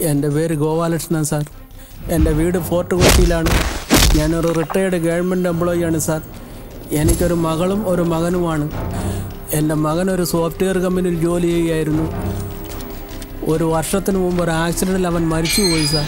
എൻ്റെ പേര് ഗോപാലകൃഷ്ണൻ സാർ എൻ്റെ വീട് ഫോർട്ട് കൊച്ചിയിലാണ് ഞാനൊരു റിട്ടയേർഡ് ഗവൺമെൻറ് എംപ്ലോയിയാണ് സാർ എനിക്കൊരു മകളും ഒരു മകനുമാണ് എൻ്റെ മകൻ ഒരു സോഫ്റ്റ്വെയർ കമ്പനിയിൽ ജോലി ചെയ്യുകയായിരുന്നു ഒരു വർഷത്തിന് മുമ്പ് ഒരു ആക്സിഡൻറ്റിൽ അവൻ മരിച്ചുപോയി സാർ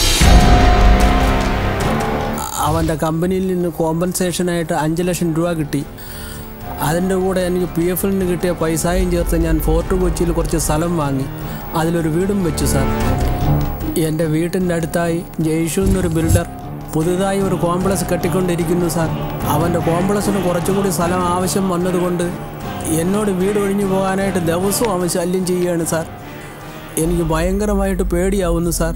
അവൻ്റെ കമ്പനിയിൽ നിന്ന് കോമ്പൻസേഷനായിട്ട് അഞ്ച് ലക്ഷം രൂപ കിട്ടി അതിൻ്റെ കൂടെ എനിക്ക് പി എഫിൽ നിന്ന് കിട്ടിയ പൈസയും ചേർത്ത് ഞാൻ ഫോർട്ട് കൊച്ചിയിൽ കുറച്ച് സ്ഥലം വാങ്ങി അതിലൊരു വീടും വെച്ചു സാർ എൻ്റെ വീട്ടിൻ്റെ അടുത്തായി ജയ്ഷു എന്നൊരു ബിൽഡർ പുതുതായി ഒരു കോംപ്ലക്സ് കെട്ടിക്കൊണ്ടിരിക്കുന്നു സാർ അവൻ്റെ കോംപ്ലക്സിന് കുറച്ചുകൂടി സ്ഥലം ആവശ്യം വന്നതുകൊണ്ട് എന്നോട് വീട് ഒഴിഞ്ഞു പോകാനായിട്ട് ദിവസവും അവൻ ശല്യം ചെയ്യുകയാണ് സാർ എനിക്ക് ഭയങ്കരമായിട്ട് പേടിയാവുന്നു സാർ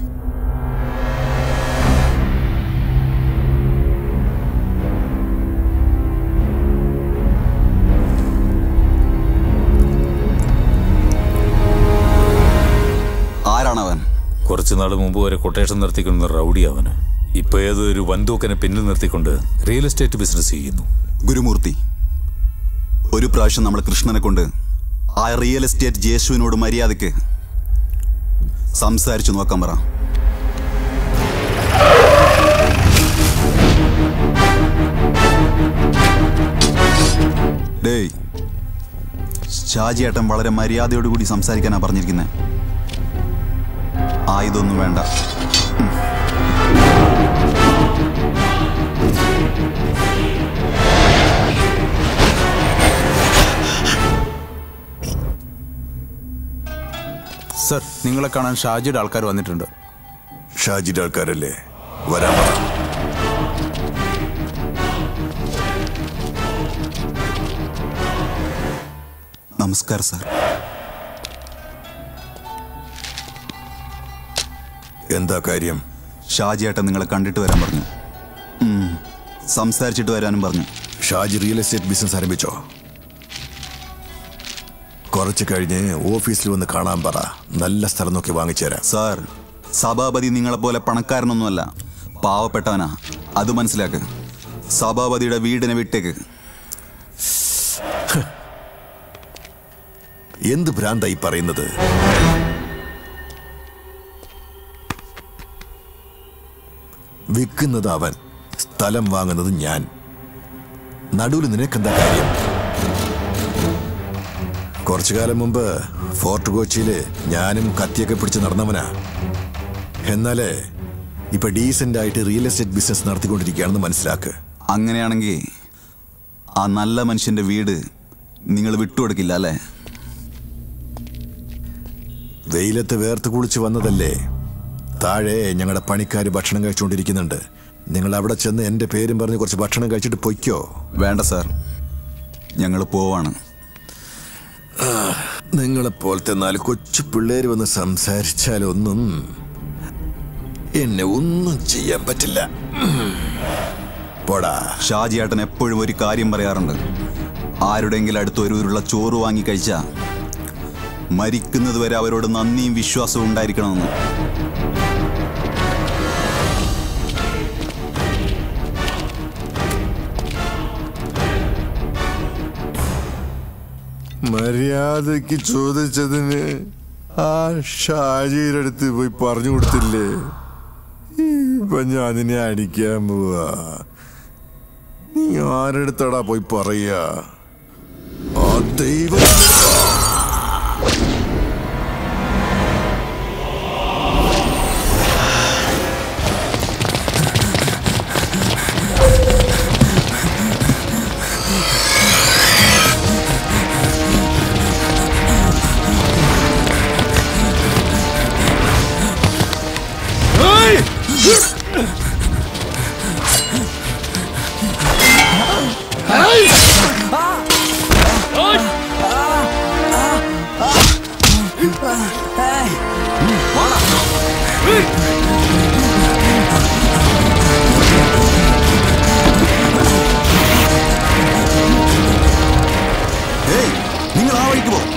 ആരാണവൻ കുറച്ചു നാൾ മുമ്പ് വരെ കൊട്ടേഷൻ നിർത്തിക്കുന്ന റൗഡി അവന് ഇപ്പൊ ഏതൊരു വൻതൂക്കനെ പിന്നിൽ നിർത്തിക്കൊണ്ട് റിയൽ എസ്റ്റേറ്റ് ബിസിനസ് ചെയ്യുന്നു ഗുരുമൂർത്തി ഒരു പ്രാവശ്യം നമ്മൾ കൃഷ്ണനെ കൊണ്ട് ആ റിയൽ എസ്റ്റേറ്റ് ജേശുവിനോട് മര്യാദയ്ക്ക് സംസാരിച്ചു നോക്കാൻ പറ ഡേയ് ഷാജിയേട്ടൻ വളരെ മര്യാദയോടുകൂടി സംസാരിക്കാനാ പറഞ്ഞിരിക്കുന്നത് ആ ഇതൊന്നും വേണ്ട സർ നിങ്ങളെ കാണാൻ ഷാജിയുടെ ആൾക്കാർ വന്നിട്ടുണ്ട് ഷാജിയുടെ ആൾക്കാരല്ലേ വരാൻ പറ നമസ്കാരം സാർ എന്താ കാര്യം ഷാജിയേട്ടൻ നിങ്ങളെ കണ്ടിട്ട് വരാൻ പറഞ്ഞു ഉം, സംസാരിച്ചിട്ട് വരാനും പറഞ്ഞു ഷാജി റിയൽ എസ്റ്റേറ്റ് ബിസിനസ് ആരംഭിച്ചോ കുറച്ച് കഴിഞ്ഞ് ഓഫീസിൽ വന്ന് കാണാൻ പറ നല്ല സ്ഥലം നോക്കി വാങ്ങിച്ചുതരാം സാർ സഭാപതി നിങ്ങളെപ്പോലെ പണക്കാരനൊന്നുമല്ല പാവപ്പെട്ടവനാ അത് മനസ്സിലാക്ക് സഭാപതിയുടെ വീടിനെ വിട്ടേക്ക് എന്ത് ഭ്രാന്തായി പറയുന്നത് വിൽക്കുന്നത് അവൻ സ്ഥലം വാങ്ങുന്നത് ഞാൻ നടുവിൽ നിനക്കെന്താ കാര്യം കുറച്ചു കാലം മുമ്പ് ഫോർട്ട് കൊച്ചിയില് ഞാനും കത്തിയൊക്കെ പിടിച്ച് നടന്നവനാ എന്നാലേ ഇപ്പൊ ഡീസന്റ് ആയിട്ട് റിയൽ എസ്റ്റേറ്റ് ബിസിനസ് നടത്തിക്കൊണ്ടിരിക്കുകയാണെന്ന് മനസ്സിലാക്ക് അങ്ങനെയാണെങ്കിൽ ആ നല്ല മനുഷ്യന്റെ വീട് നിങ്ങൾ വിട്ടുകൊടുക്കില്ല അല്ലേ വെയിലത്ത് വേർത്ത് കുളിച്ച് വന്നതല്ലേ താഴെ ഞങ്ങളുടെ പണിക്കാർ ഭക്ഷണം കഴിച്ചുകൊണ്ടിരിക്കുന്നുണ്ട് നിങ്ങൾ അവിടെ ചെന്ന് എൻ്റെ പേരും പറഞ്ഞ് കുറച്ച് ഭക്ഷണം കഴിച്ചിട്ട് പൊയ്ക്കോ വേണ്ട സാർ ഞങ്ങൾ പോവാണ് നിങ്ങളെപ്പോലത്തെ നാല് കൊച്ചു പിള്ളേർ വന്ന് സംസാരിച്ചാലൊന്നും എന്നെ ഒന്നും ചെയ്യാൻ പറ്റില്ല പോടാ ഷാജിയേട്ടൻ എപ്പോഴും ഒരു കാര്യം പറയാറുണ്ട് ആരുടെങ്കിലും അടുത്ത് ഒരു ഉരുള ചോറ് വാങ്ങി കഴിച്ചാ മരിക്കുന്നത് വരെ അവരോട് നന്ദിയും വിശ്വാസവും ഉണ്ടായിരിക്കണമെന്ന് മര്യാദക്ക് ചോദിച്ചതിന് ആ ഷാജിയുടെ അടുത്ത് പോയി പറഞ്ഞു കൊടുത്തില്ലേ ഇപ്പൊ ഞാൻ നിന്നെ അടിക്കാൻ പോവാ നീ ആരെടുത്തടാ പോയി പറയാ ആ ദൈവം ഏയ് നിങ്ങൾ ആ വഴിക്ക് പോ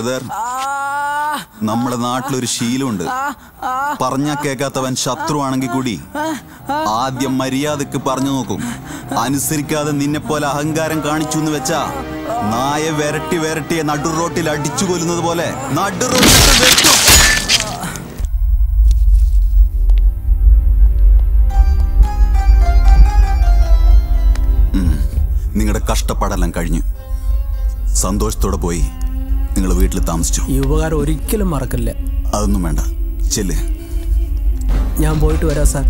ബ്രദർ നമ്മുടെ നാട്ടിലൊരു ശീലമുണ്ട് പറഞ്ഞ കേൾക്കാത്തവൻ ശത്രുവാണെങ്കിൽ കൂടി ആദ്യം മര്യാദക്ക് പറഞ്ഞു നോക്കും അനുസരിക്കാതെ നിന്നെ പോലെ അഹങ്കാരം കാണിച്ചു എന്ന് വെച്ചാ നായ വിരട്ടി വിരട്ടിയെ നടു റോട്ടിൽ അടിച്ചു കൊല്ലുന്നത് പോലെ നടു റോട്ടിൽ വെട്ടും നിങ്ങളുടെ കഷ്ടപ്പാടെല്ലാം കഴിഞ്ഞു സന്തോഷത്തോടെ പോയി നിങ്ങൾ വീട്ടിൽ താമസിച്ചു ഈ ഉപകാരം ഒരിക്കലും മറക്കില്ല അതൊന്നും വേണ്ട ചെല്ല് ഞാൻ പോയിട്ട് വരാം സാർ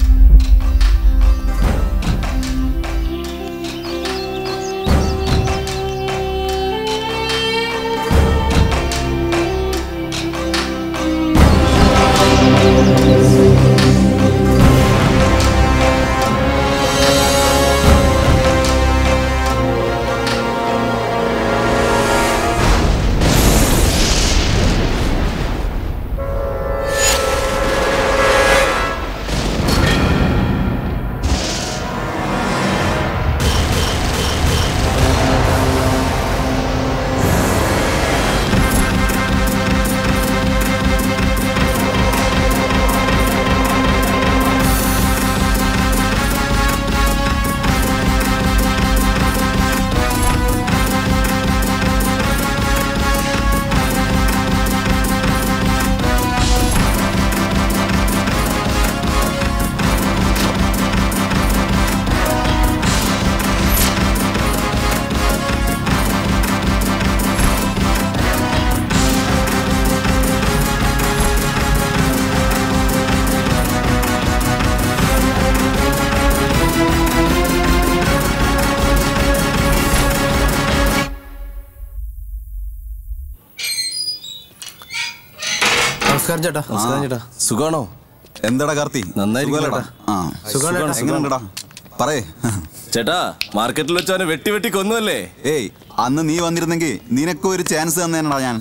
നമസ്കാരം ചേട്ടാ നമസ്കാരം ചേട്ടാ സുഖാണോ എന്താടാ കാർത്തി നന്നായിരിക്കുന്നു സുഖമല്ലേടാ? ആ എങ്ങനെയുണ്ടടാ പറയേ ചേട്ടാ മാർക്കറ്റിൽ വെച്ച് അവനെ വെട്ടി വെട്ടി കൊന്നുവല്ലേ ഏയ് അന്ന് നീ വന്നിരുന്നെങ്കിൽ നിനക്കും ഒരു ചാൻസ് തന്നേനടാ ഞാൻ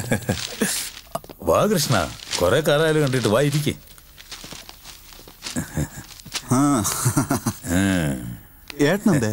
വാ കൃഷ്ണ കുറെ കാലമായാലും കണ്ടിട്ട് വാ ഇരിക്കേ ആ. ഏട്ടനെന്തേ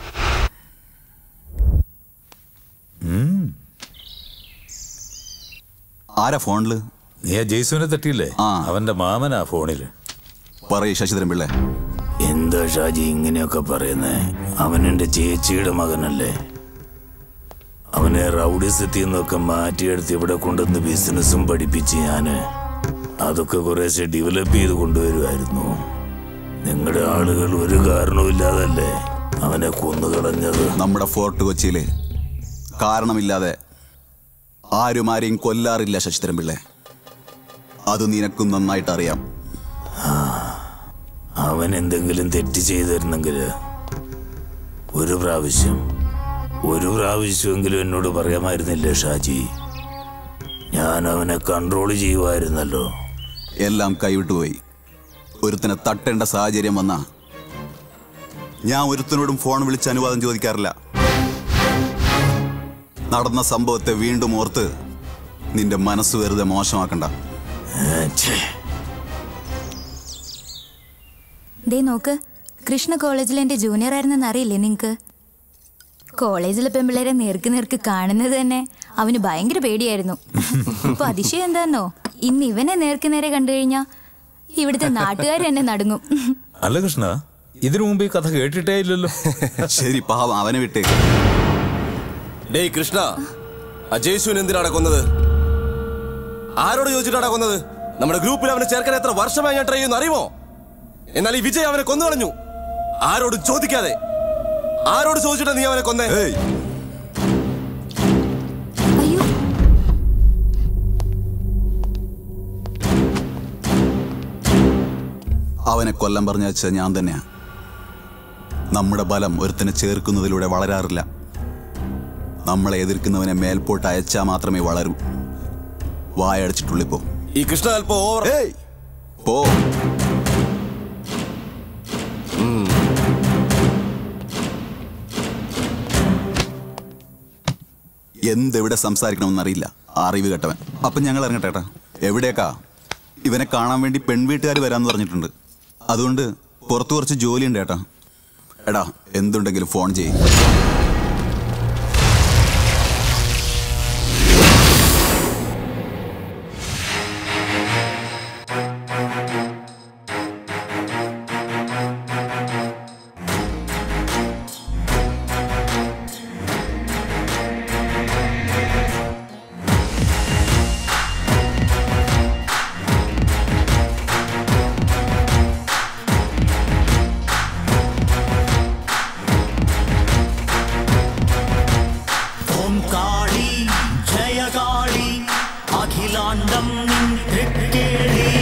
ആരാ ഫോണില് നീ ആ ജെയ്സുവിനെ തട്ടിയില്ലേ ആ. അവന്റെ മാമനാ ഫോണില് പറയ് ശശിധരൻ പിള്ളേ എന്താ ഷാജി ഇങ്ങനെയൊക്കെ പറയുന്നേ അവൻ എന്റെ ചേച്ചിയുടെ മകനല്ലേ അവനെ റൗഡിസത്തിൽ നിന്നൊക്കെ മാറ്റിയെടുത്ത് ഇവിടെ കൊണ്ടുവന്ന് ബിസിനസ്സും പഠിപ്പിച്ച് ഞാന് അതൊക്കെ കുറേശ്ശെ ഡെവലപ്പ് ചെയ്ത് കൊണ്ടുവരുമായിരുന്നു നിങ്ങളുടെ ആളുകൾ ഒരു കാരണവുമില്ലാതല്ലേ അവനെ കൊന്നുകളഞ്ഞത് നമ്മുടെ ഫോർട്ട് കൊച്ചിയില് കാരണമില്ലാതെ ആരും ആരെയും കൊല്ലാറില്ല ശശിധരൻ പിള്ളേ അത് നിനക്കും നന്നായിട്ട് അറിയാം അവൻ എന്തെങ്കിലും തെറ്റ് ചെയ്തിരുന്നെങ്കിൽ ഒരു പ്രാവശ്യം ഒരു പ്രാവശ്യമെങ്കിലും എന്നോട് പറയാമായിരുന്നില്ലേ ഷാജി ഞാൻ അവനെ കൺട്രോൾ ചെയ്യുമായിരുന്നല്ലോ എല്ലാം കൈവിട്ടുപോയി ഒരുത്തനെ തട്ടേണ്ട സാഹചര്യം വന്ന ഞാൻ ഒരുത്തനോടും ഫോൺ വിളിച്ച് അനുവാദം ചോദിക്കാറില്ല നടന്ന സംഭവത്തെ വീണ്ടും ഓർത്ത് നിന്റെ മനസ്സ് വെറുതെ മോശമാക്കണ്ട ഏ, ഛേ. ദേ നോക്ക് കൃഷ്ണ കോളേജിൽ എന്റെ ജൂനിയർ ആയിരുന്നെന്ന് അറിയില്ലേ നിങ്ങക്ക് കോളേജിലെ പെമ്പിള്ളേരെ നേർക്ക് നേർക്ക് കാണുന്നത് തന്നെ അവന് ഭയങ്കര പേടിയായിരുന്നു ഇപ്പൊ അതിശയം എന്താന്നോ ഇന്ന് ഇവനെ നേർക്ക് നേരെ കണ്ടു കഴിഞ്ഞാ ഇവിടുത്തെ നാട്ടുകാർ എന്നെ നടുങ്ങും അല്ല കൃഷ്ണ ഇതിനു മുമ്പ് ഈ കഥ കേട്ടിട്ടേ ഇല്ലല്ലോ ശരി പാവം അവനെ വിട്ടേക്ക് ഡേയ് കൃഷ്ണ അജയ്സുവിന് എന്തിനാണ് കൊന്നത് ആരോട് ചോദിച്ചിട്ടാണ് കൊന്നത് നമ്മുടെ ഗ്രൂപ്പിൽ അവനെ ചേർക്കാൻ എത്ര വർഷമായി ഞാൻ ട്രൈ ചെയ്യുന്നു അറിയുമോ എന്നാൽ ഈ വിജയ് അവനെ കൊന്നു കളഞ്ഞു ആരോടും ചോദിക്കാതെ ആരോട് ചോദിച്ചിട്ടാ നീ അവനെ കൊന്നേ ഏയ് അയ്യോ അവനെ കൊല്ലം പറഞ്ഞ വെച്ച ഞാൻ തന്നെയാ നമ്മുടെ ബലം ഒരുത്തനെ ചേർക്കുന്നതിലൂടെ വളരാറില്ല നമ്മളെ എതിർക്കുന്നവനെ മേൽപോട്ട് അയച്ചാൽ മാത്രമേ വളരൂ വായടച്ചിട്ടുള്ളിപ്പോ ഈ കൃഷ്ണ അല്പം ഓവർ ഏയ് പോ എന്തെവിടെ സംസാരിക്കണമെന്നറിയില്ല അറിവ് കേട്ടവൻ അപ്പം ഞങ്ങൾ ഇറങ്ങട്ടെ ഏട്ടാ എവിടേക്കാ ഇവനെ കാണാൻ വേണ്ടി പെൺവീട്ടുകാർ വരാമെന്ന് പറഞ്ഞിട്ടുണ്ട് അതുകൊണ്ട് പുറത്ത് കുറച്ച് ജോലിയുണ്ട് ഏട്ടാ എടാ എന്തുണ്ടെങ്കിലും ഫോൺ ചെയ്യും തൃക്കേളി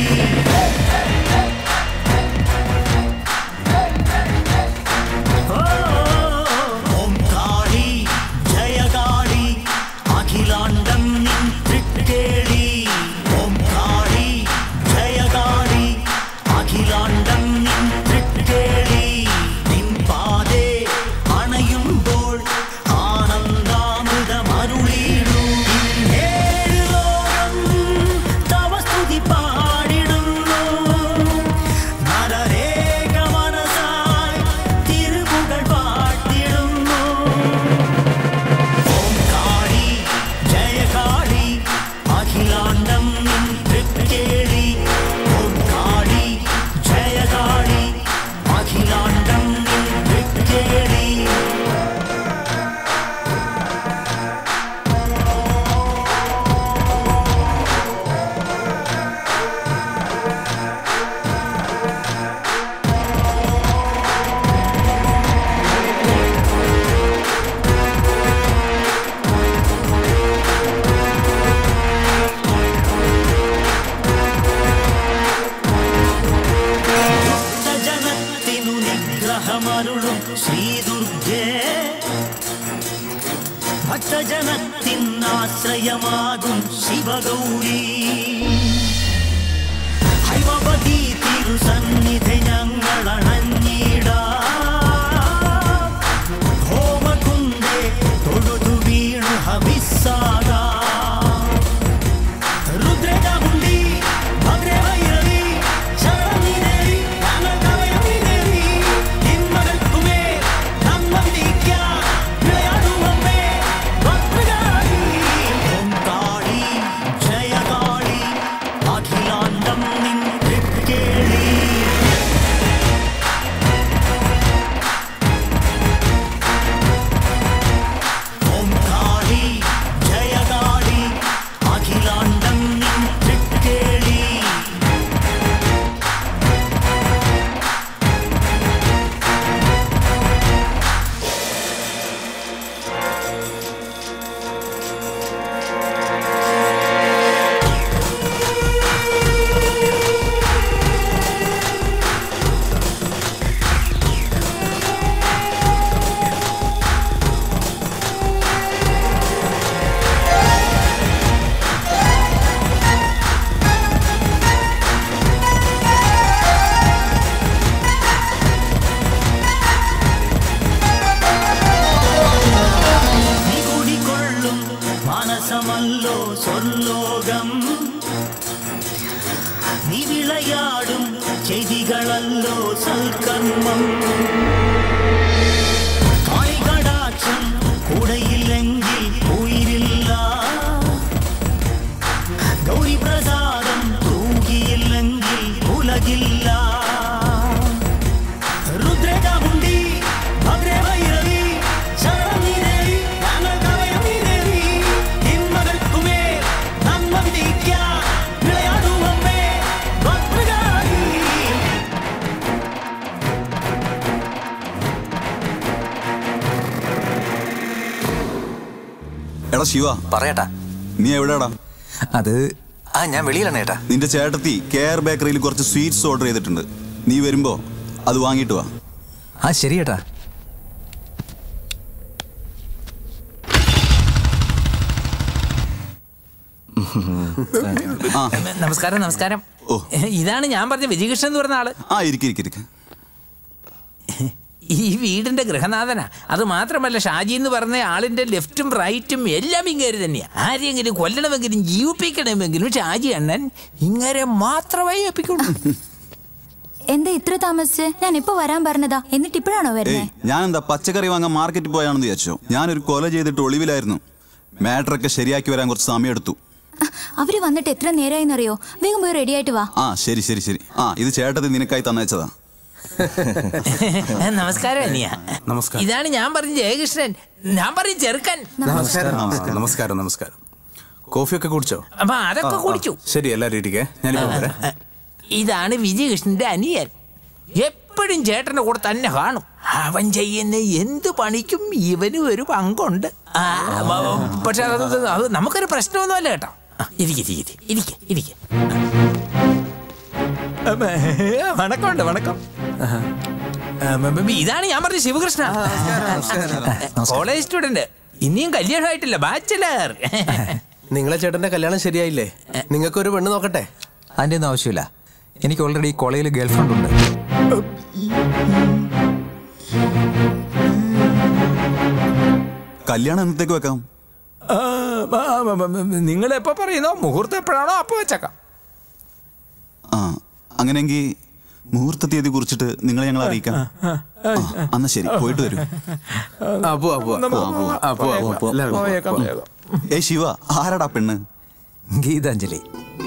ഓം കാളി ജയകാളി അഖിലാണ്ടം നിൻ തൃക്കേളി ഓം കാളി ജയകാളി അഖിലാണ്ടം നിൻ തൃക്കേളി നിൻ പാതേ അണയുമ്പോൾ ആനന്ദാമൃതമരുളിടൂ ഏഴ് ലോകം തവ സ്തുതി പാടിടുന്നു നരരേഖ മനസായി തിരുമുകൾ പാട്ടിടുന്നു ഓം കാളി ജയകാളി അഖിലാണ്ടം നിൻ തൃക്കേളി ഓം കാളി ജയകാളി അഖിലാണ്ടം നിൻ തൃക്കേളി ജനത്തിനു നിഗ്രഹമരുളും ശ്രീദുർഗേ ഭക്തജനത്തിനാശ്രയമാകും ശിവഗൗരി ഹൈമവതി തിരുസന്നിധി ഞങ്ങളണഞ്ഞിടാ ഹോമകുന്ദേ തൊഴുതു വീണു ഹവിസ്സാകാ രുദ്രജാമുണ്ടി ഭദ്രവൈരവി ശരണനിദേവി ഞങ്ങൾക്കവയവിദേവി നിന്മകൾക്കുമേ നമ്മ വിധിക്കാം വിളയാടുവമ്മേ ഭദ്രകാളി ഓം കാളി ജയകാളി അഖിലാണ്ടം നിൻ തൃക്കേളി ഓം കാളി ജയകാളി അഖിലാണ്ടം നിൻ തൃക്കേളി നീ കുടികൊള്ളും മനസമല്ലോ സ്വർലോകം നീ വിളയാടും ചെയ്തികളല്ലോ സൽക്കർമ്മം കാളികടാക്ഷം കൂടെയില്ലെങ്കിൽ ഉയിരില്ല ഗൗരി പ്രസാദം തൂകിയില്ലെങ്കിൽ ഉലകില്ല രുദ്രജാമുണ്ടി ഭദ്രവൈരവി ശരണനിദേവി ഞങ്ങൾക്കവയവിദേവി നിന്മകൾക്കുമേ നമ്മ വിധിക്കാം വിളയാടുവമ്മേ ഭദ്രകാളി എടാ ശിവ പറയട്ടാ നീ എവിടെടാ അത് ആ ഞാൻ വെളിയിലാണ് ഏട്ടാ നിന്റെ ചേട്ടത്തി കെയർ ബേക്കറിയിൽ കുറച്ച് സ്വീറ്റ്സ് ഓർഡർ ചെയ്തിട്ടുണ്ട് നീ വരുമ്പോ അത് വാങ്ങിയിട്ട് വാ ആ ശരി ഏട്ടാ നമസ്കാരം നമസ്കാരം ഇതാണ് ഞാൻ പറഞ്ഞ വിജയകൃഷ്ണൻ എന്ന് പറഞ്ഞ ആള് ആ ഇരിക്കിരിക്കിരിക്ക ഈ വീടിന്റെ ഗൃഹനാഥനാ അത് മാത്രമല്ല ഷാജി എന്ന് പറഞ്ഞ ആളിന്റെ ലെഫ്റ്റും റൈറ്റും എല്ലാം ഇങ്ങേര് തന്നെയാ ആരെങ്കിലും കൊല്ലണമെങ്കിലും ജീവിപ്പിക്കണമെങ്കിലും ഷാജി അണ്ണൻ ഇങ്ങനെ മാത്രമേ ഏൽപ്പിക്കുള്ളൂ എന്താ ഇത്ര താമസിച്ച് ഞാൻ ഇപ്പൊ വരാൻ പറഞ്ഞതാ എന്നിട്ട് ഇപ്പോഴാണോ ഏയ് വരുന്നേ ഞാൻ എന്താ പച്ചക്കറി വാങ്ങാൻ മാർക്കറ്റിൽ പോയാണെന്ന് വിചാരിച്ചോ ഞാനൊരു കൊല ചെയ്തിട്ട് ഒളിവിലായിരുന്നു മാറ്ററൊക്കെ ശരിയാക്കി വരാൻ കുറച്ച് സമയം എടുത്തു അവര് വന്നിട്ട് എത്ര നേരമായിന്നറിയോ വേഗം പോയി റെഡി ആയിട്ട് വാ ആ ശരി ശരി ശരി ആ ഇത് ചേട്ടത്തി നിനക്കായി തന്നയച്ചതാ നമസ്കാരം അനിയ നമസ്കാരം ഇതാണ് ഞാൻ പറഞ്ഞ ജയകൃഷ്ണൻ ഞാൻ പറഞ്ഞ ചെറുക്കൻ നമസ്കാരം നമസ്കാരം നമസ്കാരം കോഫിയൊക്കെ കുടിച്ചോ അപ്പൊ അതൊക്കെ ആ, ആ. കുടിച്ചു ശരി എല്ലാവരും ഇരിക്കേ ഞാനിപ്പോ വരാം ഇതാണ് വിജയകൃഷ്ണന്റെ അനിയൻ എപ്പോഴും ചേട്ടന്റെ കൂടെ തന്നെ കാണും അവൻ ചെയ്യുന്ന എന്ത് പണിക്കും ഇവനും ഒരു പങ്കുണ്ട് ആ, മ- പക്ഷെ അത് അത് നമുക്കൊരു പ്രശ്നമൊന്നുമല്ല കേട്ടോ ഇരിക്കെ ഇരിക്കെ ഇരിക്കെ ഇരിക്കെ വണക്കമുണ്ട് വണക്കം ഉം, ഉം, ഇതാണ് ഞാൻ പറഞ്ഞ ശിവകൃഷ്ണ കോളേജ് സ്റ്റുഡന്റ് ഇനിയും കല്യാണമായിട്ടില്ല ബാച്ചിലർ നിങ്ങളെ ചേട്ടന്റെ കല്യാണം ശരിയായില്ലേ നിങ്ങൾക്ക് ഒരു പെണ്ണ് നോക്കട്ടെ അതിൻ്റെ ഒന്നും ആവശ്യമില്ല എനിക്ക് ഓൾറെഡി കോളേജിൽ ഗേൾഫ്രണ്ട് ഉണ്ട് കല്യാണം എന്നത്തേക്ക് വെക്കാം നിങ്ങൾ എപ്പോ പറയുന്നോ മുഹൂർത്തം എപ്പോഴാണോ അപ്പൊ വെച്ചേക്കാം ആ അങ്ങനെയെങ്കിൽ മുഹൂർത്ത തീയതി കുറിച്ചിട്ട് നിങ്ങളെ ഞങ്ങൾ അറിയിക്കാം ആ, എന്നാ ശരി പോയിട്ട് വരൂ അപ്പോ അപ്പോ അപ്പോ അപ്പോ പോയേക്കാം, പോയേക്കാം. ഏ ശിവ ആരാടാ പെണ്ണ് ഗീതാഞ്ജലി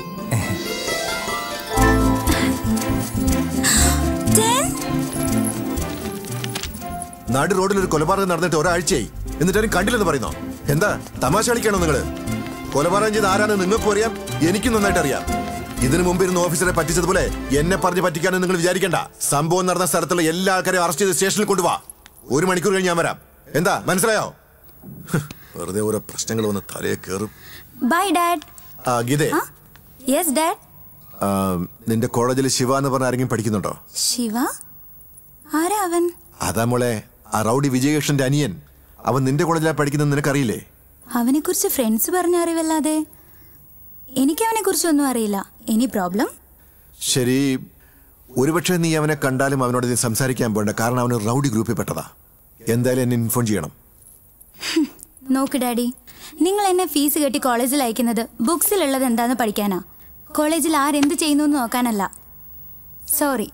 നാട് റോഡിൽ ഒരു കൊലപാതകം നടന്നിട്ട് ഒരാഴ്ചയായി എന്നിട്ടാരും കണ്ടില്ലെന്ന് പറയുന്നോ എന്താ തമാശ കളിക്കാണോ നിങ്ങള് കൊലപാതകം ചെയ്ത് ആരാണെന്ന് നിങ്ങൾക്കും അറിയാം എനിക്കും നന്നായിട്ട് അറിയാം ഇതിനു മുമ്പ് ഇരുന്ന ഓഫീസറെ പറ്റിച്ചതുപോലെ എന്നെ പറഞ്ഞ് പറ്റിക്കാനും നിങ്ങൾ വിചാരിക്കണ്ട സംഭവം നടന്ന സ്ഥലത്തുള്ള എല്ലാ ആൾക്കാരെയും അറസ്റ്റ് ചെയ്ത് സ്റ്റേഷനിൽ കൊണ്ടുപോവാ ഒരു മണിക്കൂർ കഴിഞ്ഞ് ഞാൻ വരാം എന്താ മനസ്സിലായോ ഹ്, വെറുതെ ഓരോ പ്രശ്നങ്ങൾ വന്ന് തലയെ കയറും ബൈ ഡാഡ് ആ ഗീതേ യെസ് ഡാഡ് ആ, നിന്റെ കോളേജിൽ ശിവ എന്ന് പറഞ്ഞ ആരെങ്കിലും പഠിക്കുന്നുണ്ടോ ശിവ ആരാ അവൻ അതാ മോളെ ആ റൗഡി വിജയകൃഷ്ണന്റെ അനിയൻ അവൻ നിന്റെ കോളേജിലാണ് പഠിക്കുന്നത് നിനക്കറിയില്ലേ അവനെ കുറിച്ച് ഫ്രണ്ട്സ് പറഞ്ഞ അറിവല്ലാതെ എനിക്ക് അവനെ കുറിച്ചൊന്നും അറിയില്ല എനി പ്രോബ്ലം ശരി ഒരുപക്ഷെ നീ അവനെ കണ്ടാലും അവനോട് നീ സംസാരിക്കാൻ പോകണ്ട കാരണം അവന് റൗഡി ഗ്രൂപ്പിൽ പെട്ടതാ എന്തായാലും എന്നെ ഇൻഫോം ചെയ്യണം നോക്ക് ഡാഡി നിങ്ങൾ എന്നെ ഫീസ് കെട്ടി കോളേജിൽ അയക്കുന്നത് ബുക്സിലുള്ളത് എന്താന്ന് പഠിക്കാനാ കോളേജിൽ ആരെന്ത് ചെയ്യുന്നു എന്ന് നോക്കാനല്ല സോറി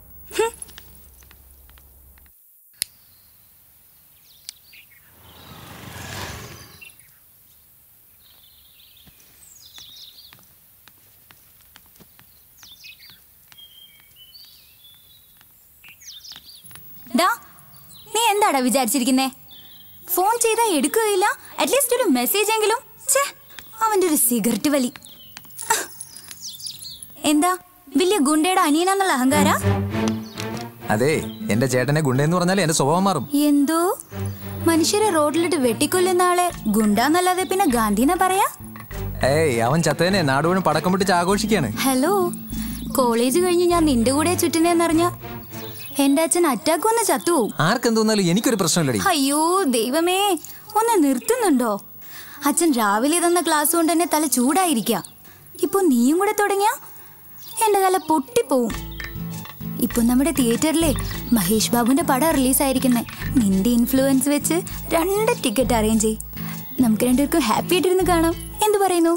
ഡാ നീ എന്താടാ വിചാരിച്ചിരിക്കുന്നേ ഫോൺ ചെയ്താൽ എടുക്കുകയില്ല അറ്റ്ലീസ്റ്റ് ഒരു മെസ്സേജ് എങ്കിലും ഛേ അവൻ്റെ ഒരു സിഗരറ്റ് വലി എന്താ വലിയ ഗുണ്ടയുടെ അനിയനാന്നുള്ള അഹങ്കാര അതെ എന്റെ ചേട്ടനെ ഗുണ്ടെന്ന് പറഞ്ഞാൽ എന്റെ സ്വഭാവം മാറും എന്തോ മനുഷ്യരെ റോഡിലിട്ട് വെട്ടിക്കൊല്ലുന്ന ആളെ ഗുണ്ടാന്നല്ലാതെ പിന്നെ ഗാന്ധിന്നാ പറയാ ഏയ് അവൻ ചത്തേനെ നാടുവഴും പടക്കം പൊട്ടിച്ച് ആഘോഷിക്കാണ് ഹലോ കോളേജ് കഴിഞ്ഞ് ഞാൻ നിന്റെ കൂടെ ചുറ്റുന്നേന്നറിഞ്ഞ എന്റെ അച്ഛൻ അറ്റാക്ക് വന്ന് ചത്തുപോകും ആർക്കെന്തോന്നാലും എനിക്കൊരു പ്രശ്നമില്ലടി അയ്യോ ദൈവമേ ഒന്ന് നിർത്തുന്നുണ്ടോ അച്ഛൻ രാവിലെ തന്ന ക്ലാസ് കൊണ്ട് തന്നെ തല ചൂടായിരിക്കുക ഇപ്പൊ നീയും കൂടെ തുടങ്ങിയ എന്റെ തല പൊട്ടിപ്പോവും ഇപ്പൊ നമ്മുടെ തിയേറ്ററിലെ മഹേഷ് ബാബുവിന്റെ പടം റിലീസായിരിക്കുന്നേ നിന്റെ ഇൻഫ്ലുവൻസ് വെച്ച് രണ്ട് ടിക്കറ്റ് അറേഞ്ച് ചെയ് നമുക്ക് രണ്ടുപേർക്കും ഹാപ്പി ആയിട്ടിരുന്ന് കാണാം എന്തു പറയുന്നു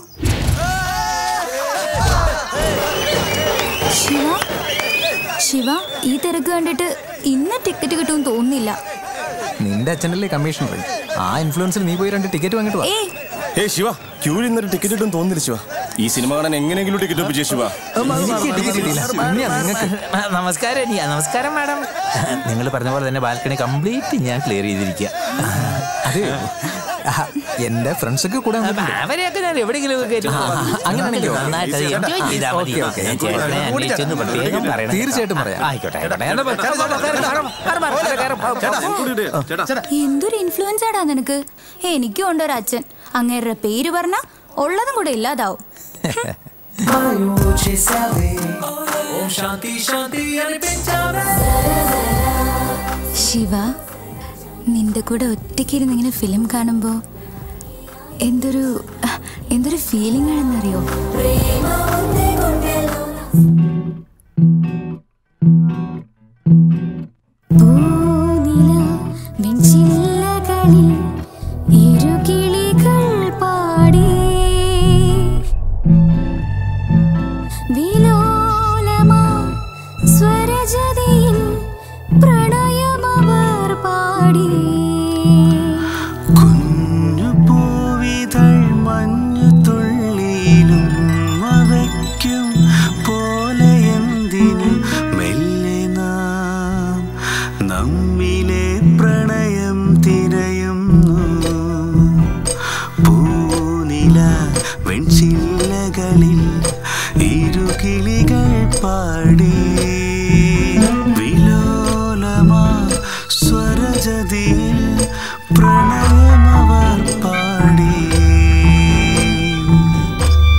ശിവ ശിവ ഈ തിരക്ക് കണ്ടിട്ട് ഇന്ന് ടിക്കറ്റ് കിട്ടുമെന്ന് തോന്നുന്നില്ല നിന്റെ അച്ഛനല്ലേ കമ്മീഷണർ ആ ഇൻഫ്ലുവൻസിൽ നീ പോയി രണ്ട് ടിക്കറ്റ് വാങ്ങിട്ട് വാ ഏയ് ഏ ശിവ ക്യൂവിൽ നിന്നൊരു ടിക്കറ്റ് ഇട്ടും തോന്നില്ല ശിവ ഈ സിനിമ കാണാൻ എങ്ങനെയെങ്കിലും ടിക്കറ്റ് ഒപ്പിച്ചേ ശിവ എനിക്ക് ടിക്കറ്റ് കിട്ടിയില്ല പിന്നെ നിങ്ങൾക്ക് നമസ്കാരം അനിയ നമസ്കാരം മാഡം നിങ്ങൾ പറഞ്ഞ പോലെ തന്നെ ബാൽക്കണി കംപ്ലീറ്റ് ഞാൻ ക്ലിയർ ചെയ്തിരിക്കുക അതെ ആ, എന്റെ ഫ്രണ്ട്സ് ഒക്കെ കൂടെ വന്നിട്ടുണ്ട്. അവരെയൊക്കെ ഞാൻ എവിടെയെങ്കിലും ഒക്കെ കയറ്റി ആ, കൊണ്ടുപോകും. അങ്ങനെയാണെങ്കിൽ ഓക്കേ. നന്നായിട്ട് അത് enjoy ചെയ്താൽ മതി. Okay, okay. ഞാൻ ചേട്ടനെ അന്വേഷിച്ചൊന്ന് പ്രത്യേകം പറയണം. തീർച്ചയായിട്ടും പറയാം. ആയിക്കോട്ടെ ആയിക്കോട്ടെ എന്നാ പോ, കയറ്, കയറ്, കയറ്, കയറ്, കയറ്, കയറ്, കയറ്, കയറ്. എന്തൊരു ഇൻഫ്ലുവൻസ് ആടാ നിനക്ക് എനിക്കും ഉണ്ട് ഒരു അച്ഛൻ അങ്ങേരുടെ പേര് പറഞ്ഞ ഉള്ളതും കൂടെ ഇല്ലാതാവും శాంతి శాంతి అనిపించావే ശിവ നിന്റെ കൂടെ ഒറ്റയ്ക്കിരുന്ന് ഇങ്ങനെ ഫിലിം കാണുമ്പോ എന്തൊരു എന്തൊരു ഫീലിംഗ് ആണെന്നറിയോ പൂനില വെൺചില്ലകളിൽ ഇരുകിളികൾ പാടി വിലോലമാ സ്വരജതിയിൽ പ്രണയമവർ പാടി പൂവിതൾ മഞ്ഞു തുള്ളിയിലും അവയ്ക്കും പോലെ എന്തിന് മെല്ലെ നാം നമ്മിലെ പ്രണയം തിരയുന്നു പൂനില വെൺചില്ലകളിൽ ഇരുകിളികൾ പാടി വിലോലമാ സ്വരജതിയിൽ പ്രണയമവർ പാടി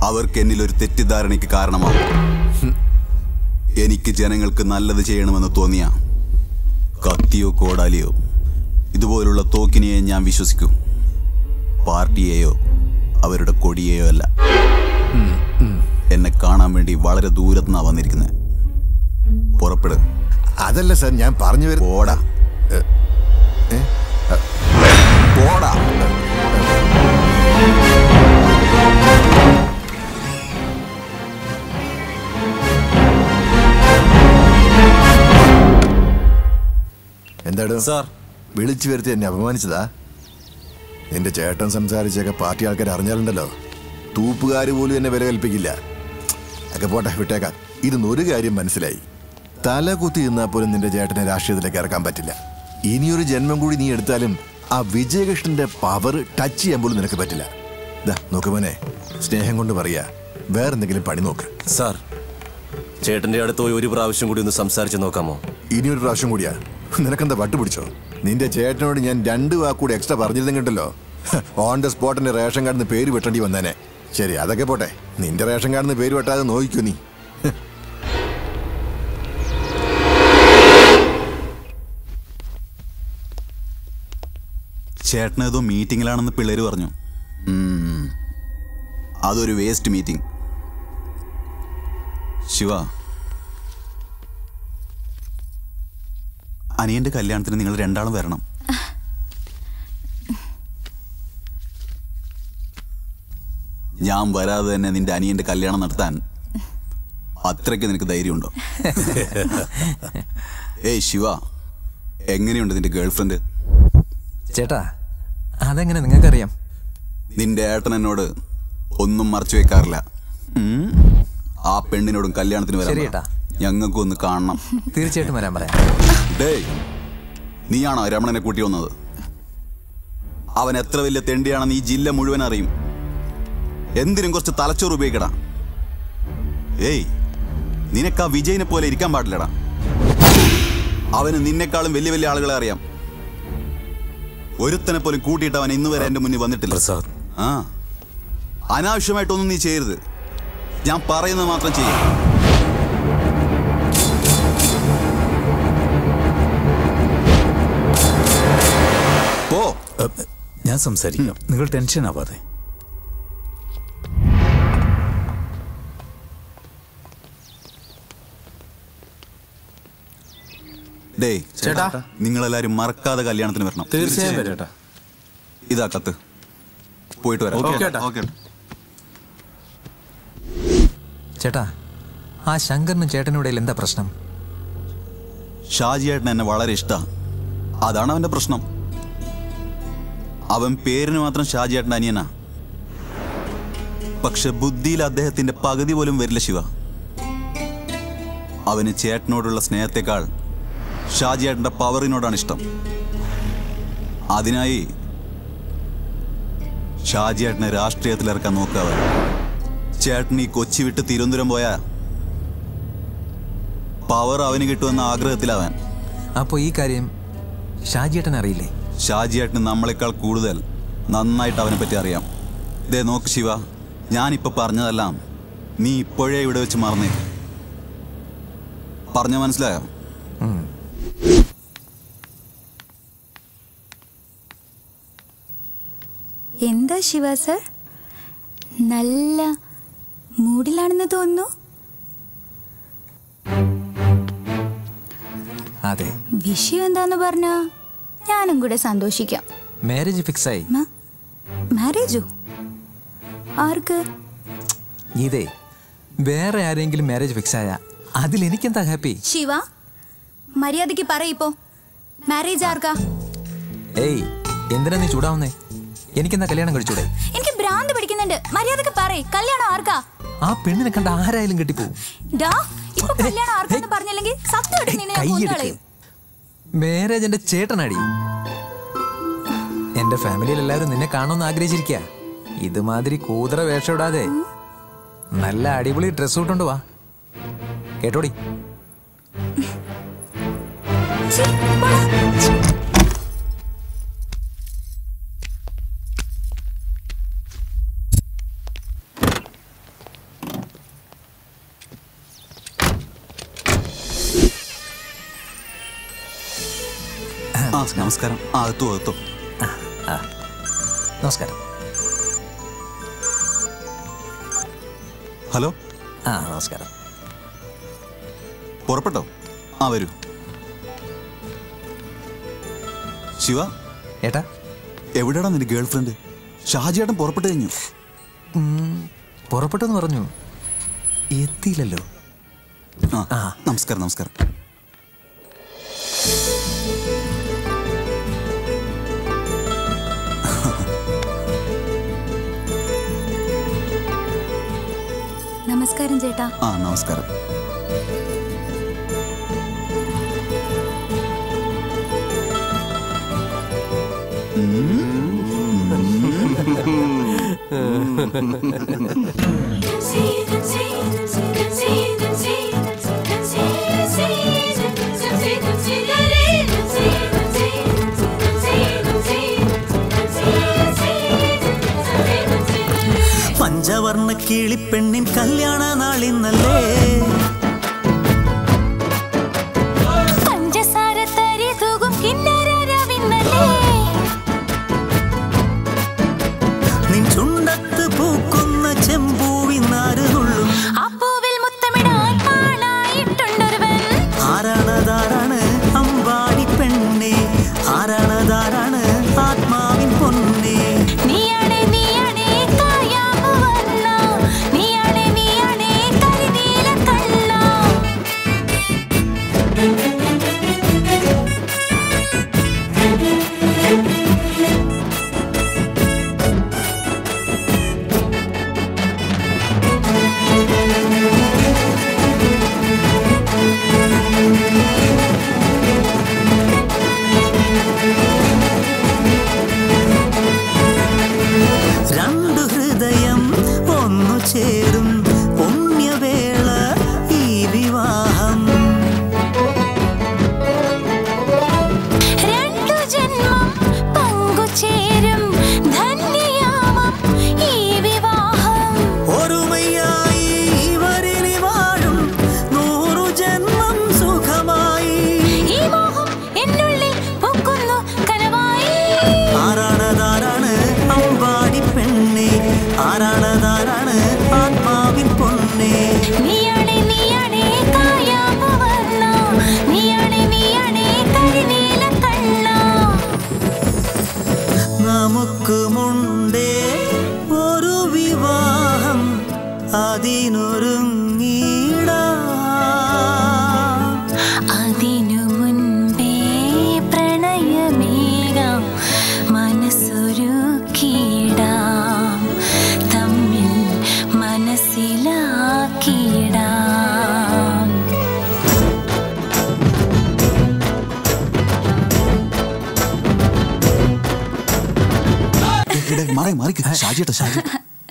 അവർക്ക് എന്നിൽ ഒരു തെറ്റിദ്ധാരണയ്ക്ക് കാരണമാവും എനിക്ക് ജനങ്ങൾക്ക് നല്ലത് ചെയ്യണമെന്ന് തോന്നിയ കത്തിയോ കോടാലിയോ ഇതുപോലുള്ള തോക്കിനെയോ ഞാൻ വിശ്വസിക്കൂ പാർട്ടിയെയോ അവരുടെ കൊടിയെയോ അല്ല എന്നെ കാണാൻ വേണ്ടി വളരെ ദൂരത്തുനിന്നാ വന്നിരിക്കുന്നത് പുറപ്പെട് അതല്ല സാർ ഞാൻ പറഞ്ഞു വരും പോടാ പോടാ എന്താടോ സാർ വിളിച്ചു വരുത്തി എന്നെ അപമാനിച്ചതാ നിന്റെ ചേട്ടൻ സംസാരിച്ചൊക്കെ പാർട്ടി ആൾക്കാർ അറിഞ്ഞാലുണ്ടല്ലോ തൂപ്പുകാര് പോലും എന്നെ വില കൽപ്പിക്കില്ല ഒക്കെ പോട്ടെ വിട്ടേക്കാം ഇതൊന്നും ഒരു കാര്യം മനസ്സിലായി തല കുത്തി നിന്നാൽ പോലും നിന്റെ ചേട്ടനെ രാഷ്ട്രീയത്തിലേക്ക് ഇറക്കാൻ പറ്റില്ല ഇനിയൊരു ജന്മം കൂടി നീ എടുത്താലും ആ വിജയകൃഷ്ണന്റെ പവർ ടച്ച് ചെയ്യാൻ പോലും നിനക്ക് പറ്റില്ല ദാ നോക്ക് മോനെ സ്നേഹം കൊണ്ട് പറയാ വേറെന്തെങ്കിലും പണി നോക്ക് സാർ ചേട്ടന്റെ അടുത്ത് പോയി ഒരു പ്രാവശ്യം കൂടി ഒന്ന് സംസാരിച്ച് നോക്കാമോ ഇനിയൊരു പ്രാവശ്യം കൂടിയാ നിനക്കെന്താ പട്ടുപിടിച്ചോ നിന്റെ ചേട്ടനോട് ഞാൻ രണ്ട് വാക്കൂടി എക്സ്ട്രാ പറഞ്ഞിരുന്നെങ്കിണ്ടല്ലോ ഓൺ ദ സ്പോട്ടിന്റെ റേഷൻ കാർഡിന് പേര് വെട്ടേണ്ടി വന്നേനെ ശരി അതൊക്കെ പോട്ടെ നിന്റെ റേഷൻ കാർഡിന് പേര് വെട്ടാതെ നോക്കിക്കോ നീ ചേട്ടൻ ഏതോ മീറ്റിങ്ങിലാണെന്ന് പിള്ളേര് പറഞ്ഞു ഉം. അതൊരു വേസ്റ്റ് മീറ്റിംഗ് ശിവ അനിയന്റെ കല്യാണത്തിന് നിങ്ങൾ രണ്ടാളും വരണം ഞാൻ വരാതെ തന്നെ നിന്റെ അനിയന്റെ കല്യാണം നടത്താൻ അത്രയ്ക്ക് നിനക്ക് ധൈര്യമുണ്ടോ ഏയ് ശിവ എങ്ങനെയുണ്ട് നിന്റെ ഗേൾഫ്രണ്ട് ചേട്ടാ അതെങ്ങനെ നിങ്ങൾക്കറിയാം നിന്റെ ഏട്ടൻ എന്നോട് ഒന്നും മറച്ചു വെക്കാറില്ല ഉം. ആ പെണ്ണിനോടും കല്യാണത്തിന് വരാൻ ശരി പറ. ഏട്ടാ. ഞങ്ങൾക്കും ഒന്ന് കാണണം തീർച്ചയായിട്ടും വരാൻ പറയാം ഡേയ് നീയാണോ രമണനെ കൂട്ടി വന്നത് അവൻ എത്ര വലിയ തെണ്ടിയാണെന്ന് ഈ ജില്ല മുഴുവൻ അറിയും എന്തിനും കുറച്ച് തലച്ചോറ് ഉപയോഗിക്കടാ ഏയ് നിനക്ക് ആ വിജയിനെ പോലെ ഇരിക്കാൻ പാടില്ലടാ അവന് നിന്നെക്കാളും വലിയ വലിയ ആളുകളെ അറിയാം ഒരുത്തനെ പോലും കൂട്ടിയിട്ട് അവൻ ഇന്ന് വരെ എന്റെ മുന്നിൽ വന്നിട്ടില്ല ആ അനാവശ്യമായിട്ടൊന്നും നീ ചെയ്യരുത് ഞാൻ പറയുന്നത് മാത്രം ചെയ്യും പോ ഞാൻ സംസാരിക്കാം നിങ്ങൾ ടെൻഷൻ ആവാതെ ഡേ ചേട്ടാ. നിങ്ങളെല്ലാരും മറക്കാതെ കല്യാണത്തിന് വരണം തീർച്ചയായും വരും ചേട്ടാ. ഇതാ കത്ത് പോയിട്ട് വരാം ഓക്കേ ചേട്ടാ. ഓക്കേ ചേട്ടാ ആ ശങ്കറിനും ചേട്ടനും ഇടയിൽ എന്താ പ്രശ്നം ഷാജിയേട്ടൻ എന്നെ വളരെ ഇഷ്ടമാണ് അതാണ് അവന്റെ പ്രശ്നം അവൻ പേരിന് മാത്രം ഷാജിയേട്ടൻ അനിയനാ പക്ഷെ ബുദ്ധിയിൽ അദ്ദേഹത്തിന്റെ പകുതി പോലും വരില്ല ശിവ അവന് ചേട്ടനോടുള്ള സ്നേഹത്തെക്കാൾ ഷാജിയേട്ടന്റെ പവറിനോടാണ് ഇഷ്ടം അതിനായി ഷാജിയേട്ടനെ രാഷ്ട്രീയത്തിൽ ഇറക്കാൻ നോക്കുക അവൻ ചേട്ടൻ ഈ കൊച്ചി വിട്ട് തിരുവനന്തപുരം പോയാ പവർ അവന് കിട്ടുമെന്ന ആഗ്രഹത്തിലവൻ അപ്പോൾ ഈ കാര്യം ഷാജിയേട്ടൻ അറിയില്ലേ ഷാജിയേട്ടന് നമ്മളെക്കാൾ കൂടുതൽ നന്നായിട്ട് അവനെ പറ്റി അറിയാം ദേ നോക്ക് ശിവ ഞാനിപ്പോ പറഞ്ഞതെല്ലാം നീ ഇപ്പോഴേ ഇവിടെ വെച്ച് മറന്നേ പറഞ്ഞ മനസ്സിലായോ എന്താ ശിവ സർ നല്ല മൂഡിലാണെന്ന് തോന്നുന്നു അതെ വിഷയം എന്താന്ന് പറഞ്ഞാ ഞാനും കൂടെ സന്തോഷിക്കാം മാരേജ് ഫിക്സായി മാരേജോ ആർക്ക് ഇതേ വേറെ ആരെങ്കിലും മാരേജ് ഫിക്സായ അതിൽ എനിക്കെന്താ ഹാപ്പി ശിവ മര്യാദയ്ക്ക് പറയിപ്പോ മാരേജ് ആർക്കാ ഏയ് എന്തിനാ നീ ചൂടാവുന്നേ എനിക്കെന്താ കല്യാണം കഴിച്ചൂടെ എനിക്ക് ഭ്രാന്ത് പിടിക്കുന്നുണ്ട് മര്യാദക്ക് പറയ് കല്യാണം ആർക്കാ ആ പെണ്ണിനെ കണ്ട ആരായാലും കെട്ടിപ്പോവും ഡാ ഇപ്പൊ കല്യാണം ആർക്കാന്ന് പറഞ്ഞില്ലെങ്കിൽ സത്യമായിട്ട് നിന്നെ ഞാൻ കൈയെടുക്ക് കൊന്നുകളയും മാരേജ് എന്റെ ചേട്ടനടി എന്റെ ഫാമിലിയിൽ എല്ലാവരും നിന്നെ കാണുമെന്ന് ആഗ്രഹിച്ചിരിക്ക ഇതുമാതിരി കൂതറ വേഷം ഇടാതെ നല്ല അടിപൊളി ഡ്രസ് ഇട്ടുകൊണ്ട് വാ കേട്ടോടി ആ നമസ്കാരം ആ എത്തോ എത്തോ നമസ്കാരം ഹലോ ആ നമസ്കാരം പുറപ്പെട്ടോ ആ വരൂ ശിവ ഏട്ടാ എവിടെയാടാ നിന്റെ ഗേൾ ഫ്രണ്ട് ഷാജിയേട്ടൻ പുറപ്പെട്ടു കഴിഞ്ഞു പുറപ്പെട്ടെന്ന് പറഞ്ഞു എത്തിയില്ലല്ലോ ആ നമസ്കാരം നമസ്കാരം നമസ്കാരം ചേട്ടാ ആ നമസ്കാരം പഞ്ചവർണ്ണ കിളിപ്പെണ്ണിൻ കല്യാണ നാളിന്നല്ലേ പഞ്ചസാര തരി തൂകും കിന്നരരവിന്നലേ നിൻ ചുണ്ടത്ത് പൂക്കുന്ന ചെമ്പൂവിനാരുകൊള്ളും അപ്പൂവിൽ മുത്തമിടാൻ പാളായിട്ടുണ്ടൊരുവൻ ആരാണതാരാണ് അമ്പാടി പെണ്ണെ ആരാണതാരാണ് ആത്മാവിൻ പൊന്നെ നീയാണേ നീയാണേ കായാമ്പു വർണ്ണ നീയാണേ നീയാണേ കരിനീല കണ്ണ രണ്ടു ഹൃദയം ഒന്നു ചേരും പുണ്യവേള ഈ വിവാഹം രണ്ടു ജന്മം പങ്കുചേരും ധന്യയാമം ഈ വിവാഹം ഒരുമയായി ഇവരിനി വാഴും നൂറു ജന്മം സുഖമായി ഈ മോഹം എന്നുള്ളിൽ പൊക്കുന്നു കനവായി ആരാണതാരാണ് അമ്പാടി പെണ്ണെ ആരാണതാരാണ് ആത്മാവിൻ പൊന്നെ നീയാണേ നീയാണേ കായാമ്പു വർണ്ണ നീയാണേ നീയാണേ കരിനീല കണ്ണ നമുക്ക് മുണ്ടേ ഒരു വിവാഹം അതിനൊരുങ്ങിടാം അതിനു മുൻപേ പ്രണയമേകാം മനസ്സൊരുക്കിടാം തമ്മിൽ മനസ്സിലാക്കിടാം മാറി മാറി ഷാജിയേട്ടാ ഷാജി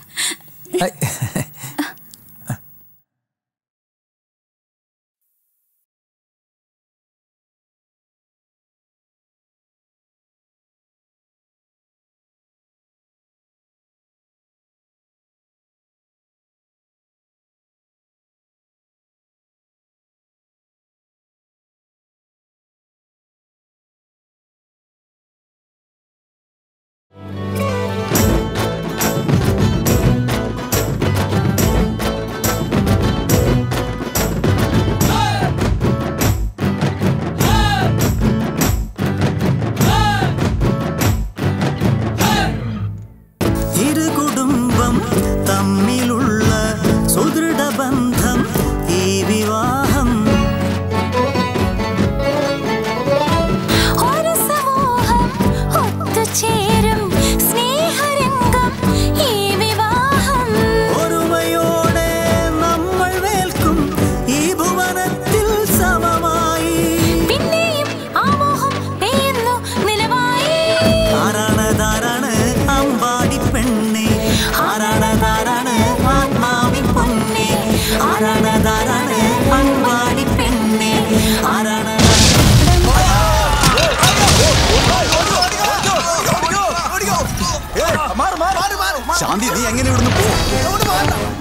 ഇരു കുടുംബം തമ്മിലുള്ള സുദൃഢ ബന്ധം ഈ വിവാഹം ഒരു സമൂഹം ഒത്തുചേരും സ്നേഹരംഗം ഈ വിവാഹം ഒരുമയോടെ നമ്മൾ വേൽക്കും ഈ ഭുവനത്തിൽ സമമായി പിന്നെയും ആ മോഹം പെയ്യുന്നു നിലവായി ആരാണതാരാണ് അമ്പാടി പെണ്ണെ ആരാണതാരാണ് ആത്മാവിൻ പൊന്നെ ആരാണതാരാണ് അമ്പാടി പെണ്ണെ ആരാണ് ശാന്തി നീ എങ്ങനെ ഇവിടുന്ന് പോ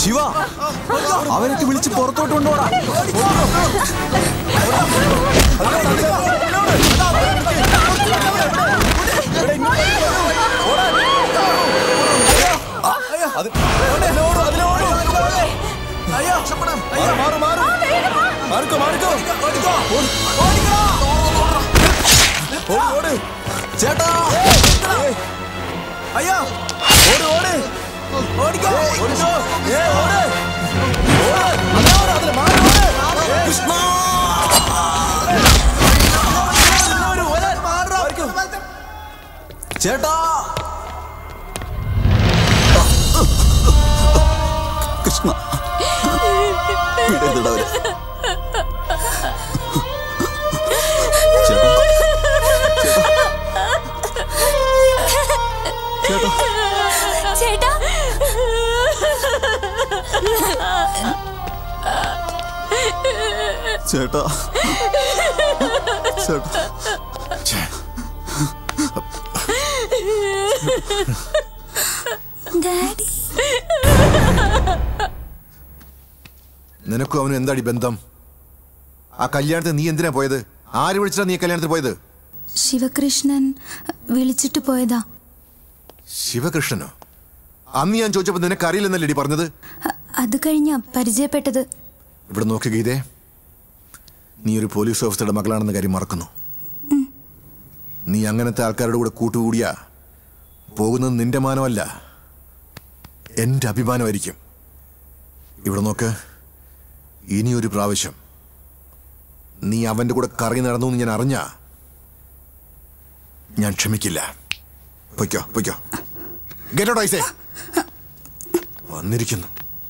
ശിവ അവരൊക്കെ വിളിച്ച് പുറത്തോട്ട് കൊണ്ടുപോടാ ചേട്ടാ അയ്യോ ഓട് ഓട് ഓടിക്കോ ഓടിക്കോ ഏ ഓട് കൃഷ്ണ ചേട്ടാ കൃഷ്ണ വിടരുതെടാ അവരെ. ചേട്ടാ ചേട്ടാ ചേട്ടാ ചേട്ടാ ഡാഡി നിനക്കും അവനും എന്താടി ബന്ധം ആ കല്യാണത്തിന് നീ എന്തിനാ പോയത് ആര് വിളിച്ചിട്ടാ നീ കല്യാണത്തിന് പോയത് ശിവകൃഷ്ണൻ വിളിച്ചിട്ട് പോയതാ ശിവകൃഷ്ണനോ അന്ന് ഞാൻ ചോദിച്ചപ്പോ നിനക്ക് അറിയില്ലെന്നല്ലേടി പറഞ്ഞത് അ- അത് കഴിഞ്ഞ പരിചയപ്പെട്ടത് ഇവിടെ നോക്കി ഗീതേ നീ ഒരു പോലീസ് ഓഫീസറുടെ മകളാണെന്ന കാര്യം മറക്കുന്നു നീ അങ്ങനത്തെ ആൾക്കാരുടെ കൂടെ കൂട്ടുകൂടിയാ പോകുന്നത് നിന്റെ മാനമല്ല എൻ്റെ അഭിമാനമായിരിക്കും ഇവിടെ നോക്ക് ഇനി ഒരു പ്രാവശ്യം നീ അവൻ്റെ കൂടെ കറങ്ങി നടന്നു എന്ന് ഞാൻ അറിഞ്ഞ ഞാൻ ക്ഷമിക്കില്ല പൊയ്ക്കോ പൊയ്ക്കോ ഗെറ്റോട്ട് ഐസേ വന്നിരിക്കുന്നു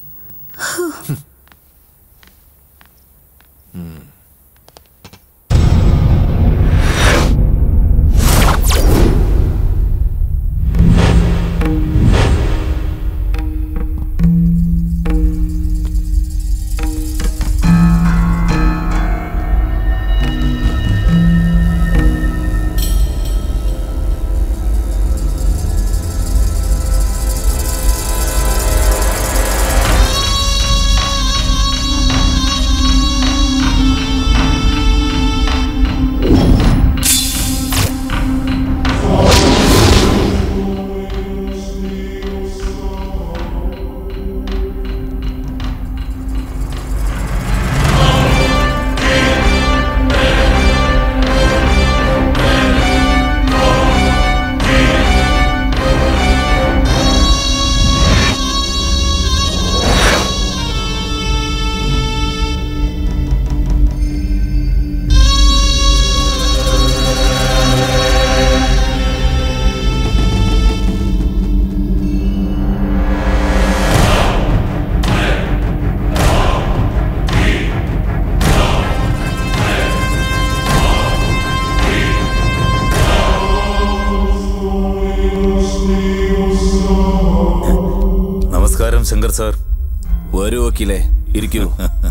നമസ്കാരം ശങ്കർ സാർ വരൂ വക്കീലേ ഇരിക്കൂ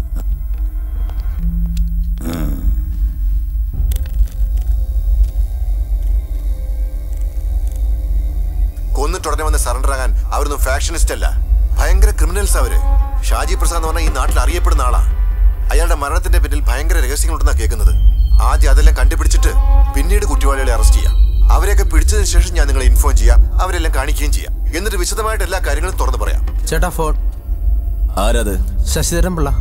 കൊന്നിട്ട് ഉടനെ വന്ന് സറണ്ടർ ആകാൻ അവരൊന്നും ഫാക്ഷനിസ്റ്റ് അല്ല ഭയങ്കര ക്രിമിനൽസ് അവര് ഷാജി പ്രസാദ് എന്ന് പറഞ്ഞാൽ ഈ നാട്ടിൽ അറിയപ്പെടുന്ന ആളാ അയാളുടെ മരണത്തിന്റെ പിന്നിൽ ഭയങ്കര രഹസ്യങ്ങളുണ്ടെന്നാ കേൾക്കുന്നത് ആദ്യം അതെല്ലാം കണ്ടുപിടിച്ചിട്ട് പിന്നീട് കുറ്റവാളികളെ അറസ്റ്റ് ചെയ്യാം അവരെയൊക്കെ പിടിച്ചതിന് ശേഷം ഞാൻ നിങ്ങളെ ഇൻഫോം ചെയ്യാം അവരെല്ലാം കാണിക്കുകയും ചെയ്യാം എന്നിട്ട് വിശദമായിട്ട് എല്ലാ കാര്യങ്ങളും തുറന്നു പറയാം ചേട്ടാ ഫോൺ ആരാത് ശശിധരൻ പിള്ള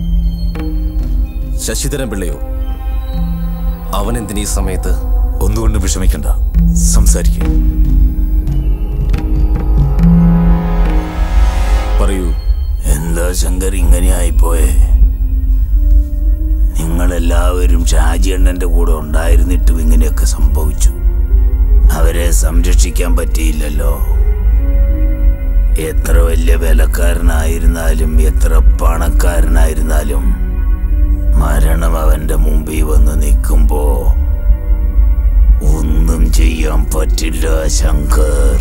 ശശിധരൻ പിള്ളയോ അവൻ എന്തിനീ സമയത്ത് ഒന്നുകൊണ്ടും വിഷമിക്കണ്ട സംസാരിക്കും പറയൂ എന്താ ശങ്കർ ഇങ്ങനെ ആയിപ്പോയെ നിങ്ങളെല്ലാവരും ഷാജിയണ്ണന്റെ കൂടെ ഉണ്ടായിരുന്നിട്ടും ഇങ്ങനെയൊക്കെ സംഭവിച്ചു അവരെ സംരക്ഷിക്കാൻ പറ്റിയില്ലല്ലോ എത്ര വലിയ വിലക്കാരനായിരുന്നാലും എത്ര പണക്കാരനായിരുന്നാലും മരണം അവന്റെ മുമ്പിൽ വന്ന് നിൽക്കുമ്പോ ഒന്നും ചെയ്യാൻ പറ്റില്ല ശങ്കർ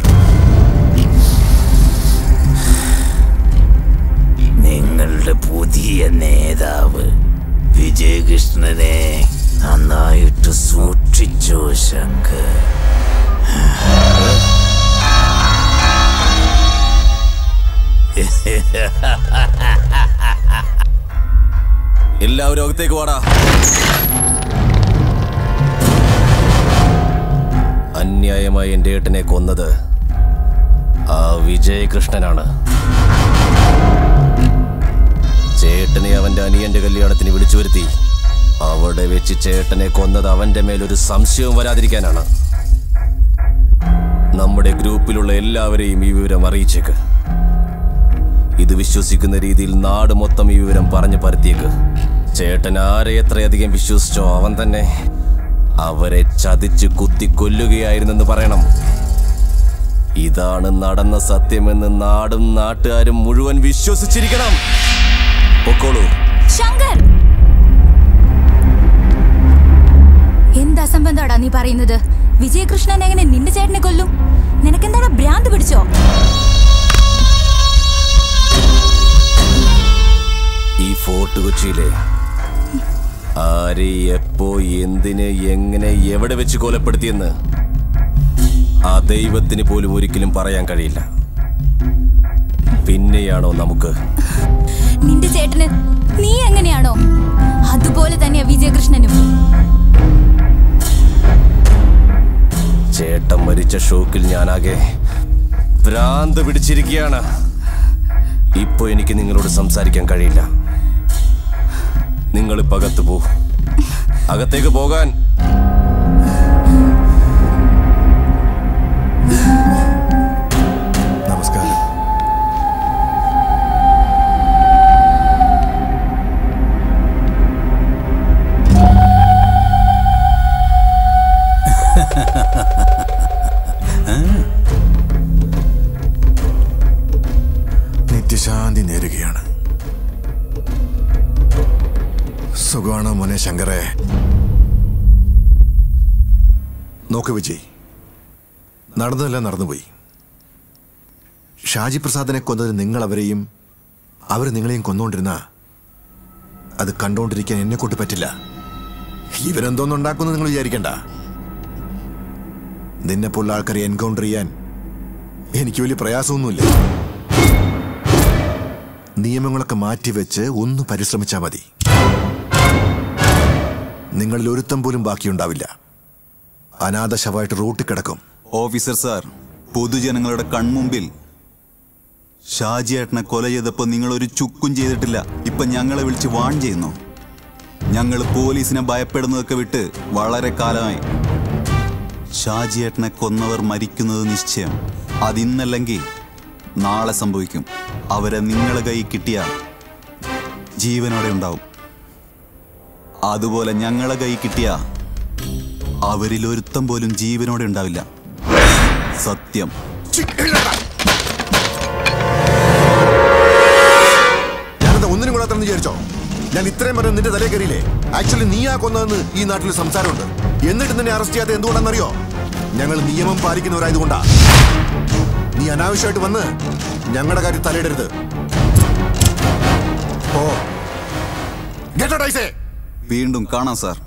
നിങ്ങളുടെ പുതിയ നേതാവ് വിജയകൃഷ്ണനെ നന്നായിട്ട് സൂക്ഷിച്ചു ശങ്കർ എല്ലാവരും അകത്തേക്ക് വാടാ അന്യായമായി എന്റെ ഏട്ടനെ കൊന്നത് ആ വിജയകൃഷ്ണനാണ് ചേട്ടനെ അവന്റെ അനിയന്റെ കല്യാണത്തിന് വിളിച്ചു വരുത്തി അവിടെ വെച്ച് ചേട്ടനെ കൊന്നത് അവന്റെ മേലൊരു സംശയവും വരാതിരിക്കാനാണ് നമ്മുടെ ഗ്രൂപ്പിലുള്ള എല്ലാവരെയും ഈ വിവരം അറിയിച്ചേക്ക് ഇത് വിശ്വസിക്കുന്ന രീതിയിൽ നാട് മൊത്തം ഈ വിവരം പറഞ്ഞു പരത്തിയേക്ക് ചേട്ടൻ ആരെ എത്രയധികം വിശ്വസിച്ചോ അവൻ തന്നെ അവരെ ചതിച്ച് കുത്തി കൊല്ലുകയായിരുന്നെന്ന് പറയണം ഇതാണ് നടന്ന സത്യമെന്ന് നാടും നാട്ടുകാരും മുഴുവൻ വിശ്വസിച്ചിരിക്കണം പൊക്കോളൂ ശങ്കർ എന്താ സംബന്ധാടാ നീ പറയുന്നത് വിജയകൃഷ്ണൻ എങ്ങനെ നിന്റെ ചേട്ടനെ കൊല്ലും നിനക്കെന്താടാ ഭ്രാന്ത് പിടിച്ചോ ഈ ഫോർട്ട് കൊച്ചിയിലെ ആരെ എപ്പോ എന്തിന് എങ്ങനെ എവിടെ വെച്ച് കൊലപ്പെടുത്തിയെന്ന് ആ ദൈവത്തിന് പോലും ഒരിക്കലും പറയാൻ കഴിയില്ല പിന്നെയാണോ നമുക്ക് നിന്റെ ചേട്ടന് നീ എങ്ങനെയാണോ അതുപോലെ തന്നെയാ വിജയകൃഷ്ണനും ചേട്ടൻ മരിച്ച ഷോക്കിൽ ഞാനാകെ ഭ്രാന്ത് പിടിച്ചിരിക്കുകയാണ് ഇപ്പൊ എനിക്ക് നിങ്ങളോട് സംസാരിക്കാൻ കഴിയില്ല നിങ്ങൾ ഇപ്പൊ അകത്ത് പോ അകത്തേക്ക് പോകാൻ നമസ്കാരം നിത്യശാന്തി നേരുകയാണ് സുഖമാണോ മോനെ ശങ്കറെ നോക്ക് വിജയ് നടന്നതെല്ലാം നടന്നുപോയി ഷാജി പ്രസാദിനെ കൊന്നത് നിങ്ങൾ അവരെയും അവർ നിങ്ങളെയും കൊന്നുകൊണ്ടിരുന്ന അത് കണ്ടുകൊണ്ടിരിക്കാൻ എന്നെ കൊണ്ട് പറ്റില്ല ഇവരെന്തോന്നുണ്ടാക്കുന്നു നിങ്ങൾ വിചാരിക്കണ്ട നിന്നെ പോലുള്ള ആൾക്കാരെ എൻകൗണ്ടർ ചെയ്യാൻ എനിക്ക് വലിയ പ്രയാസമൊന്നുമില്ല നിയമങ്ങളൊക്കെ മാറ്റിവെച്ച് ഒന്ന് പരിശ്രമിച്ചാൽ മതി നിങ്ങളിൽ ഒരുത്തം പോലും ബാക്കിയുണ്ടാവില്ല അനാഥ ശവമായിട്ട് റൂട്ടിൽ കിടക്കും ഓഫീസർ സാർ പൊതുജനങ്ങളുടെ കൺമുമ്പിൽ ഷാജിയേട്ടനെ കൊല ചെയ്തപ്പോ നിങ്ങൾ ഒരു ചുക്കും ചെയ്തിട്ടില്ല ഇപ്പൊ ഞങ്ങളെ വിളിച്ച് വാൺ ചെയ്യുന്നു ഞങ്ങൾ പോലീസിനെ ഭയപ്പെടുന്നതൊക്കെ വിട്ട് വളരെ കാലമായി ഷാജിയേട്ടനെ കൊന്നവർ മരിക്കുന്നത് നിശ്ചയം അതിന്നല്ലെങ്കിൽ നാളെ സംഭവിക്കും അവരെ നിങ്ങളെ കൈ കിട്ടിയ ജീവനോടെ ഉണ്ടാവും അതുപോലെ ഞങ്ങളെ കൈ കിട്ടിയ അവരിൽ ഒരുത്തം പോലും ജീവനോടെ ഉണ്ടാവില്ല സത്യം ഞാനെന്താ ഒന്നിനും കൊള്ളാത്തെന്ന് വിചാരിച്ചോ ഞാൻ ഇത്രയും പറഞ്ഞ നിന്റെ തലേ കയറിയില്ലേ ആക്ച്വലി നീയാ കൊന്നതെന്ന് ഈ നാട്ടിൽ സംസാരമുണ്ട് എന്നിട്ട് നിന്നെ അറസ്റ്റ് ചെയ്യാതെ എന്തുകൊണ്ടാണെന്നറിയോ ഞങ്ങൾ നിയമം പാലിക്കുന്നവരായതുകൊണ്ടാ നീ അനാവശ്യമായിട്ട് വന്ന് ഞങ്ങളുടെ കാര്യം തലയിടരുത് ഓ ഗെറ്റ് ഔട്ട് ഐസേ വീണ്ടും കാണാം സാർ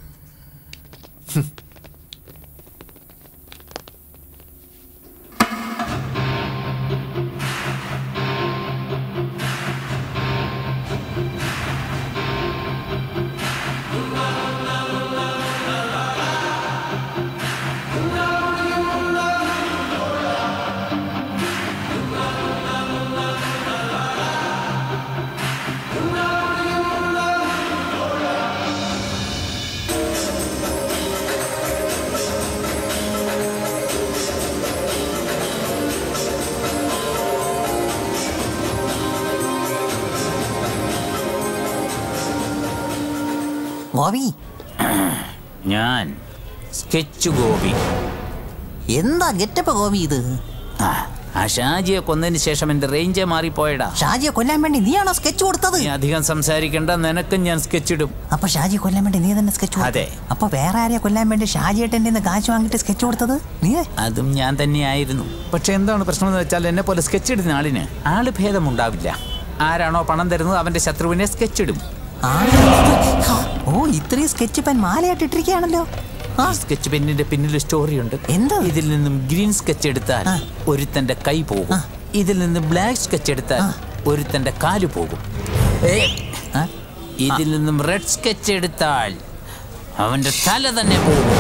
ഗോപി ഞാൻ സ്കെച്ച് ഗോപി എന്താ ഗെറ്റപ്പ് ഗോപി ഇത് ആ, ആ ഷാജിയെ കൊന്നതിന് ശേഷം എന്റെ റേഞ്ചേ മാറിപ്പോയടാ ഷാജിയെ കൊല്ലാൻ വേണ്ടി നീയാണോ സ്കെച്ച് കൊടുത്തത് നീ അധികം സംസാരിക്കണ്ട നിനക്കും ഞാൻ സ്കെച്ച് ഇടും അപ്പൊ ഷാജിയെ കൊല്ലാൻ വേണ്ടി നീ തന്നെ സ്കെച്ച് അതെ. അപ്പൊ വേറെ ആരെയെ കൊല്ലാൻ വേണ്ടി ഷാജിയേട്ടൻ്റെ നിന്ന് കാശ് വാങ്ങിയിട്ട് സ്കെച്ച് കൊടുത്തത് നീ അതും ഞാൻ തന്നെയായിരുന്നു പക്ഷെ എന്താണ് പ്രശ്നം എന്ന് വെച്ചാൽ എന്നെ പോലെ സ്കെച്ച് ഇടുന്ന ആളിന് ആള് ഭേദമുണ്ടാവില്ല ആരാണോ പണം തരുന്നത് അവന്റെ ശത്രുവിനെ സ്കെച്ച് ഇടും ആ. ഓ ഇത്രയും സ്കെച്ച് പെൻ മാലയായിട്ട് ഇട്ടിരിക്കുകയാണല്ലോ ഈ സ്കെച്ച് പെന്നിന്റെ പിന്നിൽ സ്റ്റോറി ഉണ്ട് എന്താ ഇതിൽ നിന്നും ഗ്രീൻ സ്കെച്ച് എടുത്താൽ ഒരുത്തന്റെ കൈ പോകും ഇതിൽ നിന്ന് ബ്ലാക്ക് സ്കെച്ച് എടുത്താൽ ഒരുത്തന്റെ കാല് പോകും ഏ, ഇതിൽ നിന്നും റെഡ് സ്കെച്ച് എടുത്താൽ അവന്റെ തല തന്നെ പോകും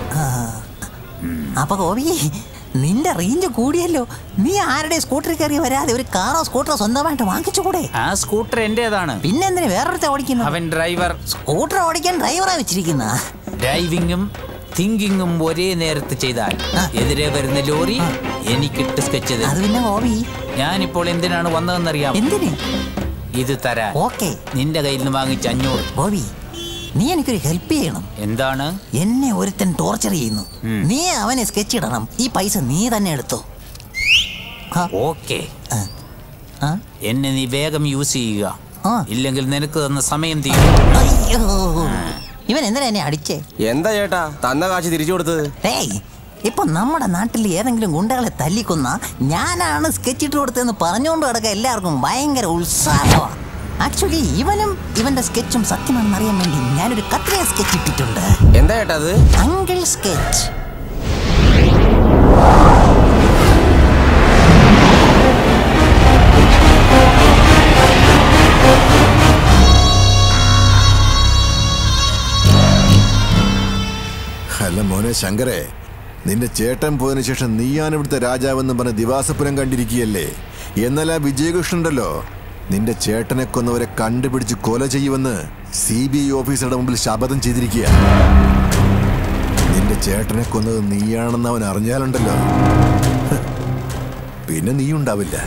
അപ്പൊ ഗോപി നിന്റെ റേഞ്ച് കൂടിയല്ലോ നീ ആരുടെ സ്കൂട്ടറിൽ കയറി വരാതെ ഒരു കാറോ സ്കൂട്ടറോ സ്വന്തമായിട്ട് വാങ്ങിച്ചുകൂടെ ആ സ്കൂട്ടർ എന്റേതാണ് പിന്നെന്തിന് വേറൊരുത്തെ ഓടിക്കുന്നു അവൻ ഡ്രൈവർ സ്കൂട്ടർ ഓടിക്കാൻ ഡ്രൈവറാ വെച്ചിരിക്കുന്ന ഡ്രൈവിങ്ങും തിങ്കിങ്ങും ഒരേ നേരത്ത് ചെയ്താൽ എതിരെ വരുന്ന ലോറി എനിക്കിട്ട് സ്കെച്ച് അത് പിന്നെ ഗോപി ഞാനിപ്പോൾ എന്തിനാണ് വന്നതെന്നറിയാം എന്തിന് ഇത് തരാൻ ഓക്കെ നിന്റെ കയ്യിൽ നിന്ന് വാങ്ങിച്ച അഞ്ഞൂറ് ഗോപി നീ എനിക്കൊരു ഹെൽപ്പ് ചെയ്യണം എന്താണ് എന്നെ ഒരുത്തൻ ടോർച്ചർ ചെയ്യുന്നു നീ അവനെ സ്കെച്ച് ഇടണം ഈ പൈസ നീ തന്നെ എടുത്തോ ഓക്കെ എന്നെ നീ വേഗം യൂസ് ചെയ്യുക ഇല്ലെങ്കിൽ നിനക്ക് തന്ന സമയം തീരും അയ്യോ ഇവൻ എന്തിനാ എന്നെ അടിച്ചേ എന്താ ചേട്ടാ തന്ന കാശ് തിരിച്ചു കൊടുത്തത് ഏയ് ഇപ്പൊ നമ്മുടെ നാട്ടിൽ ഏതെങ്കിലും ഗുണ്ടകളെ തല്ലിക്കൊന്ന ഞാനാണ് സ്കെച്ച് ഇട്ട് കൊടുത്തതെന്ന് പറഞ്ഞുകൊണ്ട് കിടക്കുക എല്ലാവർക്കും ഭയങ്കര ഉത്സാഹമാണ് ആക്ച്വലി ഇവനും ഇവന്റെ സ്കെച്ചും സത്യമാണെന്ന് അറിയാൻ വേണ്ടി ഞാനൊരു കത്രിക സ്കെച്ച് ഇട്ടിട്ടുണ്ട് എന്താ ചേട്ടാ അത് അങ്കിൾ സ്കെച്ച് അല്ല മോനെ ശങ്കരെ നിന്റെ ചേട്ടൻ പോയതിനു ശേഷം നീയാണ് ഇവിടുത്തെ രാജാവെന്ന് പറഞ്ഞ് ദിവാസപുരം കണ്ടിരിക്കുകയല്ലേ എന്നാൽ ആ വിജയകൃഷ്ണനുണ്ടല്ലോ നിന്റെ ചേട്ടനെ കൊന്നവരെ കണ്ടുപിടിച്ച് കൊല ചെയ്യുമെന്ന് സി ബി ഐ ഓഫീസറുടെ മുമ്പിൽ ശപഥം ചെയ്തിരിക്കുക നിന്റെ ചേട്ടനെ കൊന്നത് നീയാണെന്ന് അവൻ അറിഞ്ഞാലുണ്ടല്ലോ ഹ്, പിന്നെ നീ ഉണ്ടാവില്ല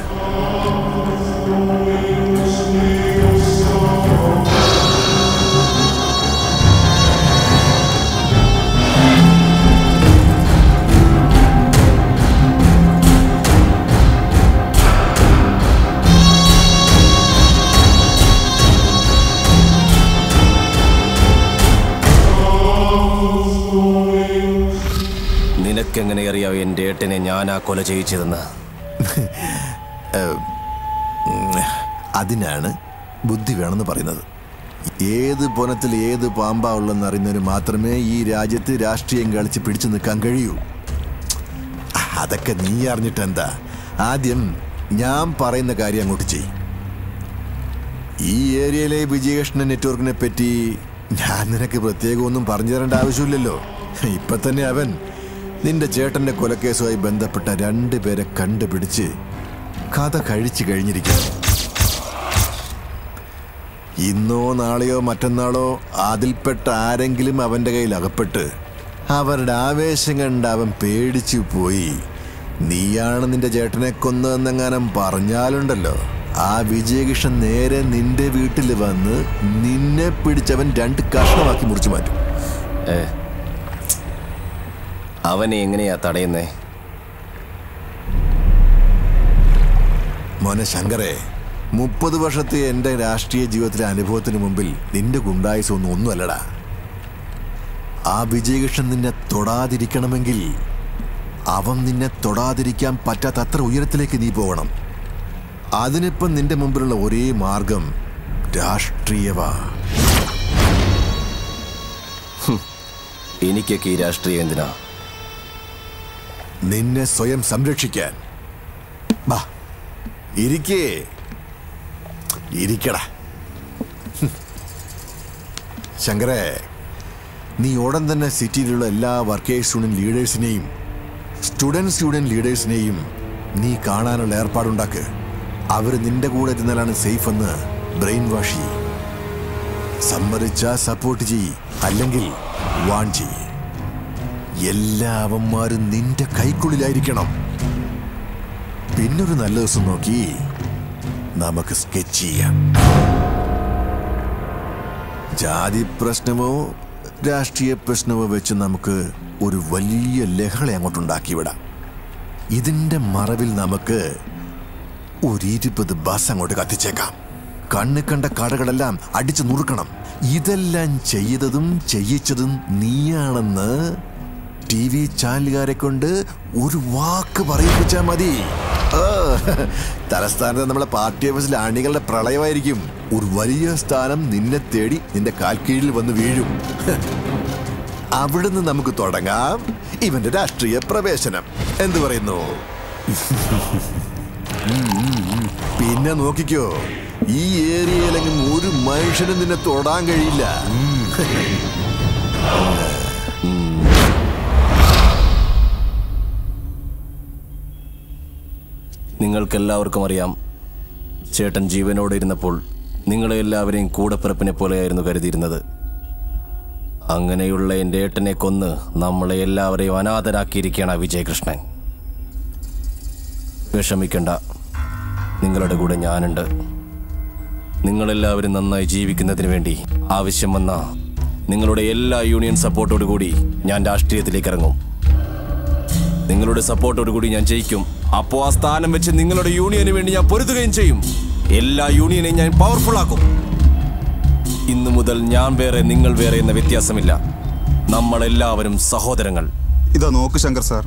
നിനക്കെങ്ങനെ അറിയാം എന്റെ ഏട്ടനെ ഞാനാ കൊല ചെയ്യിച്ചതെന്ന് ഏഹ്, ഉം, അതിനാണ് ബുദ്ധി വേണമെന്ന് പറയുന്നത് ഏത് പൊനത്തിൽ ഏത് പാമ്പാ ഉള്ളെന്ന് അറിയുന്നവന് മാത്രമേ ഈ രാജ്യത്ത് രാഷ്ട്രീയം കളിച്ച് പിടിച്ചു നിൽക്കാൻ കഴിയൂ അതൊക്കെ നീ അറിഞ്ഞിട്ട് എന്താ ആദ്യം ഞാൻ പറയുന്ന കാര്യം അങ്ങോട്ട് ചെയ് ഈ ഏരിയയിലെ വിജയകൃഷ്ണൻ നെറ്റ്വർക്കിനെ പറ്റി ഞാൻ നിനക്ക് പ്രത്യേകം ഒന്നും പറഞ്ഞു തരേണ്ട ആവശ്യമില്ലല്ലോ ഇപ്പൊ തന്നെ അവൻ നിന്റെ ചേട്ടന്റെ കൊലക്കേസുമായി ബന്ധപ്പെട്ട രണ്ടുപേരെ കണ്ടുപിടിച്ച് കഥ കഴിച്ചു കഴിഞ്ഞിരിക്കുന്നു ഇന്നോ നാളെയോ മറ്റന്നാളോ അതിൽപ്പെട്ട ആരെങ്കിലും അവന്റെ കയ്യിൽ അകപ്പെട്ട് അവരുടെ ആവേശം കണ്ട് അവൻ പേടിച്ചു പോയി നീയാണ് നിന്റെ ചേട്ടനെ കൊന്നതെന്നെങ്ങാനും പറഞ്ഞാലുണ്ടല്ലോ ആ വിജയകൃഷ്ണൻ നേരെ നിന്റെ വീട്ടിൽ വന്ന് നിന്നെ പിടിച്ചവൻ രണ്ട് കഷ്ണമാക്കി മുറിച്ചു മാറ്റും ഏ അവനെ എങ്ങനെയാ തടയുന്നേ മോനെ ശങ്കരെ മുപ്പത് വർഷത്തെ എൻ്റെ രാഷ്ട്രീയ ജീവിതത്തിലെ അനുഭവത്തിന് മുമ്പിൽ നിന്റെ ഗുണ്ടായുസം ഒന്നും ഒന്നുമല്ലടാ ആ വിജയകൃഷ്ണൻ നിന്നെ തൊടാതിരിക്കണമെങ്കിൽ അവൻ നിന്നെ തൊടാതിരിക്കാൻ പറ്റാത്ത അത്ര ഉയരത്തിലേക്ക് നീ പോകണം അതിനിപ്പം നിന്റെ മുമ്പിലുള്ള ഒരേ മാർഗം രാഷ്ട്രീയവാ എനിക്കൊക്കെ ഈ രാഷ്ട്രീയം എന്തിനാ നിന്നെ സ്വയം സംരക്ഷിക്കാൻ ബാ ഇരിക്കേ ഇരിക്കടാ ഹും. ശങ്കരേ നീ ഉടൻ തന്നെ സിറ്റിയിലുള്ള എല്ലാ വർക്കേഴ്സ് യൂണിയൻ ലീഡേഴ്സിനെയും സ്റ്റുഡൻസ് യൂണിയൻ ലീഡേഴ്സിനെയും നീ കാണാനുള്ള ഏർപ്പാടുണ്ടാക്ക് അവർ നിന്റെ കൂടെ ഇരുന്നാലാണ് സേഫ് എന്ന് ബ്രെയിൻ വാഷ് ചെയ്യ് സമ്മതിച്ചാ സപ്പോർട്ട് ചെയ്യ് അല്ലെങ്കിൽ വാൺ ചെയ്യ് എല്ലാ അവന്മാരും നിന്റെ കൈക്കുള്ളിലായിരിക്കണം പിന്നൊരു നല്ല ദിവസം നോക്കി നമുക്ക് സ്കെച്ച് ചെയ്യാം ജാതി പ്രശ്നമോ രാഷ്ട്രീയ പ്രശ്നമോ വെച്ച് നമുക്ക് ഒരു വലിയ ലഹള അങ്ങോട്ടുണ്ടാക്കി വിടാം ഇതിന്റെ മറവിൽ നമുക്ക് ഒരു ഇരുപത് ബസ് അങ്ങോട്ട് കത്തിച്ചേക്കാം കണ്ണ് കണ്ട കടകളെല്ലാം അടിച്ചു നുറുക്കണം ഇതെല്ലാം ചെയ്തതും ചെയ്യിച്ചതും നീയാണെന്ന് ടി വി ചാനലുകാരെ കൊണ്ട് ഒരു വാക്ക് പറയിപ്പിച്ചാൽ മതി ആ, തലസ്ഥാനത്ത് നമ്മളെ പാർട്ടി ഓഫീസിൽ അണികളുടെ പ്രളയമായിരിക്കും ഒരു വലിയ സ്ഥാനം നിന്നെ തേടി നിന്റെ കാൽക്കീഴിൽ വന്ന് വീഴും അവിടുന്ന് നമുക്ക് തുടങ്ങാം ഇവന്റെ രാഷ്ട്രീയ പ്രവേശനം എന്തു പറയുന്നു പിന്നെ നോക്കിക്കോ ഈ ഏരിയയിലെങ്കിലും ഒരു മനുഷ്യനും നിന്നെ തൊടാൻ കഴിയില്ല നിങ്ങൾക്കെല്ലാവർക്കും അറിയാം ചേട്ടൻ ജീവനോടെ ഇരുന്നപ്പോൾ നിങ്ങളെ എല്ലാവരെയും കൂടപ്പിറപ്പിനെ പോലെയായിരുന്നു കരുതിയിരുന്നത് അങ്ങനെയുള്ള എൻ്റെ ഏട്ടനെ കൊന്ന് നമ്മളെ എല്ലാവരെയും അനാഥരാക്കിയിരിക്കുകയാണ് ആ വിജയകൃഷ്ണൻ വിഷമിക്കണ്ട നിങ്ങളുടെ കൂടെ ഞാനുണ്ട് നിങ്ങളെല്ലാവരും നന്നായി ജീവിക്കുന്നതിന് വേണ്ടി ആവശ്യം വന്ന നിങ്ങളുടെ എല്ലാ യൂണിയൻ സപ്പോർട്ടോടു കൂടി ഞാൻ രാഷ്ട്രീയത്തിലേക്ക് ഇറങ്ങും നിങ്ങളുടെ സപ്പോർട്ടോടു കൂടി ഞാൻ ജയിക്കും അപ്പോൾ ആ സ്ഥാനം വെച്ച് നിങ്ങളുടെ യൂണിയന് വേണ്ടി ഞാൻ പൊരുതുകയും ചെയ്യും എല്ലാ യൂണിയനെയും ഞാൻ പവർഫുൾ ആക്കും ഇന്നു മുതൽ ഞാൻ വേറെ നിങ്ങൾ വേറെ എന്ന വ്യത്യാസമില്ല നമ്മളെല്ലാവരും സഹോദരങ്ങൾ ഇതാ നോക്ക് ശങ്കർ സാർ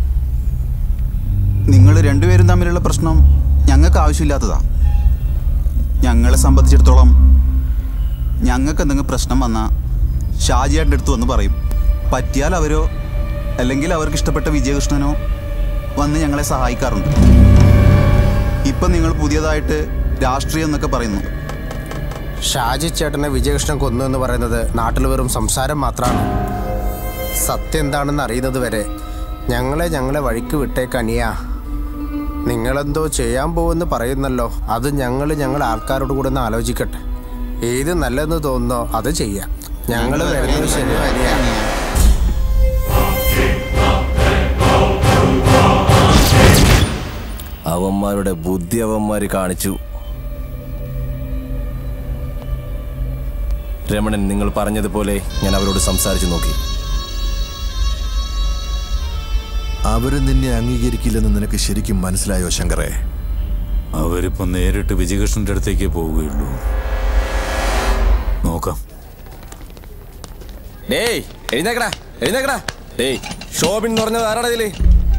നിങ്ങൾ രണ്ടുപേരും തമ്മിലുള്ള പ്രശ്നം ഞങ്ങൾക്ക് ആവശ്യമില്ലാത്തതാ ഞങ്ങളെ സംബന്ധിച്ചിടത്തോളം ഞങ്ങൾക്ക് എന്തെങ്കിലും പ്രശ്നം വന്നാൽ ഷാജിയാൻ്റെ അടുത്ത് വന്ന് പറയും പറ്റിയാൽ അവരോ അല്ലെങ്കിൽ അവർക്ക് ഇഷ്ടപ്പെട്ട വിജയകൃഷ്ണനോ വന്ന് ഞങ്ങളെ സഹായിക്കാറുണ്ട് ഇപ്പം നിങ്ങൾ പുതിയതായിട്ട് രാഷ്ട്രീയം എന്നൊക്കെ പറയുന്നു ഷാജി ചേട്ടനെ വിജയകൃഷ്ണൻ കൊന്നു എന്ന് പറയുന്നത് നാട്ടിൽ വെറും സംസാരം മാത്രമാണ് സത്യം എന്താണെന്ന് അറിയുന്നത് വരെ ഞങ്ങളെ ഞങ്ങളെ വഴിക്ക് വിട്ടേക്കനിയ നിങ്ങളെന്തോ ചെയ്യാൻ പോകുമെന്ന് പറയുന്നല്ലോ അത് ഞങ്ങൾ ഞങ്ങളുടെ ആൾക്കാരോട് കൂടെ ഒന്ന് ആലോചിക്കട്ടെ ഏത് നല്ലതെന്ന് തോന്നുന്നോ അത് ചെയ്യാം ഞങ്ങൾ വരുന്നത് ശരി അനിയ അവന്മാരുടെ ബുദ്ധി അവന്മാര് കാണിച്ചു രമണൻ നിങ്ങൾ പറഞ്ഞതുപോലെ ഞാൻ അവരോട് സംസാരിച്ചു നോക്കി അവര് നിന്നെ അംഗീകരിക്കില്ലെന്ന് നിനക്ക് ശരിക്കും മനസ്സിലായോ ശങ്കറേ അവരിപ്പോ നേരിട്ട് വിജയകൃഷ്ണന്റെ അടുത്തേക്ക് പോവുകയുള്ളൂ നോക്കാം ഡേയ് എഴുന്നേക്കടാ എഴുന്നേക്കടാ ഡേയ് ഷോബിൻ എന്ന് പറഞ്ഞത് ആരാടാ ഇതില്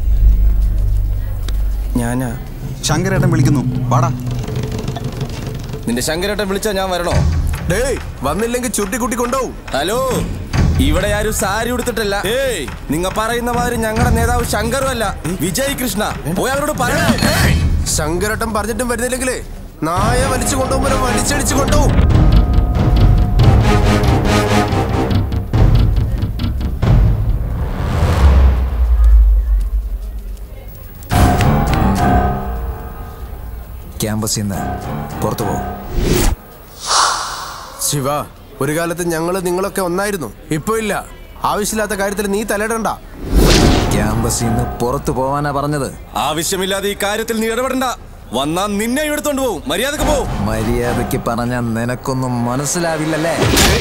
ഞാനാ ശങ്കരേട്ടൻ വിളിക്കുന്നു വാടാ നിന്റെ ശങ്കരേട്ടൻ വിളിച്ചാ ഞാൻ വരണോ ഡേയ് വന്നില്ലെങ്കിൽ ചുരുട്ടിക്കുട്ടി കൊണ്ടുപോകും ഹലോ ഇവിടെ ആരും സാരി ഉടുത്തിട്ടല്ല ഏയ് നിങ്ങ പറയുന്ന മാതിരി ഞങ്ങളുടെ നേതാവ് ശങ്കറും അല്ല വിജയ് കൃഷ്ണ പോയി അവരോട് പറയണേ ശങ്കരട്ടൻ പറഞ്ഞിട്ടും വരുന്നില്ലെങ്കിലേ നായ വലിച്ചു കൊണ്ടുപോകുമ്പോൾ വലിച്ചടിച്ചു കൊണ്ടുപോകും ക്യാമ്പസിൽ നിന്ന് പുറത്തു പോകും ശിവ ഒരു കാലത്ത് ഞങ്ങൾ നിങ്ങളൊക്കെ ഒന്നായിരുന്നു ഇപ്പൊ ഇല്ല ആവശ്യമില്ലാത്ത കാര്യത്തിൽ നീ തലയിടണ്ട ക്യാമ്പസിൽ നിന്ന് പുറത്തു പോവാനാ പറഞ്ഞത് ആവശ്യമില്ലാതെ ഈ കാര്യത്തിൽ നീ ഇടപെടണ്ട വന്നാ നിന്നെ എടുത്തോണ്ട് പോകും മര്യാദക്ക് പോ മര്യാദയ്ക്ക് പറഞ്ഞ നിനക്കൊന്നും മനസ്സിലാവില്ലല്ലേ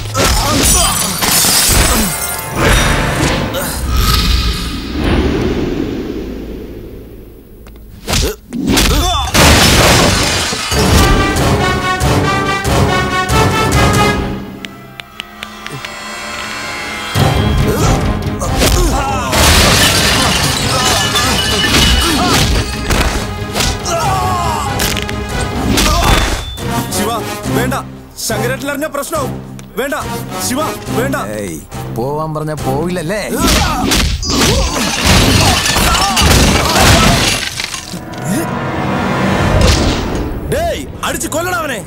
ശിവ വേണ്ട ശങ്കരേട്ടൻ അറിഞ്ഞ പ്രശ്നവും വേണ്ട ശിവ വേണ്ട ഏയ് പോവാൻ പറഞ്ഞ പോവില്ലല്ലേ ഡേയ് അടിച്ച് കൊല്ലണം അവനെ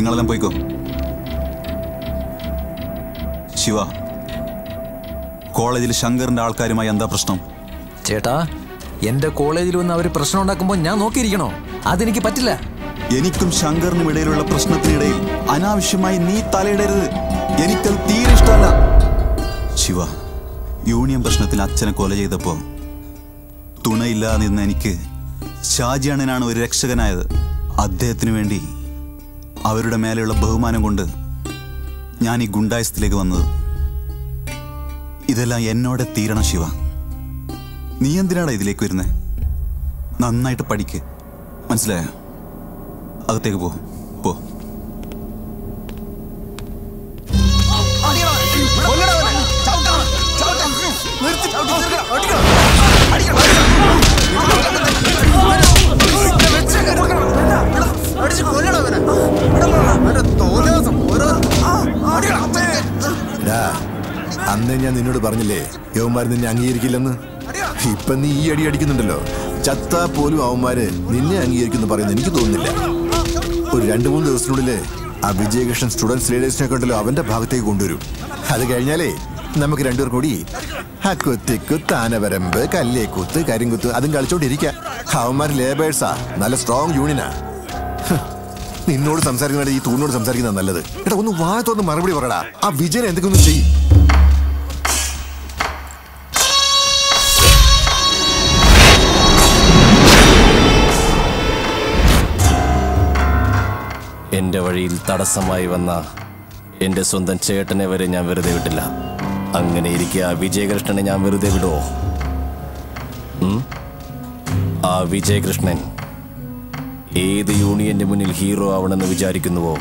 നിങ്ങളെല്ലാം പോയിക്കോ ശിവ കോളേജിൽ ശങ്കറിന്റെ ആൾക്കാരുമായി എന്താ പ്രശ്നം ചേട്ടാ എന്റെ കോളേജിൽ വന്ന് അവർ പ്രശ്നം ഉണ്ടാക്കുമ്പോൾ ഞാൻ നോക്കിയിരിക്കണോ അതെനിക്ക് പറ്റില്ല എനിക്കും ശങ്കറിനും ഇടയിലുള്ള പ്രശ്നത്തിനിടയിൽ അനാവശ്യമായി നീ തലയിടരുത് എനിക്കത് തീരെ ഇഷ്ടമല്ല ശിവ യൂണിയൻ പ്രശ്നത്തിൽ അച്ഛനെ കൊല ചെയ്തപ്പോ തുണയില്ലാതെ നിന്ന എനിക്ക് ഷാജിയണ്ണനാണ് ഒരു രക്ഷകനായത് അദ്ദേഹത്തിന് വേണ്ടി അവരുടെ മേലെയുള്ള ബഹുമാനം കൊണ്ട് ഞാൻ ഈ ഗുണ്ടായസത്തിലേക്ക് വന്നത് ഇതെല്ലാം എന്നോടെ തീരണം ശിവ നീ എന്തിനാടാ ഇതിലേക്ക് വരുന്നേ നന്നായിട്ട് പഠിക്ക് മനസ്സിലായോ അകത്തേക്ക് പോ പോ എടാ, അന്ന് ഞാൻ നിന്നോട് പറഞ്ഞില്ലേ യവന്മാർ നിന്നെ അംഗീകരിക്കില്ലെന്ന് ഇപ്പൊ നീ ഈ അടി അടിക്കുന്നുണ്ടല്ലോ ചത്താ പോലും അവന്മാര് നിന്നെ അംഗീകരിക്കുന്നു പറയുന്നത് എനിക്ക് തോന്നുന്നില്ല ഒരു രണ്ടു മൂന്ന് ദിവസത്തിനുള്ളില് ആ വിജയകൃഷ്ണൻ സ്റ്റുഡൻസ് ലീഡേഴ്സിനെ കണ്ടല്ലോ അവന്റെ ഭാഗത്തേക്ക് കൊണ്ടുവരും അത് കഴിഞ്ഞാലേ നമുക്ക് രണ്ടുപേർ കൂടി ആ കുത്തിക്കുത്ത് ആനവരമ്പ് കല്ലേക്കുത്ത് കരിങ്കുത്ത് അതും കളിച്ചോണ്ടിരിക്കാം അവന്മാർ ലേബേഴ്സാ നല്ല സ്ട്രോങ് യൂണിയനാ ഹ്, നിന്നോട് സംസാരിക്കുന്ന ഈ തൂണിനോട് സംസാരിക്കുന്ന നല്ലത് എടാ ഒന്ന് വാ തുറന്ന് മറുപടി പറടാ ആ വിജയൻ എന്തൊക്കെ ഒന്ന് ചെയ്യും എന്റെ വഴിയിൽ തടസ്സമായി വന്ന എന്റെ സ്വന്തം ചേട്ടനെ വരെ ഞാൻ വെറുതെ വിട്ടില്ല അങ്ങനെ ഇരിക്കുക ആ വിജയകൃഷ്ണനെ ഞാൻ വെറുതെ വിടുവോ ഉം? ആ വിജയകൃഷ്ണൻ ഏത് യൂണിയന്റെ മുന്നിൽ ഹീറോ ആവണമെന്ന് വിചാരിക്കുന്നുവോ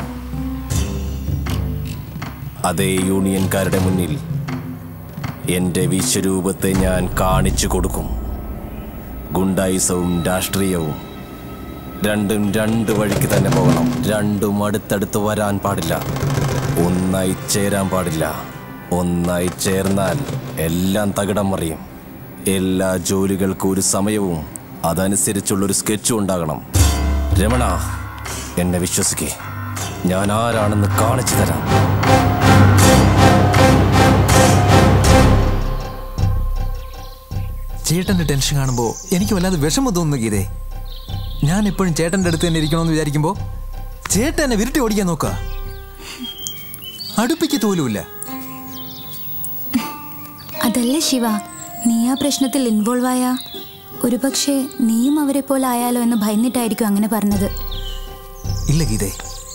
അതേ യൂണിയൻകാരുടെ മുന്നിൽ എന്റെ വിശ്വരൂപത്തെ ഞാൻ കാണിച്ചു കൊടുക്കും ഗുണ്ടായിസവും രാഷ്ട്രീയവും രണ്ടും രണ്ട് വഴിക്ക് തന്നെ പോകണം രണ്ടും അടുത്തടുത്ത് വരാൻ പാടില്ല ഒന്നായി ചേരാൻ പാടില്ല ഒന്നായി ചേർന്നാൽ എല്ലാം തകിടം മറിയും എല്ലാ ജോലികൾക്കും ഒരു സമയവും അതനുസരിച്ചുള്ളൊരു സ്കെച്ചും ഉണ്ടാകണം രമണ എന്നെ വിശ്വസിക്കേ ഞാൻ ആരാണെന്ന് കാണിച്ചു തരാം ചേട്ടന്റെ ടെൻഷൻ കാണുമ്പോൾ എനിക്ക് വല്ലാതെ വിഷമം തോന്നുന്നു ഗീതേ ഞാൻ എപ്പോഴും ചേട്ടന്റെ അടുത്ത് തന്നെ ഇരിക്കണമെന്ന് വിചാരിക്കുമ്പോൾ ചേട്ടൻ എന്നെ വിരട്ടി ഓടിക്കാൻ നോക്കുക അടുപ്പിക്കത്ത് പോലുമില്ല അതല്ല ശിവ നീ ആ പ്രശ്നത്തിൽ ഇൻവോൾവ് ആയ ഒരുപക്ഷെ നീയും അവരെ പോലെ ആയാലോ എന്ന് ഭയന്നിട്ടായിരിക്കും അങ്ങനെ പറഞ്ഞത് ഇല്ല ഗീതേ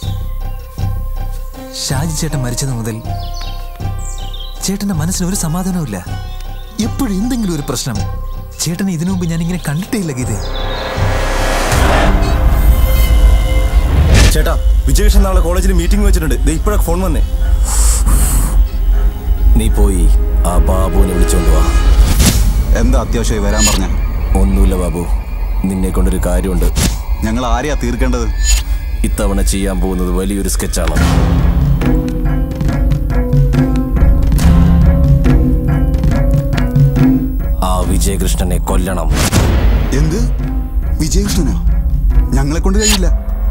ഷാജി ചേട്ടൻ മരിച്ചത് മുതൽ ചേട്ടന്റെ മനസ്സിന് ഒരു സമാധാനവും എപ്പോഴും എന്തെങ്കിലും ഒരു പ്രശ്നം ചേട്ടനെ ഇതിനു മുമ്പ് ഞാൻ ഇങ്ങനെ കണ്ടിട്ടേ ഇല്ല ഗീതേ ചേട്ടാ വിജയകൃഷ്ണൻ നാളെ കോളേജിൽ മീറ്റിംഗ് വെച്ചിട്ടുണ്ട് ദേ ഇപ്പോഴാ ഫോൺ വന്നേ നീ പോയി ആ ബാബുവിനെ വിളിച്ചോണ്ട് വാ എന്താ അത്യാവശ്യമായി വരാൻ പറഞ്ഞ ഒന്നുമില്ല ബാബു നിന്നെ കൊണ്ടൊരു കാര്യമുണ്ട് ഞങ്ങൾ ആരെയാ തീർക്കേണ്ടത് ഇത്തവണ ചെയ്യാൻ പോകുന്നത് വലിയൊരു സ്കെച്ചാണ് ആ വിജയകൃഷ്ണനെ കൊല്ലണം എന്ത് വിജയകൃഷ്ണനോ ഞങ്ങളെ കൊണ്ട് കഴിയില്ല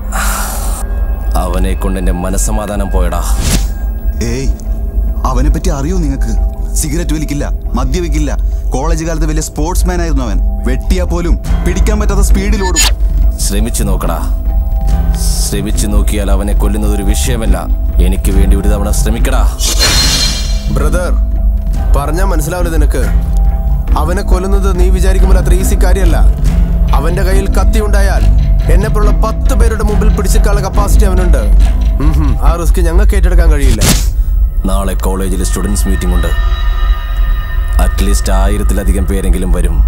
അവനെ കൊണ്ട് എന്റെ മനസ്സമാധാനം പോയടാ ഏയ് അവനെ പറ്റി അറിയോ നിങ്ങൾക്ക് സിഗരറ്റ് വലിക്കില്ല മദ്യപിക്കില്ല കോളേജ് കാലത്ത് വലിയ സ്പോർട്സ്മാൻ ആയിരുന്നു അവൻ വെട്ടിയാ പോലും പിടിക്കാൻ പറ്റാത്ത സ്പീഡിൽ ഓടും ശ്രമിച്ചു നോക്കടാ ശ്രമിച്ചു നോക്കിയാൽ അവനെ കൊല്ലുന്നത് ഒരു വിഷയമല്ല എനിക്ക് വേണ്ടി ഒരു തവണ ശ്രമിക്കടാ ബ്രദർ പറഞ്ഞാ മനസ്സിലാവില്ല നിനക്ക് അവനെ കൊല്ലുന്നത് നീ വിചാരിക്കുമ്പോൾ അത്ര ഈസി കാര്യമല്ല അവന്റെ കയ്യിൽ കത്തി ഉണ്ടായാൽ എന്നെ പോലുള്ള പത്ത് പേരുടെ മുമ്പിൽ പിടിച്ചിട്ടുള്ള കപ്പാസിറ്റി അവനുണ്ട് ഉം ഹും, ആ റിസ്ക് ഞങ്ങൾക്ക് ഏറ്റെടുക്കാൻ കഴിയില്ല നാളെ കോളേജിൽ സ്റ്റുഡൻസ് മീറ്റിംഗ് ഉണ്ട് അറ്റ്ലീസ്റ്റ് ആയിരത്തിലധികം പേരെങ്കിലും വരും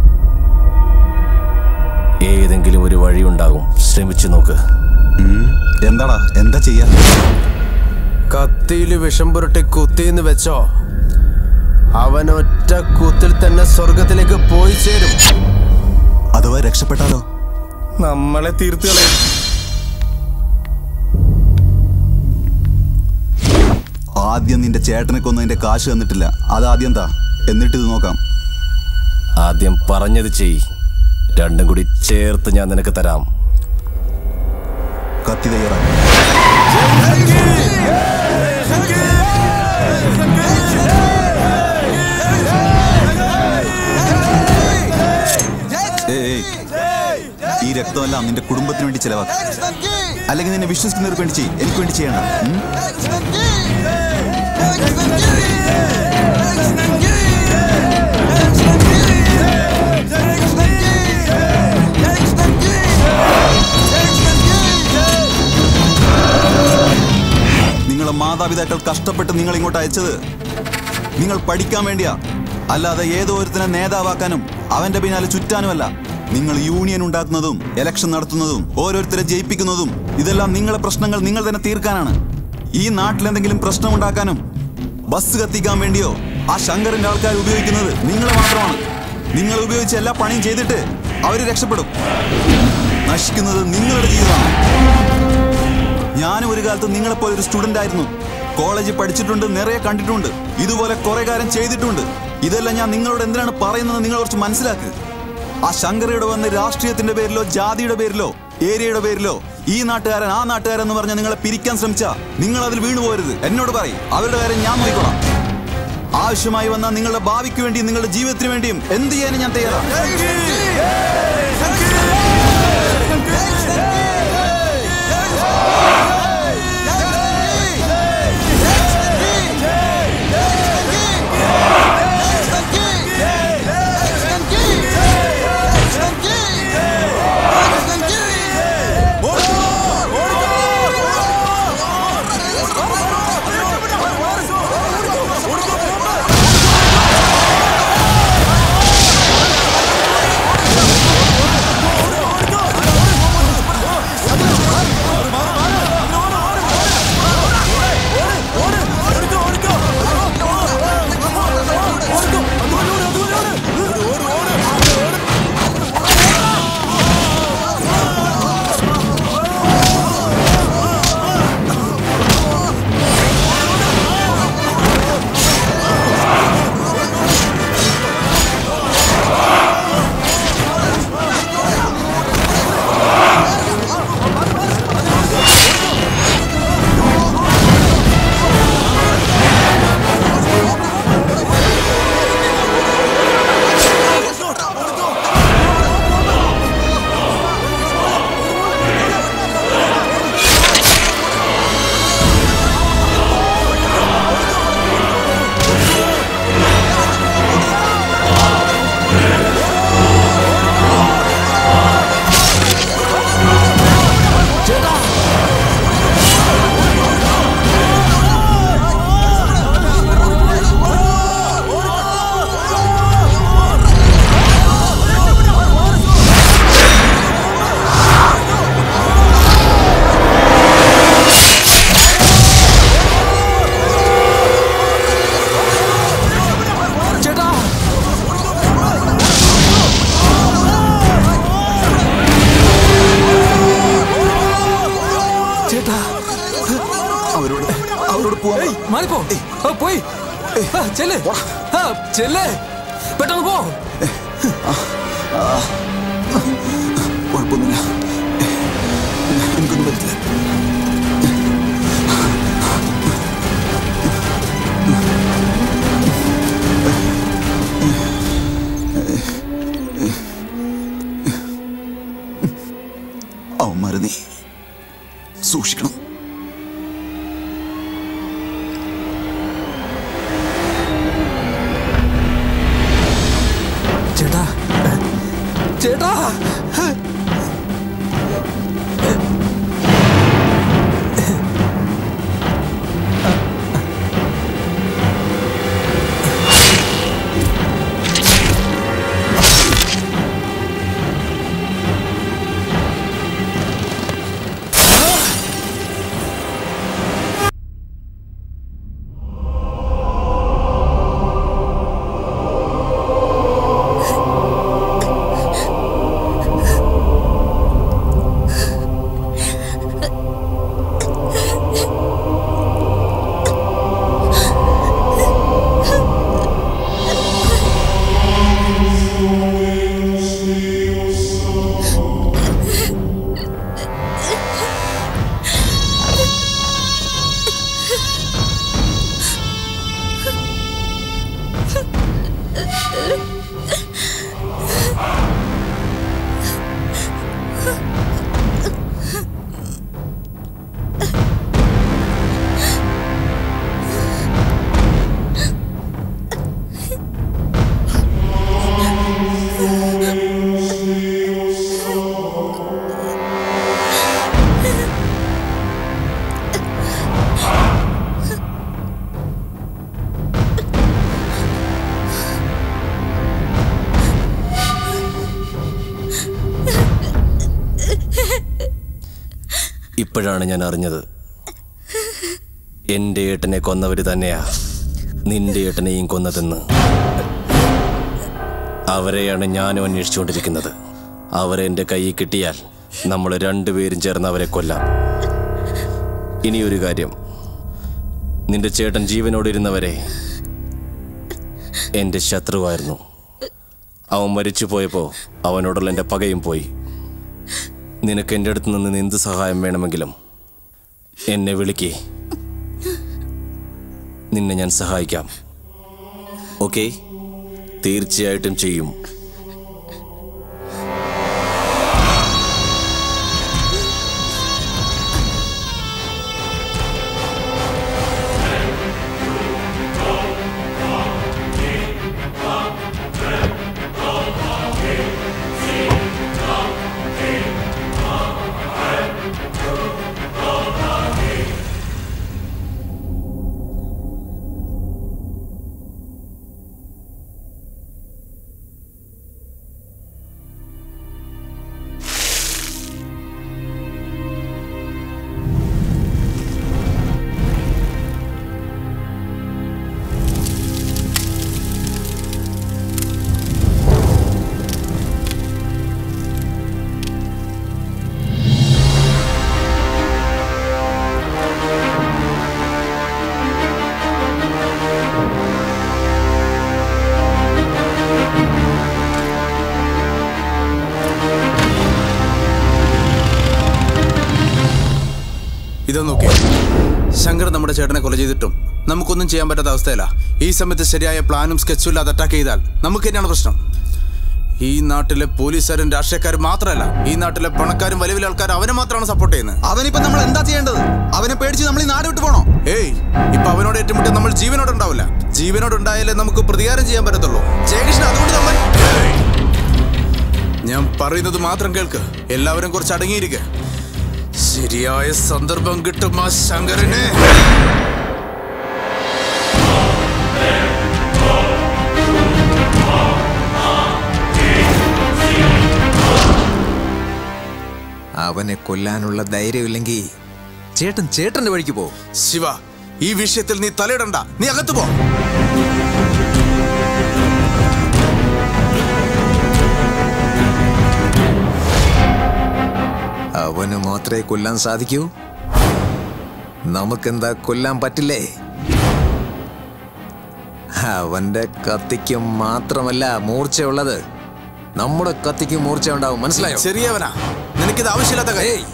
ഏതെങ്കിലും ഒരു വഴി ഉണ്ടാകും ശ്രമിച്ചു നോക്ക് എന്താടാ എന്താ ചെയ്യാ കത്തിയിൽ വിഷം പുരട്ടി കുത്തിന്ന് വെച്ചോ അവൻ ഒറ്റ കുത്തിൽ തന്നെ സ്വർഗത്തിലേക്ക് പോയി ചേരും അഥവാ രക്ഷപ്പെട്ടാലോ നമ്മളെ തീർത്ത് കളയും ആദ്യം നിന്റെ ചേട്ടനെ കൊന്നതിന്റെ കാശ് തന്നിട്ടില്ല അത് ആദ്യം താ എന്നിട്ട് ഇത് നോക്കാം ആദ്യം പറഞ്ഞത് ചെയ് രണ്ടും കൂടി ചേർത്ത് ഞാൻ നിനക്ക് തരാം കത്തി തയ്യാറാക്കി ഏയ്, ഏയ്. ഈ രക്തമെല്ലാം നിന്റെ കുടുംബത്തിന് വേണ്ടി ചെലവാക്കും അല്ലെങ്കിൽ നിന്നെ വിശ്വസിക്കുന്നവർക്ക് വേണ്ടി ചെയ്യും എനിക്ക് വേണ്ടി ചെയ്യണം ഉം? നിങ്ങളെ മാതാപിതാക്കൾ കഷ്ടപ്പെട്ട് നിങ്ങൾ ഇങ്ങോട്ട് അയച്ചത് നിങ്ങൾ പഠിക്കാൻ വേണ്ടിയാ അല്ലാതെ ഏതോ ഒരുത്തിനെ നേതാവാക്കാനും അവന്റെ പിന്നാലെ ചുറ്റാനുമല്ല നിങ്ങൾ യൂണിയൻ ഉണ്ടാക്കുന്നതും ഇലക്ഷൻ നടത്തുന്നതും ഓരോരുത്തരെ ജയിപ്പിക്കുന്നതും ഇതെല്ലാം നിങ്ങളെ പ്രശ്നങ്ങൾ നിങ്ങൾ തന്നെ തീർക്കാനാണ് ഈ നാട്ടിൽ എന്തെങ്കിലും പ്രശ്നം ഉണ്ടാക്കാനും ബസ് കത്തിക്കാൻ വേണ്ടിയോ ആ ശങ്കറിന്റെ ആൾക്കാർ ഉപയോഗിക്കുന്നത് നിങ്ങളെ മാത്രമാണ് നിങ്ങൾ ഉപയോഗിച്ച എല്ലാ പണിയും ചെയ്തിട്ട് അവര് രക്ഷപ്പെടും നശിക്കുന്നത് നിങ്ങളുടെ ജീവിതമാണ് ഞാനും ഒരു കാലത്ത് നിങ്ങളെപ്പോലെ ഒരു സ്റ്റുഡന്റ് ആയിരുന്നു കോളേജിൽ പഠിച്ചിട്ടുണ്ട് നിറയെ കണ്ടിട്ടുണ്ട് ഇതുപോലെ കുറെ കാര്യം ചെയ്തിട്ടുണ്ട് ഇതെല്ലാം ഞാൻ നിങ്ങളോട് എന്തിനാണ് പറയുന്നത് നിങ്ങൾ കുറച്ച് മനസ്സിലാക്കുക ആ ശങ്കരയുടെ വന്ന് രാഷ്ട്രീയത്തിന്റെ പേരിലോ ജാതിയുടെ പേരിലോ ഏരിയയുടെ പേരിലോ ഈ നാട്ടുകാരൻ ആ നാട്ടുകാരൻ എന്ന് പറഞ്ഞ് നിങ്ങളെ പിരിക്കാൻ ശ്രമിച്ചാ നിങ്ങൾ അതിൽ വീണു പോരുത് എന്നോട് പറയും അവരുടെ കാര്യം ഞാൻ നോക്കിക്കോളാം ആവശ്യമായി വന്ന നിങ്ങളുടെ ഭാവിക്ക് വേണ്ടിയും നിങ്ങളുടെ ജീവിതത്തിന് വേണ്ടിയും എന്ത് ചെയ്യാനും ഞാൻ തയ്യാറാണ് ചേട്ടാ അവരോട് അവരോട് പോവാൻ മാറിപ്പോ ആ, പോയി ആ, ചെല്ല് ആ, ചെല്ല് പെട്ടെന്ന് പോ കുഴപ്പമൊന്നുമില്ല എനിക്കൊന്നും പറ്റില്ല അവന്മാരെ നീ സൂക്ഷിക്കണം ചേട്ടാ ചേട്ടാ ഇപ്പോഴാണ് ഞാൻ അറിഞ്ഞത് എൻ്റെ ഏട്ടനെ കൊന്നവര് തന്നെയാ നിന്റെ ഏട്ടനെയും കൊന്നതെന്ന് അവരെയാണ് ഞാനും അന്വേഷിച്ചുകൊണ്ടിരിക്കുന്നത് അവരെ എൻ്റെ കയ്യിൽ കിട്ടിയാൽ നമ്മൾ രണ്ടുപേരും ചേർന്ന് അവരെ കൊല്ലാം ഇനിയൊരു കാര്യം നിന്റെ ചേട്ടൻ ജീവനോടിരുന്നവരെ എൻ്റെ ശത്രുവായിരുന്നു അവൻ മരിച്ചു പോയപ്പോൾ അവനോടുള്ള എൻ്റെ പകയും പോയി നിനക്ക് എൻ്റെ അടുത്ത് നിന്ന് എന്ത് സഹായം വേണമെങ്കിലും എന്നെ വിളിക്കേ നിന്നെ ഞാൻ സഹായിക്കാം ഓക്കെ തീർച്ചയായിട്ടും ചെയ്യും ഇതൊന്ന് നോക്കി ശങ്കർ നമ്മുടെ ചേട്ടനെ കൊല ചെയ്തിട്ടും നമുക്കൊന്നും ചെയ്യാൻ പറ്റാത്ത അവസ്ഥയല്ല ഈ സമയത്ത് ശരിയായ പ്ലാനും സ്കെച്ചും ഇല്ലാതെ അറ്റാക്ക് ചെയ്താൽ നമുക്ക് തന്നെയാണ് പ്രശ്നം ഈ നാട്ടിലെ പോലീസുകാരും രാഷ്ട്രീയക്കാരും മാത്രമല്ല ഈ നാട്ടിലെ പണക്കാരും വലിയ വലിയ ആൾക്കാരും അവനെ മാത്രമാണ് സപ്പോർട്ട് ചെയ്യുന്നത് അവനിപ്പോ നമ്മൾ എന്താ ചെയ്യേണ്ടത് അവനെ പേടിച്ച് നമ്മൾ ഈ നാട് വിട്ടു പോണോ ഏയ് ഇപ്പൊ അവനോട് ഏറ്റുമുട്ടി നമ്മൾ ജീവനോട് ഉണ്ടാവില്ല ജീവനോട് ഉണ്ടായാലേ നമുക്ക് പ്രതികാരം ചെയ്യാൻ പറ്റത്തുള്ളൂ ജയകൃഷ്ണൻ അതുകൊണ്ട് നമ്മൾ ഏയ്! ഞാൻ പറയുന്നത് മാത്രം കേൾക്ക് എല്ലാവരും കുറച്ച് അടങ്ങിയിരിക്കുക ശരിയായ സന്ദർഭം കിട്ടും ആ ശങ്കരനെ അവനെ കൊല്ലാനുള്ള ധൈര്യമില്ലെങ്കിൽ ചേട്ടൻ ചേട്ടന്റെ വഴിക്ക് പോ ശിവ ഈ വിഷയത്തിൽ നീ തലയിടണ്ട നീ അകത്ത് പോ അവന് മാത്രമേ കൊല്ലാൻ സാധിക്കൂ നമുക്കെന്താ കൊല്ലാൻ പറ്റില്ലേ അവന്റെ കത്തിക്ക് മാത്രമല്ല മൂർച്ചയുള്ളത് നമ്മുടെ കത്തിക്ക് മൂർച്ച ഉണ്ടാവും മനസ്സിലായോ ചെറിയവനാ നിനക്കിത് ആവശ്യമില്ലാത്ത കാര്യം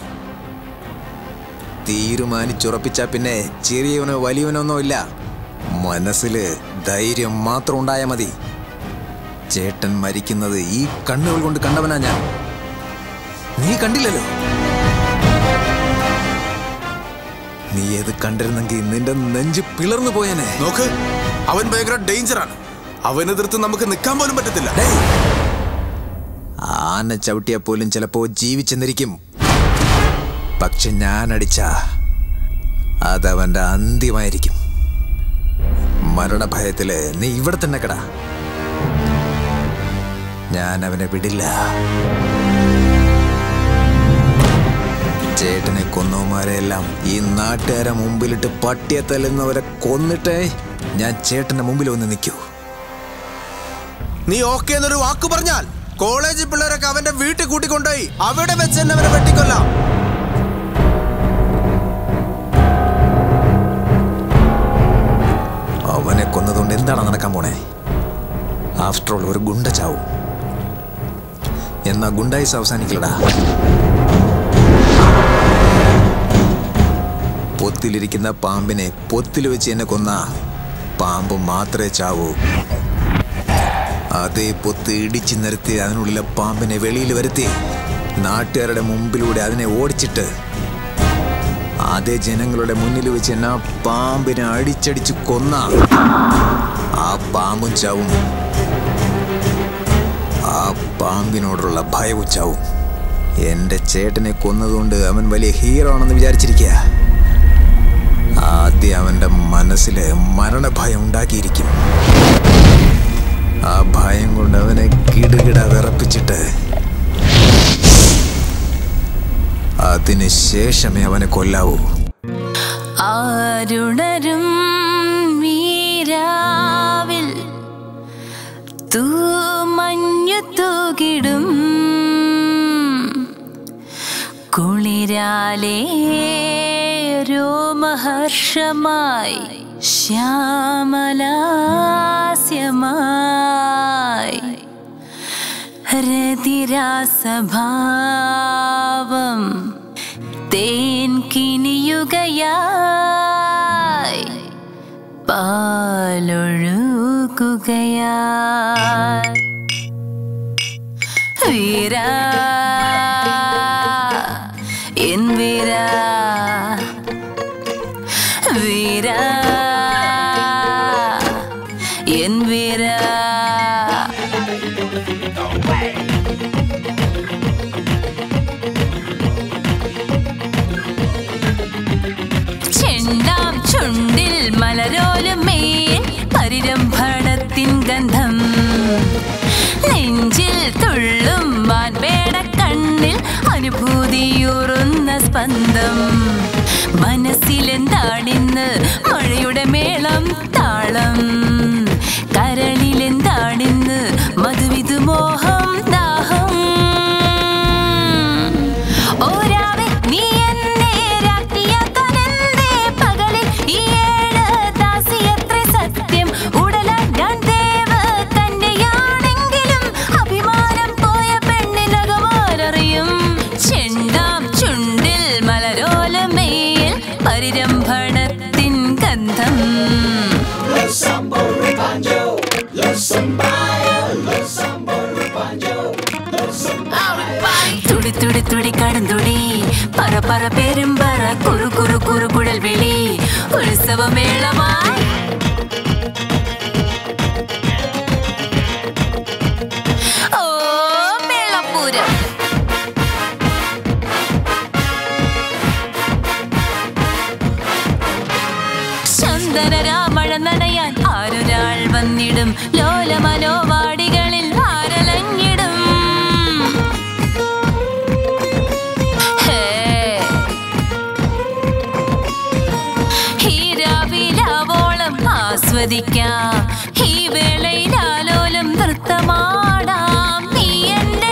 തീരുമാനിച്ചുറപ്പിച്ച പിന്നെ ചെറിയവനോ വലിയവനൊന്നോ ഇല്ല മനസ്സില് ധൈര്യം മാത്രം ഉണ്ടായാ മതി ചേട്ടൻ മരിക്കുന്നത് ഈ കണ്ണുകൾ കൊണ്ട് കണ്ടവനാ ഞാൻ നീ കണ്ടില്ലല്ലോ നീ അത് കണ്ടിരുന്നെങ്കിൽ നിന്റെ നെഞ്ച് പിളർന്നു പോയനെ നോക്ക് അവൻ ഭയങ്കര ഡേഞ്ചറാണ് അവനെതിർത്ത് നമുക്ക് നിൽക്കാൻ പോലും പറ്റത്തില്ല ആന ചവിട്ടിയാൽ പോലും ചിലപ്പോ ജീവിച്ചെന്നിരിക്കും പക്ഷെ ഞാൻ അടിച്ച അതവന്റെ അന്ത്യമായിരിക്കും മരണഭയത്തില് നീ ഇവിടെ തന്നെ കട ഞാൻ അവനെ വിടില്ല ചേട്ടനെ കൊന്നവന്മാരെല്ലാം ഈ നാട്ടുകാരെ മുമ്പിലിട്ട് പട്ടിയെ തല്ലുന്നവരെ കൊന്നിട്ടേ ഞാൻ ചേട്ടന്റെ മുമ്പിൽ വന്ന് നിൽക്കൂ നീ ഓക്കെ എന്നൊരു വാക്ക് പറഞ്ഞാൽ കോളേജ് പിള്ളേരൊക്കെ അവന്റെ വീട്ടിൽ കൂട്ടിക്കൊണ്ടുപോയി അവിടെ വെച്ച് തന്നെ അവനെ വെട്ടിക്കൊല്ലാം അവനെ കൊന്നതുകൊണ്ട് എന്താണ് നടക്കാൻ പോണേ ആഫ്റ്റർ ഓൾ ഒരു ഗുണ്ട ചാവും എന്നാ ഗുണ്ടായിസ് അവസാനിക്കില്ലടാ പൊത്തിലിരിക്കുന്ന പാമ്പിനെ പൊത്തിൽ വെച്ച് എന്നെ കൊന്ന പാമ്പ് മാത്രമേ ചാവൂ അതേ പൊത്ത് ഇടിച്ചു നിരത്തി അതിനുള്ളിലെ പാമ്പിനെ വെളിയിൽ വരുത്തി നാട്ടുകാരുടെ മുമ്പിലൂടെ അതിനെ ഓടിച്ചിട്ട് അതേ ജനങ്ങളുടെ മുന്നിൽ വെച്ച് എന്നെ ആ പാമ്പിനെ അടിച്ചടിച്ച് കൊന്ന ആ പാമ്പും ചാവും ആ പാമ്പിനോടുള്ള ഭയവും ചാവും എന്റെ ചേട്ടനെ കൊന്നതുകൊണ്ട് അവൻ വലിയ ഹീറോ ആണെന്ന് വിചാരിച്ചിരിക്കുക ആദ്യം അവന്റെ മനസ്സില് മരണഭയം ഉണ്ടാക്കിയിരിക്കും ആ ഭയം കൊണ്ട് അവനെ കിടുകിട വിറപ്പിച്ചിട്ട് അത് മരണത്തിന് ശേഷമേ അവനെ കൊല്ലാവൂ ആരുണരും വീരാവിൽ തൂമഞ്ഞു തൂകിടും കുളിരാലേ രോമഹർഷമായി ശ്യാമലാസ്യമായി രതിരാസഭാവം തേൻ കിനിയുകയായി പാലൊഴുകുകയായി വീര എൻ വീര വീര എൻ വീര ചെണ്ടാം ചുണ്ടിൽ മലരോലും മേൽ പരിരംഭണത്തിൻ ഗന്ധം നെഞ്ചിൽ തുള്ളും മാൻപേട കണ്ണിൽ അനുഭൂതിയൂറുന്ന സ്പന്ദം മനസ്സിലെന്താണിന്ന് മഴയുടെ മേളം താളം കരളിലെന്താണിന്ന് മധുവിധു മോഹം ദാഹം ഓരാവെ നീ എന്നെ രാത്രിയാക്കാനെന്തേ പകലിൽ ഈ ഏഴ് ദാസിയത്രേ സത്യം ഉടലാൻ ഞാൻ ദേവ് തന്നെയാണെങ്കിലും അഭിമാനം പോയ പെണ്ണിനകമാരറിയും ചെണ്ടാം ചുണ്ടിൽ മലരോലമേൽ പരിരംഭണത്തിൻ ഗന്ധം തുടി തുടി തുടി കടന്തുടി പറ പറ പേരും പറ കുറു കുറു കുറു കുഴൽ വിളി ഉത്സവമേളമായി ഓ മേളപ്പൂരം ചന്ദനരാമഴ നനയാൻ ആരൊരാൾ വന്നിടും ലോല മനോവാടികളിൽ ആരലഞ്ഞിടും ഹേ. ഈ രാവിലാവോളം ആസ്വദിക്കാം ഈ വേളയിലാലോലം നൃത്തമാടാം നീ എന്റെ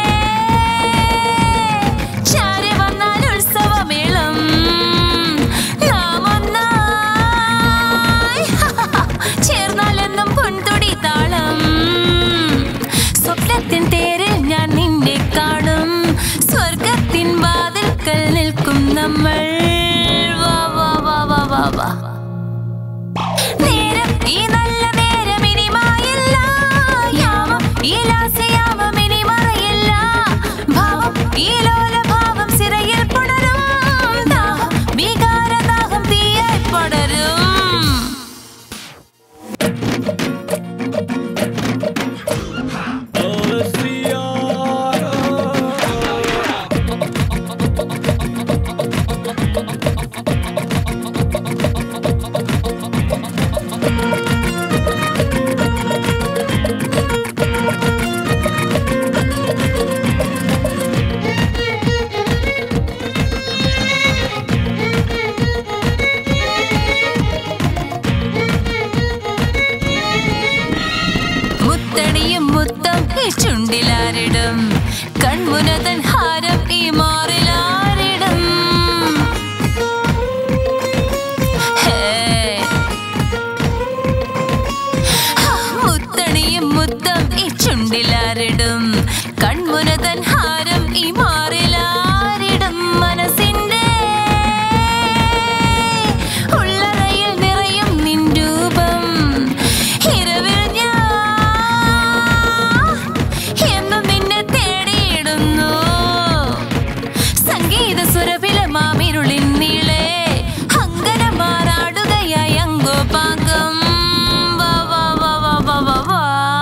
ചാരി വന്നാൽ ഉത്സവമേളം നാം ഒന്നായി ചേർന്നാലെന്നും പൊൻതുടി താളം സ്വപ്നത്തിൻ തേരിൽ ഞാൻ നിന്നെ കാണും സ്വർഗത്തിൻ വാതിൽക്കൽ നിൽക്കും നമ്മൾ വാ വാ വാ വാ വാ വാ നേരം ഈ നല്ല നേരം ഇനി മായില്ല യാമം ഈ ലാസ്യയാമം ഇനി മറയില്ല ഭാവം ഈ ലോലഭാവം സിരയിൽ പുണരും ദാഹം വികാരദാഹം തീയായി പടരും മുത്തണിയും മുത്തം ഈ ചുണ്ടിലാരിടും കൺമുനതൻ ഹാരം ഈ മാറിലാരിടും ഹേ. ഹാ, മുത്തണിയും മുത്തം ഈ ചുണ്ടിലാരിടും കൺമുനതൻ ഹാരം ഈ മാറിലാരിടും മനസ്സിന്റെ ഉള്ളറയിൽ നിറയും നിൻ രൂപം ഇരവിൽ ഞാൻ എന്നും നിന്നെ തേടിയിടുന്നു സംഗീത സുരഭില മാമിരുളിൻ നീളെ അങ്കന മാറാടുകയായി അങ്കോപാങ്കം വാ വാ വാ വാ വാ വാ വാ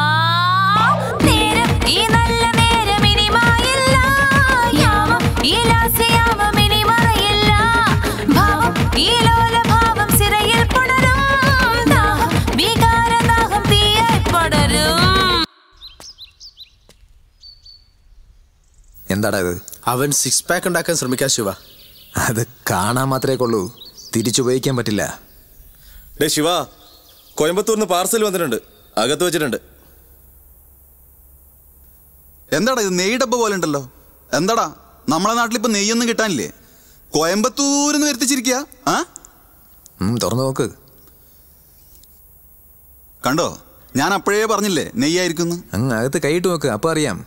നേരം ഈ നല്ല നേരം ഇനി മായില്ല യാമം ഈ ലാസ്യയാമം ഇനി മറയില്ല ഭാവം ഈ ലോലഭാവം സിരയിൽ പുണരും ദാഹം വികാരദാഹം തീയായി പടരും എന്താടാ ഇത് അവൻ സിക്സ് പാക്ക് ഉണ്ടാക്കാൻ ശ്രമിക്കാൻ ശിവ അത് കാണാൻ മാത്രമേ കൊള്ളൂ തിരിച്ചുപയോഗിക്കാൻ പറ്റില്ല ഡേ ശിവ കോയമ്പത്തൂരിന്ന് പാർസൽ വന്നിട്ടുണ്ട് അകത്ത് വെച്ചിട്ടുണ്ട് എന്താടാ ഇത് നെയ്ഡബ്ബ പോലെ ഉണ്ടല്ലോ എന്താടാ നമ്മളെ നാട്ടിൽ ഇപ്പൊ നെയ്യൊന്നും കിട്ടാനില്ലേ കോയമ്പത്തൂരിന്ന് വരുത്തിച്ചിരിക്കുക ആ തുറന്നു നോക്ക് കണ്ടോ ഞാൻ അപ്പോഴേ പറഞ്ഞില്ലേ നെയ്യായിരിക്കുന്നു അങ്ങ് അകത്ത് കൈയിട്ട് നോക്ക് അപ്പൊ അറിയാം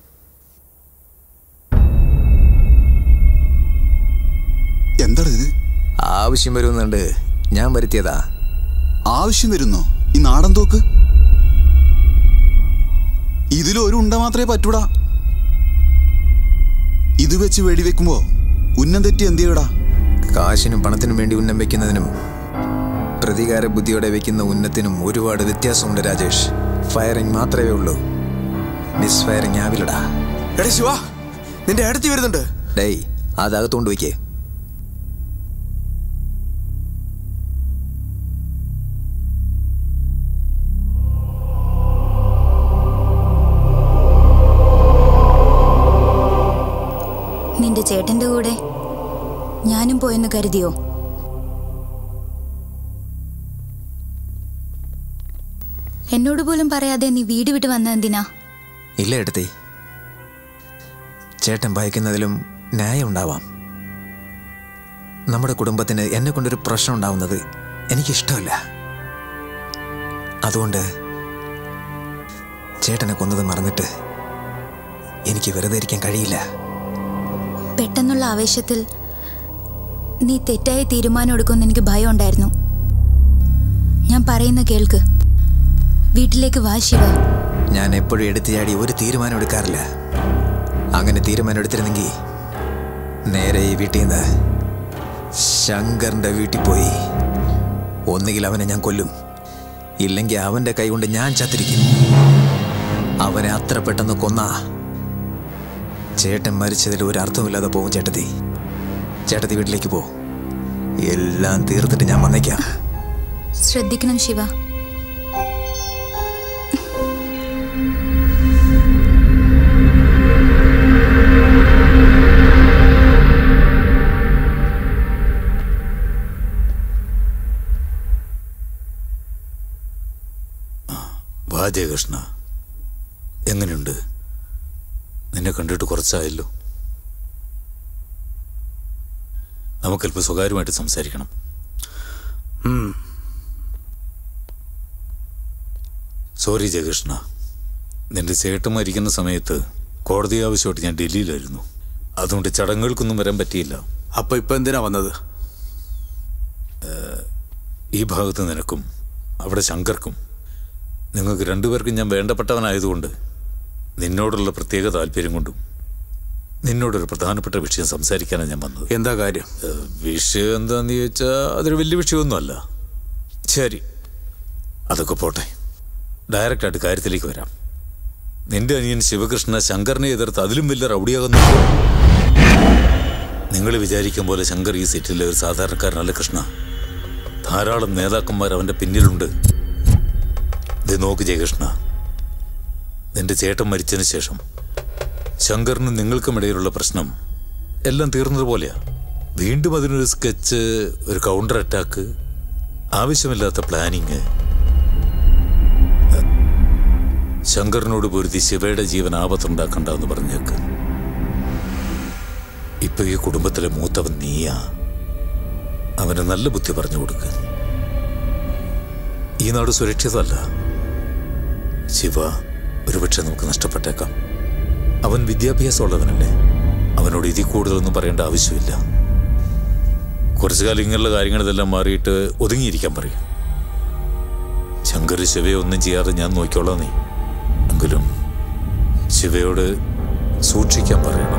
എന്താണ് ഇത് ആവശ്യം വരുന്നുണ്ട് ഞാൻ വരുത്തിയതാ ആവശ്യം വരുന്നോ ഈ നാടൻ തോക്ക് ഇതിലൊരു ഉണ്ട മാത്രമേ പറ്റൂടാ ഇത് വെച്ച് വെടിവെക്കുമ്പോ ഉന്നം തെറ്റി എന്ത് ചെയ്യടാ കാശിനും പണത്തിനും വേണ്ടി ഉന്നം വെക്കുന്നതിനും പ്രതികാര ബുദ്ധിയോടെ വെക്കുന്ന ഉന്നത്തിനും ഒരുപാട് വ്യത്യാസമുണ്ട് രാജേഷ് ഫയറിംഗ് മാത്രമേ ഉള്ളൂ മിസ് ഫയറിംഗ് ആവില്ലടാ എടാ ശിവ നിന്റെ അടുത്ത് വരുന്നുണ്ട് ഡേയ് അതകത്തോണ്ട് വയ്ക്കേ നിന്റെ ചേട്ടന്റെ കൂടെ ഞാനും പോയെന്ന് കരുതിയോ എന്നോട് പോലും പറയാതെ നീ വീട് വിട്ട് വന്ന എന്തിനാ ഇല്ല എടുത്തേ ചേട്ടൻ ഭയക്കുന്നതിലും ന്യായം ഉണ്ടാവാം നമ്മുടെ കുടുംബത്തിന് എന്നെ കൊണ്ടൊരു പ്രശ്നം ഉണ്ടാവുന്നത് എനിക്കിഷ്ടമല്ല അതുകൊണ്ട് ചേട്ടനെ കൊന്നത് മറന്നിട്ട് എനിക്ക് വെറുതെ ഇരിക്കാൻ കഴിയില്ല പെട്ടെന്നുള്ള ആവേശത്തിൽ നീ തെറ്റായ തീരുമാനം എടുക്കുമെന്ന് എനിക്ക് ഭയം ഉണ്ടായിരുന്നു ഞാൻ പറയുന്ന കേൾക്ക് വീട്ടിലേക്ക് വാ ശിവ ഞാൻ എപ്പോഴും എടുത്തു ചാടി ഒരു തീരുമാനം എടുക്കാറില്ല അങ്ങനെ തീരുമാനം എടുത്തിരുന്നെങ്കിൽ നേരെ ഈ വീട്ടിൽ നിന്ന് ശങ്കറിന്റെ വീട്ടിൽ പോയി ഒന്നുകിൽ അവനെ ഞാൻ കൊല്ലും ഇല്ലെങ്കിൽ അവന്റെ കൈ കൊണ്ട് ഞാൻ ചത്തിരിക്കും അവനെ അത്ര പെട്ടെന്ന് കൊന്ന ചേട്ടൻ മരിച്ചതിൽ ഒരു അർത്ഥമില്ലാതെ പോകും ചേട്ടത്തി ചേട്ടത്തി വീട്ടിലേക്ക് പോ എല്ലാം തീർത്തിട്ട് ഞാൻ വന്നേക്കാം ശ്രദ്ധിക്കണം ശിവ വാ ജയകൃഷ്ണ എങ്ങനെയുണ്ട് നിന്നെ കണ്ടിട്ട് കുറച്ചായല്ലോ നമുക്കല്പം സ്വകാര്യമായിട്ട് സംസാരിക്കണം സോറി ജയകൃഷ്ണ നിന്റെ ചേട്ടൻ മരിക്കുന്ന സമയത്ത് കോടതി ആവശ്യമായിട്ട് ഞാൻ ഡൽഹിയിലായിരുന്നു അതുകൊണ്ട് ചടങ്ങുകൾക്കൊന്നും വരാൻ പറ്റിയില്ല അപ്പൊ ഇപ്പൊ എന്തിനാ വന്നത് ഈ ഭാഗത്ത് നിനക്കും അവിടെ ശങ്കർക്കും നിങ്ങൾക്ക് രണ്ടുപേർക്കും ഞാൻ വേണ്ടപ്പെട്ടവനായതുകൊണ്ട് നിന്നോടുള്ള പ്രത്യേക താല്പര്യം കൊണ്ടും നിന്നോടൊരു പ്രധാനപ്പെട്ട വിഷയം സംസാരിക്കാനാണ് ഞാൻ വന്നത് എന്താ കാര്യം വിഷയം എന്താന്ന് ചോദിച്ചാൽ അതൊരു വലിയ വിഷയമൊന്നുമല്ല ശരി അതൊക്കെ പോട്ടെ ഡയറക്റ്റായിട്ട് കാര്യത്തിലേക്ക് വരാം നിന്റെ അനിയൻ ശിവകൃഷ്ണ ശങ്കറിനെ എതിർത്ത് അതിലും വലിയ റൗഡിയാകുന്നു നിങ്ങൾ വിചാരിക്കും പോലെ ശങ്കർ ഈ സെറ്റിലെ ഒരു സാധാരണക്കാരനല്ല കൃഷ്ണ ധാരാളം നേതാക്കന്മാർ അവന്റെ പിന്നിലുണ്ട് ഇത് നോക്ക് ജയകൃഷ്ണ നിന്റെ ചേട്ടൻ മരിച്ചതിന് ശേഷം ശങ്കറിനും നിങ്ങൾക്കും ഇടയിലുള്ള പ്രശ്നം എല്ലാം തീർന്നതുപോലെയാ വീണ്ടും അതിനൊരു സ്കെച്ച് ഒരു കൗണ്ടർ അറ്റാക്ക് ആവശ്യമില്ലാത്ത പ്ലാനിങ് ശങ്കറിനോട് പൊരുതി ശിവയുടെ ജീവൻ ആപത്തുണ്ടാക്കണ്ട എന്ന് പറഞ്ഞേക്ക് ഇപ്പൊ ഈ കുടുംബത്തിലെ മൂത്തവൻ നീയാ അവന് നല്ല ബുദ്ധി പറഞ്ഞു കൊടുക്ക് ഈ നാട് സുരക്ഷിതമല്ല ശിവ ഒരുപക്ഷെ നമുക്ക് നഷ്ടപ്പെട്ടേക്കാം അവൻ വിദ്യാഭ്യാസമുള്ളവനല്ലേ അവനോട് ഇതിൽ കൂടുതലൊന്നും പറയേണ്ട ആവശ്യമില്ല കുറച്ചു കാലം ഇങ്ങനെയുള്ള കാര്യങ്ങൾ ഇതെല്ലാം മാറിയിട്ട് ഒതുങ്ങിയിരിക്കാൻ പറയും ശങ്കർ ശിവയെ ഒന്നും ചെയ്യാതെ ഞാൻ നോക്കിക്കോളാം നീ എങ്കിലും ശിവയോട് സൂക്ഷിക്കാൻ പറയണം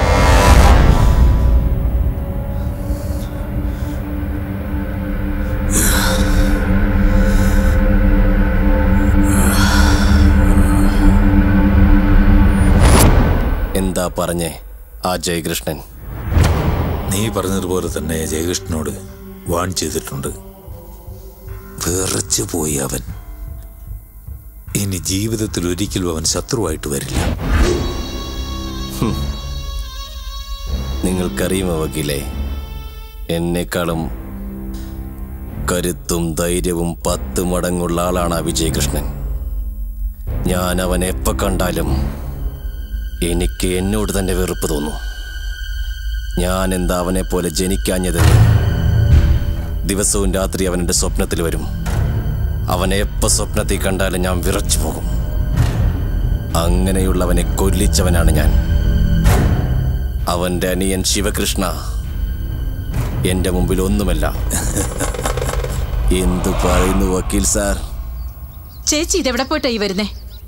എന്താ പറഞ്ഞേ ആ ജയകൃഷ്ണൻ നീ പറഞ്ഞതുപോലെ തന്നെ ജയകൃഷ്ണനോട് വാൺ ചെയ്തിട്ടുണ്ട് വിറച്ചു പോയി അവൻ ഇനി ജീവിതത്തിൽ ഒരിക്കലും അവൻ ശത്രുവായിട്ട് വരില്ല നിങ്ങൾക്കറിയുമോ വക്കീലെ എന്നെക്കാളും കരുത്തും ധൈര്യവും പത്ത് മടങ്ങുള്ള ആളാണ് ആ വിജയകൃഷ്ണൻ ഞാൻ അവനെ എപ്പോ കണ്ടാലും എനിക്ക് എന്നോട് തന്നെ വെറുപ്പ് തോന്നും ഞാൻ എന്താ അവനെ പോലെ ജനിക്കാഞ്ഞതെന്ന് ദിവസവും രാത്രി അവൻ എൻ്റെ സ്വപ്നത്തിൽ വരും അവനെ എപ്പോ സ്വപ്നത്തിൽ കണ്ടാലും ഞാൻ വിറച്ചു പോകും അങ്ങനെയുള്ളവനെ കൊല്ലിച്ചവനാണ് ഞാൻ അവന്റെ അനിയൻ ശിവകൃഷ്ണ എന്റെ മുമ്പിൽ ഒന്നുമല്ല എന്തു പറയുന്നു വക്കീൽ സാർ ചേച്ചി ഇതെവിടെ പോയിട്ടാ ഈ വരുന്നേ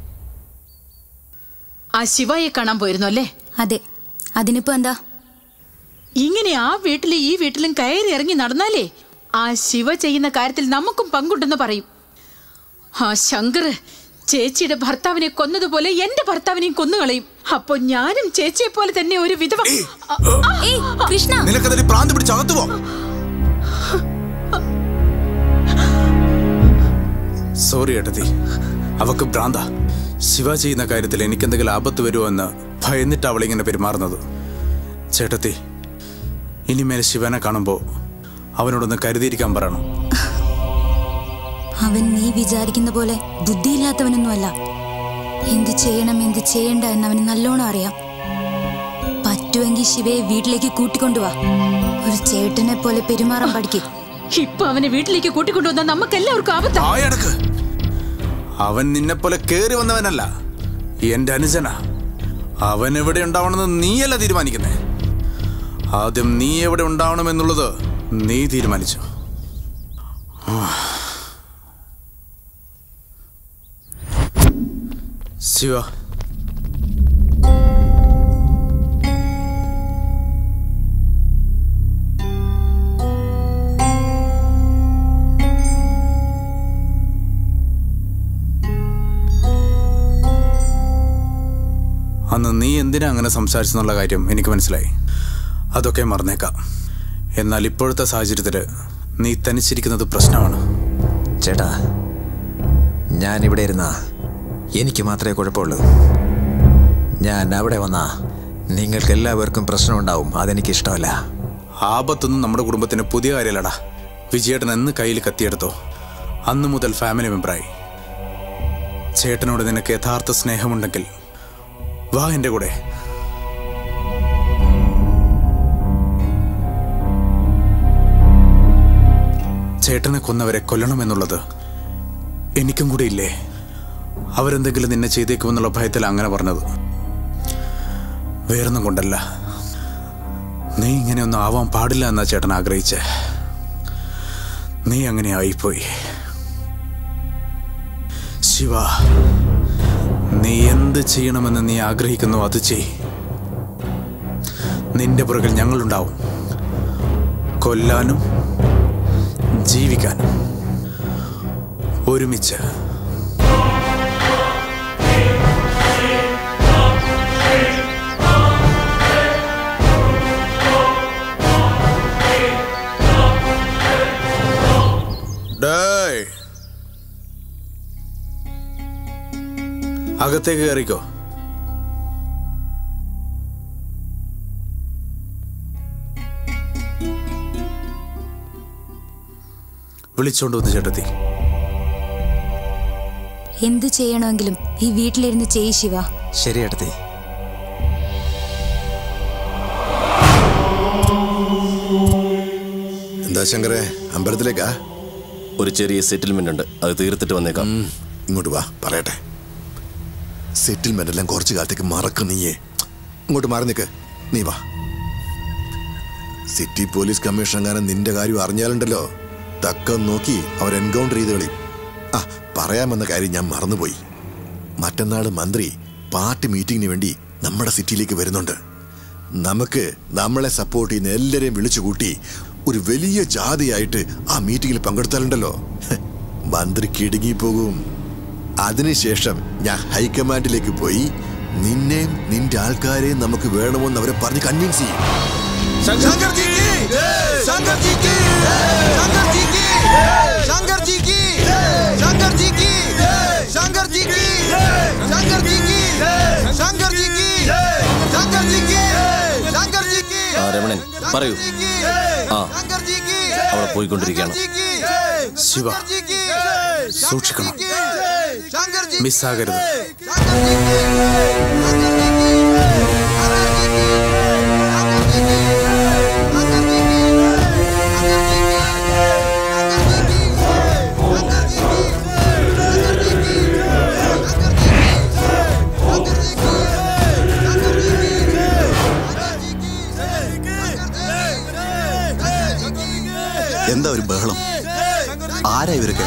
ആ ശിവയെ കാണാൻ പോയിരുന്നു അല്ലേ അതെ അതിനിപ്പോ എന്താ ഇങ്ങനെ ആ വീട്ടിലും ഈ വീട്ടിലും കയറി ഇറങ്ങി നടന്നാലേ ആ ശിവ ചെയ്യുന്ന കാര്യത്തിൽ നമുക്കും പങ്കുണ്ടെന്ന് പറയും ആ ശങ്കർ ചേച്ചിയുടെ ഭർത്താവിനെ കൊന്നതുപോലെ എന്റെ ഭർത്താവിനെയും കൊന്നുകളയും അപ്പൊ ഞാനും ചേച്ചിയെ പോലെ തന്നെ ഒരു വിധവ കൃഷ്ണ നിനക്കതിൽ പ്രാന്ത് പിടിച്ച് അകത്തു പോ സോറി ഏട്ടത്തി അവക്ക് ഭ്രാന്ത ശിവ ചെയ്യുന്ന കാര്യത്തിൽ എനിക്കെന്തെങ്കിലും ആപത്ത് വരുമോ എന്ന് ഭയന്നിട്ട് അവളിങ്ങനെ പെരുമാറുന്നത് ചേട്ടത്തി ഇനിമേൽ ശിവനെ കാണുമ്പോൾ അവനോടൊന്ന് കരുതിയിരിക്കാൻ പറയണം അവൻ നീ വിചാരിക്കുന്ന പോലെ ബുദ്ധിയില്ലാത്തവനൊന്നുമല്ല എന്ത് ചെയ്യണം എന്ത് ചെയ്യണ്ട എന്ന് അവന് നല്ലോണം അറിയാം പറ്റുമെങ്കിൽ ശിവയെ വീട്ടിലേക്ക് കൂട്ടിക്കൊണ്ടുവാ ഒരു ചേട്ടനെ പോലെ പെരുമാറാൻ പഠിക്കും ഇപ്പൊ അവനെ വീട്ടിലേക്ക് കൂട്ടിക്കൊണ്ടുവന്നാൽ നമുക്ക് എല്ലാവർക്കും ആപത്താ ആയടക്ക് അവൻ നിന്നെ പോലെ കേറി വന്നവനല്ല എന്റെ അനുജന അവൻ എവിടെ ഉണ്ടാവണമെന്ന് നീയല്ല തീരുമാനിക്കുന്നേ ആദ്യം നീ എവിടെ ഉണ്ടാവണമെന്നുള്ളത് നീ തീരുമാനിച്ചു ശിവ അന്ന് നീ എന്തിനാ അങ്ങനെ സംസാരിച്ചെന്നുള്ള കാര്യം എനിക്ക് മനസ്സിലായി അതൊക്കെ മറന്നേക്കാം എന്നാൽ ഇപ്പോഴത്തെ സാഹചര്യത്തിൽ നീ തനിച്ചിരിക്കുന്നത് പ്രശ്നമാണ് ചേട്ടാ ഞാൻ ഇവിടെ ഇരുന്ന എനിക്ക് മാത്രമേ കുഴപ്പമുള്ളൂ ഞാൻ അവിടെ വന്നാ നിങ്ങൾക്ക് എല്ലാവർക്കും പ്രശ്നമുണ്ടാവും അതെനിക്ക് ഇഷ്ടമല്ല ആപത്തൊന്നും നമ്മുടെ കുടുംബത്തിന് പുതിയ കാര്യമല്ലടാ വിജയേട്ടൻ എന്ന് കയ്യിൽ കത്തിയെടുത്തോ അന്നു മുതൽ ഫാമിലി മെമ്പറായി ചേട്ടനോട് നിനക്ക് യഥാർത്ഥ സ്നേഹമുണ്ടെങ്കിൽ വാ എൻ്റെ കൂടെ ചേട്ടനെ കൊന്നവരെ കൊല്ലണമെന്നുള്ളത് എനിക്കും കൂടി ഇല്ലേ അവരെന്തെങ്കിലും നിന്നെ ചെയ്തേക്കുമെന്നുള്ള ഭയത്തിൽ അങ്ങനെ പറഞ്ഞത് വേറൊന്നും കൊണ്ടല്ല നീ ഇങ്ങനെയൊന്നും ആവാൻ പാടില്ല എന്നാ ചേട്ടൻ ആഗ്രഹിച്ചേ നീ അങ്ങനെ ആയിപ്പോയി ശിവ നീ എന്ത് ചെയ്യണമെന്ന് നീ ആഗ്രഹിക്കുന്നു അത് ചെയ് നിന്റെ പുറകിൽ ഞങ്ങളുണ്ടാവും കൊല്ലാനും ജീവിക്കാനും ഒരുമിച്ച് ഡേയ്. അകത്തേക്ക് കയറിക്കോ വിളിച്ചോണ്ട് വന്ന് ചേട്ടത്തി എന്ത് ചെയ്യണമെങ്കിലും ഈ വീട്ടിലിരുന്ന് ചെയ്യ് ശിവ ശരി ഏട്ടത്തി എന്താ ശങ്കരെ അമ്പലത്തിലേക്കാ ഒരു ചെറിയ സെറ്റിൽമെന്റ് ഉണ്ട് അത് തീർത്തിട്ട് വന്നേക്കാം ഇങ്ങോട്ട് വാ പറയട്ടെ സെറ്റിൽമെന്റ് എല്ലാം കുറച്ചു കാലത്തേക്ക് മറക്കും നീയേ ഇങ്ങോട്ട് മാറി നിൽക്ക് നീ വാ സിറ്റി പോലീസ് കമ്മീഷണർകാരൻ നിന്റെ കാര്യം അറിഞ്ഞാലുണ്ടല്ലോ തക്കം നോക്കി അവർ എൻകൗണ്ടർ ചെയ്ത് കളി ആ പറയാമെന്ന കാര്യം ഞാൻ മറന്നുപോയി മറ്റന്നാൾ മന്ത്രി പാർട്ടി മീറ്റിംഗിന് വേണ്ടി നമ്മുടെ സിറ്റിയിലേക്ക് വരുന്നുണ്ട് നമുക്ക് നമ്മളെ സപ്പോർട്ട് ചെയ്യുന്ന എല്ലാരെയും വിളിച്ചു കൂട്ടി ഒരു വലിയ ജാതിയായിട്ട് ആ മീറ്റിംഗിൽ പങ്കെടുത്താലുണ്ടല്ലോ ഹ്, മന്ത്രി കിടുങ്ങിപ്പോകും അതിനുശേഷം ഞാൻ ഹൈക്കമാൻഡിലേക്ക് പോയി നിന്നെയും നിന്റെ ആൾക്കാരെയും നമുക്ക് വേണമെന്ന് അവരെ പറഞ്ഞ് കൺവിൻസ് ചെയ്യും शंकर जी की शंकर जी की शंकर जी की शंकर जी की शंकर जी की शंकर जी की शंकर जी की शंकर जी की शंकर जी की शंकर जी की ആ പറയൂ ആ അവിടെ പോയിക്കൊണ്ടിരിക്കുകയാണ് ശിവ സൂക്ഷിക്കണം മിസ്സാകരുത് എന്താ ഒരു ബഹളം ആരാ ഇവരൊക്കെ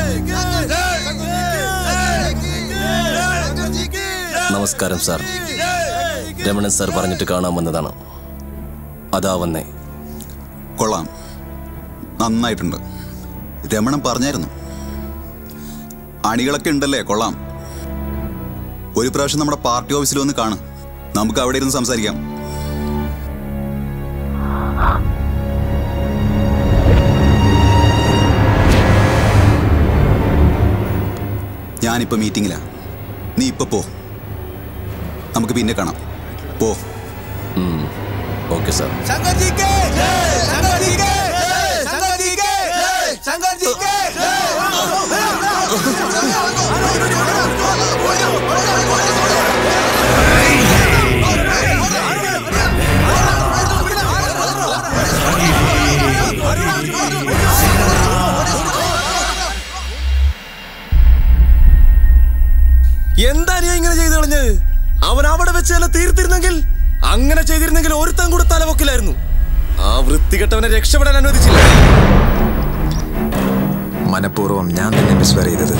നമസ്കാരം സാർ രമണൻ സാർ പറഞ്ഞിട്ട് കാണാൻ വന്നതാണ് അതാ വന്നേ കൊള്ളാം നന്നായിട്ടുണ്ട് രമണൻ പറഞ്ഞായിരുന്നു അണികളൊക്കെ ഉണ്ടല്ലേ കൊള്ളാം ഒരു പ്രാവശ്യം നമ്മുടെ പാർട്ടി ഓഫീസിൽ വന്ന് കാണും നമുക്ക് അവിടെ ഇരുന്ന് സംസാരിക്കാം ഞാനിപ്പോ മീറ്റിംഗിലാ നീ ഇപ്പൊ പോ നമുക്ക് പിന്നെ കാണാം പോ ഓക്കെ സാർ शंकर जी के शंकर जी के शंकर जी के शंकर जी के എന്താ നീ ഇങ്ങനെ ചെയ്തു കളഞ്ഞത് അവൻ അവിടെ വെച്ച് തന്നെ തീർത്തിരുന്നെങ്കിൽ അങ്ങനെ ചെയ്തിരുന്നെങ്കിൽ ഒരുത്തൻ കൂടെ തലവൊക്കിലായിരുന്നു ആ വൃത്തികെട്ടവനെ രക്ഷപ്പെടാൻ അനുവദിച്ചില്ല മനഃപൂർവ്വം ഞാൻ തന്നെ മിസ്വർ ചെയ്തത്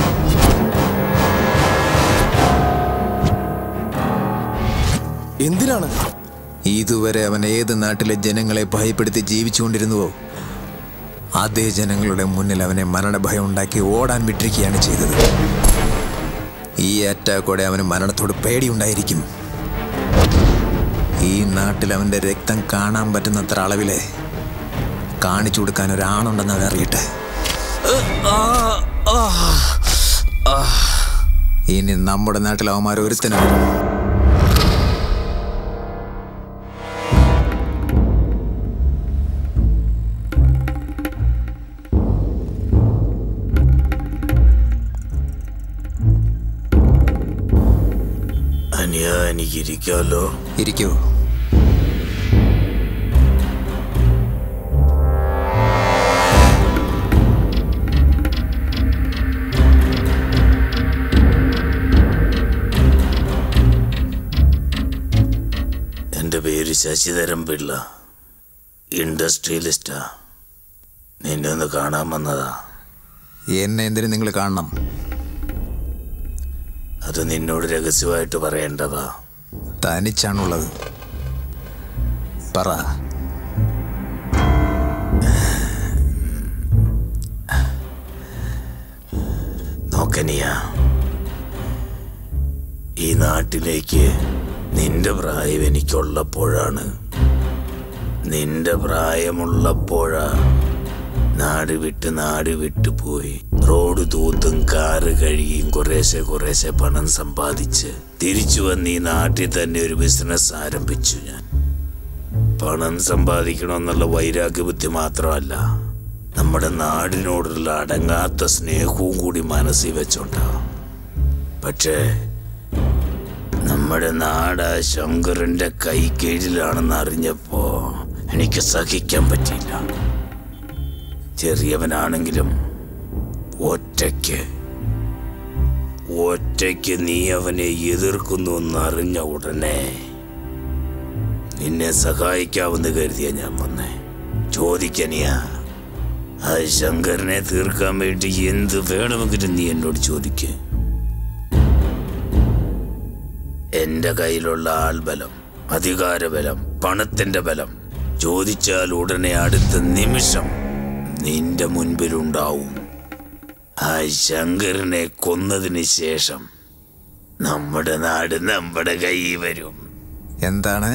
എന്തിനാണ് ഇതുവരെ അവൻ ഏത് നാട്ടിലെ ജനങ്ങളെ ഭയപ്പെടുത്തി ജീവിച്ചുകൊണ്ടിരുന്നുവോ അതേ ജനങ്ങളുടെ മുന്നിൽ അവനെ മരണഭയം ഉണ്ടാക്കി ഓടാൻ വിട്ടിരിക്കുകയാണ് ചെയ്തത് ഈ അറ്റാക്കോടെ അവന് മരണത്തോട് പേടിയുണ്ടായിരിക്കും ഈ നാട്ടിൽ അവന്റെ രക്തം കാണാൻ പറ്റുന്നത്ര അളവിലെ കാണിച്ചു കൊടുക്കാൻ ഒരാണുണ്ടെന്ന് അവൻ അറിയട്ടെ ഇനി നമ്മുടെ നാട്ടിൽ അവന്മാർ ഒരുത്തനാണ് അനിയ എനിക്ക് ഇരിക്കാമല്ലോ ഇരിക്കൂ എൻ്റെ പേര് ശശിധരൻ പിള്ള ഇൻഡസ്ട്രിയലിസ്റ്റാ നിന്നെ ഒന്ന് കാണാൻ വന്നതാ എന്നെ എന്തിനു നിങ്ങൾ കാണണം അത് നിന്നോട് രഹസ്യമായിട്ട് പറയേണ്ടതാ തനിച്ചാണുള്ളത് പറ നോക്കനിയ ഈ നാട്ടിലേക്ക് നിന്റെ പ്രായം എനിക്കുള്ളപ്പോഴാണ് നിന്റെ പ്രായമുള്ളപ്പോഴാ നാട് വിട്ട് നാട് വിട്ടു പോയി റോഡ് തൂത്തും കാറ് കഴുകിയും കുറേശ്ശെ കുറേശ്ശെ പണം സമ്പാദിച്ച് തിരിച്ചു വന്ന് ഈ നാട്ടിൽ തന്നെ ഒരു ബിസിനസ് ആരംഭിച്ചു ഞാൻ പണം സമ്പാദിക്കണമെന്നുള്ള വൈരാഗ്യബുദ്ധി മാത്രമല്ല നമ്മുടെ നാടിനോടുള്ള അടങ്ങാത്ത സ്നേഹവും കൂടി മനസ്സിൽ വെച്ചോണ്ടാവും പക്ഷേ നമ്മുടെ നാട് ആ ശങ്കറിന്റെ കൈ കീഴിലാണെന്ന് അറിഞ്ഞപ്പോ എനിക്ക് സഹിക്കാൻ പറ്റിയില്ല ചെറിയവനാണെങ്കിലും ഒറ്റയ്ക്ക് ഒറ്റയ്ക്ക് നീ അവനെ എതിർക്കുന്നു എന്നറിഞ്ഞ ഉടനെ നിന്നെ സഹായിക്കാമെന്ന് കരുതിയ ഞാൻ വന്നേ ചോദിക്കനിയാ ആ ശങ്കരനെ തീർക്കാൻ വേണ്ടി എന്ത് വേണമെങ്കിലും നീ എന്നോട് ചോദിക്കേ എന്റെ കയ്യിലുള്ള ആൾബലം അധികാരബലം പണത്തിന്റെ ബലം ചോദിച്ചാൽ ഉടനെ അടുത്ത നിമിഷം നിന്റെ മുൻപിലുണ്ടാവും ആ ശങ്കരനെ കൊന്നതിന് ശേഷം നമ്മുടെ നാട് നമ്മുടെ കയ്യിൽ വരും എന്താണ്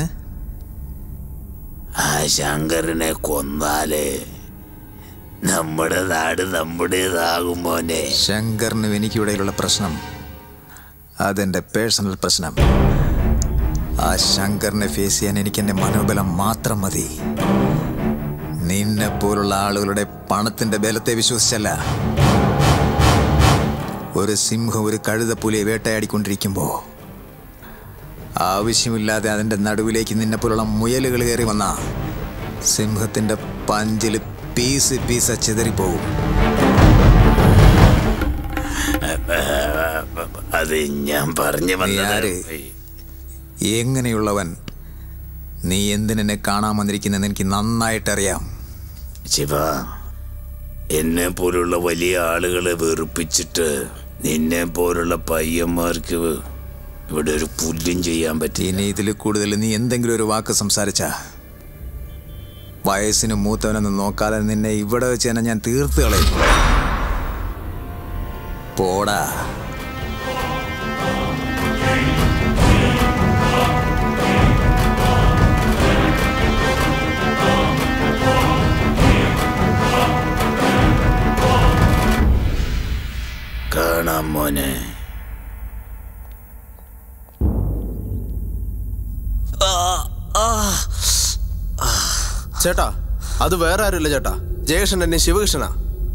ആ ശങ്കരനെ കൊന്നാലേ നമ്മുടെ നാട് നമ്മുടേതാകും മോനെ ശങ്കറിനും എനിക്കിടയിലുള്ള പ്രശ്നം അതെന്റെ പേഴ്സണൽ പ്രശ്നം ആ ശങ്കറിനെ ഫേസ് ചെയ്യാൻ എനിക്ക് എൻ്റെ മനോബലം മാത്രം മതി നിന്നെ പോലുള്ള ആളുകളുടെ പണത്തിന്റെ ബലത്തെ വിശ്വസിച്ചല്ല ഒരു സിംഹം ഒരു കഴുതപ്പുലിയെ വേട്ടയാടിക്കൊണ്ടിരിക്കുമ്പോ ആവശ്യമില്ലാതെ അതിന്റെ നടുവിലേക്ക് നിന്നെ പോലുള്ള മുയലുകൾ കയറി വന്ന സിംഹത്തിന്റെ പഞ്ചില് പീസ് പീസ് ചിതറിപ്പോകും അത് ഞാൻ പറഞ്ഞു നീ ആര് എങ്ങനെയുള്ളവൻ നീ എന്തിനെന്നെ കാണാൻ വന്നിരിക്കുന്നെന്ന് എനിക്ക് നന്നായിട്ടറിയാം ശിവ എന്നെ പോലുള്ള വലിയ ആളുകളെ വെറുപ്പിച്ചിട്ട് നിന്നെ പോലുള്ള പയ്യന്മാർക്ക് ഇവിടെ ഒരു പുല്ലും ചെയ്യാൻ പറ്റി ഇനി ഇതിൽ കൂടുതൽ നീ എന്തെങ്കിലും ഒരു വാക്ക് സംസാരിച്ച വയസ്സിന് മൂത്തവനൊന്നും നോക്കാതെ നിന്നെ ഇവിടെ വെച്ച് തന്നെ ഞാൻ തീർത്ത് കളയും പോടാ കാണാം മോനെ ചേട്ടാ അത് വേറെ ആരുമില്ല ചേട്ടാ ജയകൃഷ്ണൻ എന്നെ ശിവകൃഷ്ണനാ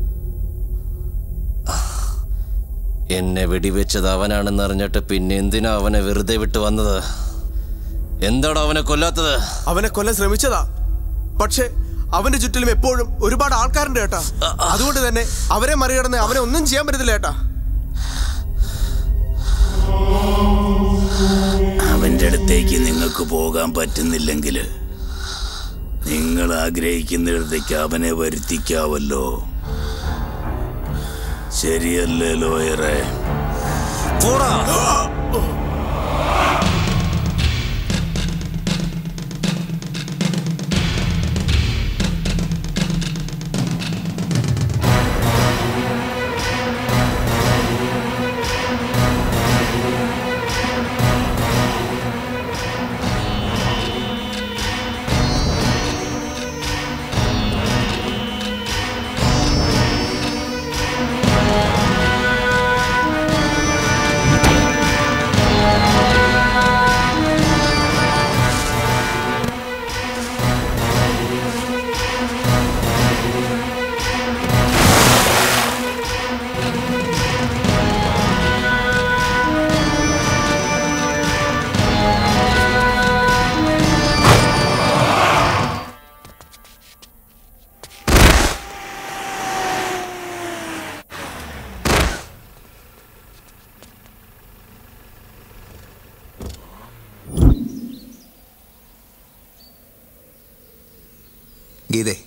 എന്നെ വെടിവെച്ചത് അവനാണെന്ന് അറിഞ്ഞിട്ട് പിന്നെ എന്തിനാ അവനെ വെറുതെ വിട്ട് വന്നത് എന്താണോ അവനെ കൊല്ലാത്തത് അവനെ കൊല്ലാൻ ശ്രമിച്ചതാ പക്ഷേ അവന്റെ ചുറ്റിലും എപ്പോഴും ഒരുപാട് ആൾക്കാരുണ്ട് ചേട്ടാ അതുകൊണ്ട് തന്നെ അവരെ മറികടന്ന് അവനെ ഒന്നും ചെയ്യാൻ പറ്റത്തില്ല ചേട്ടാ അവന്റെ അടുത്തേക്ക് നിങ്ങൾക്ക് പോകാൻ പറ്റുന്നില്ലെങ്കിൽ നിങ്ങൾ ആഗ്രഹിക്കുന്നിടത്തേക്ക് അവനെ വരുത്തിക്കാവല്ലോ ശരിയല്ലേ ലോയറെ ഗീതേ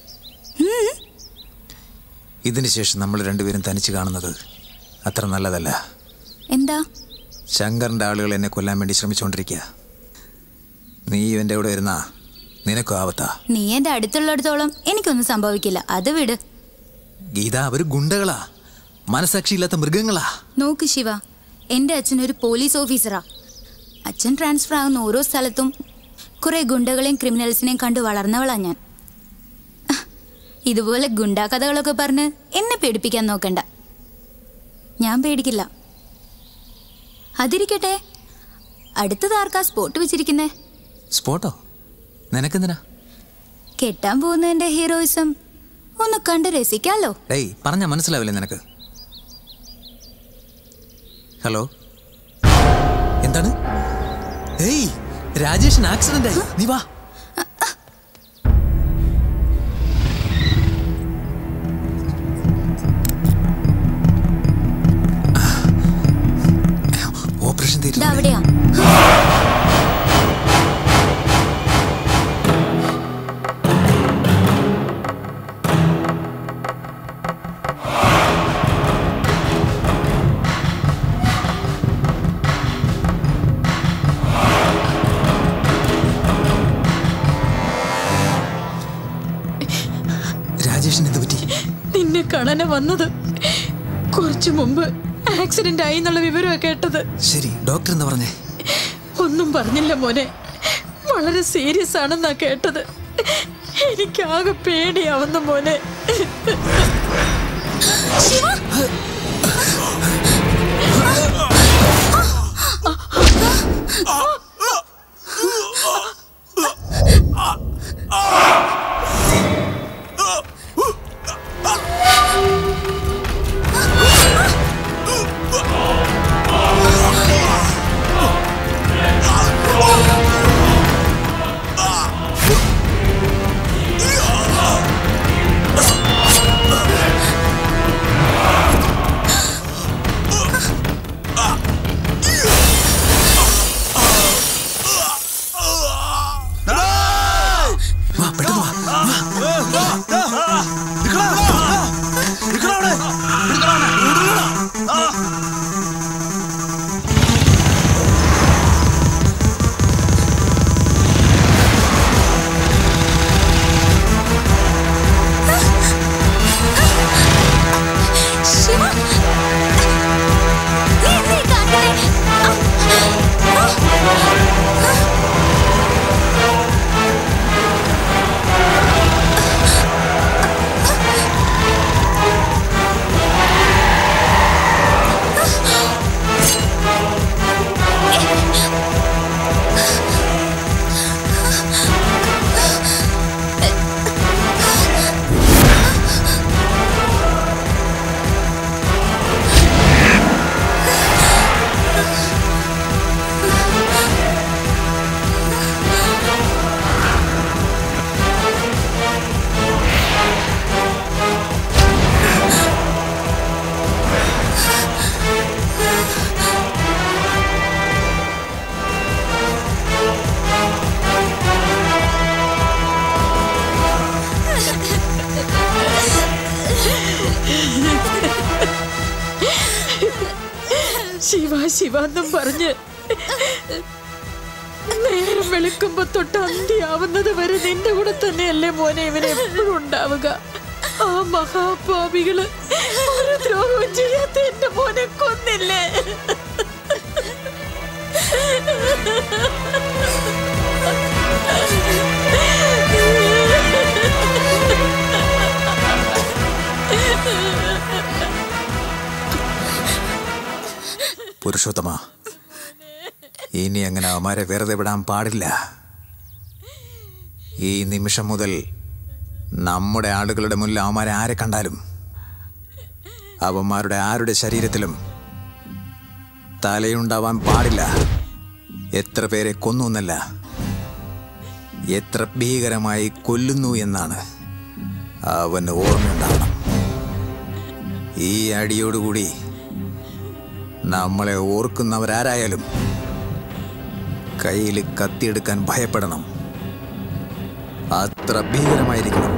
ഇതിന് ശേഷം നമ്മൾ രണ്ടുപേരും തനിച്ച് കാണുന്നത് അത്ര നല്ലതല്ല എന്താ ശങ്കറിന്റെ ആളുകൾ എന്നെ കൊല്ലാൻ വേണ്ടി ശ്രമിച്ചുകൊണ്ടിരിക്കുക നീ എൻ്റെ കൂടെ വരുന്ന നിനക്കും ആവത്താ നീ എന്റെ അടുത്തുള്ളിടത്തോളം എനിക്കൊന്നും സംഭവിക്കില്ല അത് വിട് ഗീത അവർ ഗുണ്ടകളാ മനസാക്ഷിയില്ലാത്ത മൃഗങ്ങളാ നോക്ക് ശിവ എൻ്റെ അച്ഛൻ ഒരു പോലീസ് ഓഫീസറാ അച്ഛൻ ട്രാൻസ്ഫർ ആകുന്ന ഓരോ സ്ഥലത്തും കുറെ ഗുണ്ടകളെയും ക്രിമിനൽസിനെയും കണ്ടു വളർന്നവളാ ഞാൻ ഇതുപോലെ ഗുണ്ടാ കഥകളൊക്കെ പറഞ്ഞ് എന്നെ പേടിപ്പിക്കാൻ നോക്കണ്ട ഞാൻ പേടിക്കില്ല അതിരിക്കട്ടെ അടുത്തത് ആർക്കാ സ്പോട്ട് വെച്ചിരിക്കുന്നേ സ്പോട്ടോ നിനക്കെന്തിനാ കെട്ടാൻ പോകുന്നതിന്റെ ഹീറോയിസം ഒന്ന് കണ്ട് രസിക്കാലോ ഡേയ് പറഞ്ഞ മനസ്സിലാവില്ലേ നിനക്ക് ഹലോ എന്താണ് ഏയ് രാജേഷിന് ആക്സിഡന്റ് ആയി നീ വാ ഓപ്പറേഷൻ ഇതാ അവിടെയാ രാജേഷിന് എന്ത് പറ്റി നിന്നെ കാണാനാ വന്നത് കുറച്ചു മുമ്പ് ആക്സിഡന്റ് ആയി എന്നുള്ള വിവരമാണ് കേട്ടത് ശരി ഡോക്ടർ എന്താ പറഞ്ഞേ ഒന്നും പറഞ്ഞില്ല മോനെ വളരെ സീരിയസ് ആണെന്നാ കേട്ടത് എനിക്കാകെ പേടിയാവുന്നു മോനെ ശിവ ശിവ എന്നും പറഞ്ഞ് നേരം വെളുക്കുമ്പോ തൊട്ട് അന്ത്യാവുന്നത് വരെ നിന്റെ കൂടെ തന്നെയല്ലേ മോനെ ഇവനെ എപ്പോഴും ഉണ്ടാവുക ആ മഹാപാപികള് ഒരു ദ്രോഹവും ചെയ്യാത്ത എന്റെ മോനെ കൊന്നില്ലേ പുരുഷോത്തമ ഇനി അങ്ങനെ അവന്മാരെ വെറുതെ വിടാൻ പാടില്ല ഈ നിമിഷം മുതൽ നമ്മുടെ ആളുകളുടെ മുന്നിൽ അവന്മാരെ ആരെ കണ്ടാലും അവന്മാരുടെ ആരുടെ ശരീരത്തിലും തലയുണ്ടാവാൻ പാടില്ല എത്ര പേരെ കൊന്നു എന്നല്ല എത്ര ഭീകരമായി കൊല്ലുന്നു എന്നാണ് അവന് ഓർമ്മയുണ്ടാവണം ഈ അടിയോടുകൂടി നമ്മളെ ഓർക്കുന്നവരാരായാലും കയ്യിൽ കത്തിയെടുക്കാൻ ഭയപ്പെടണം അത്ര ഭീകരമായിരിക്കണം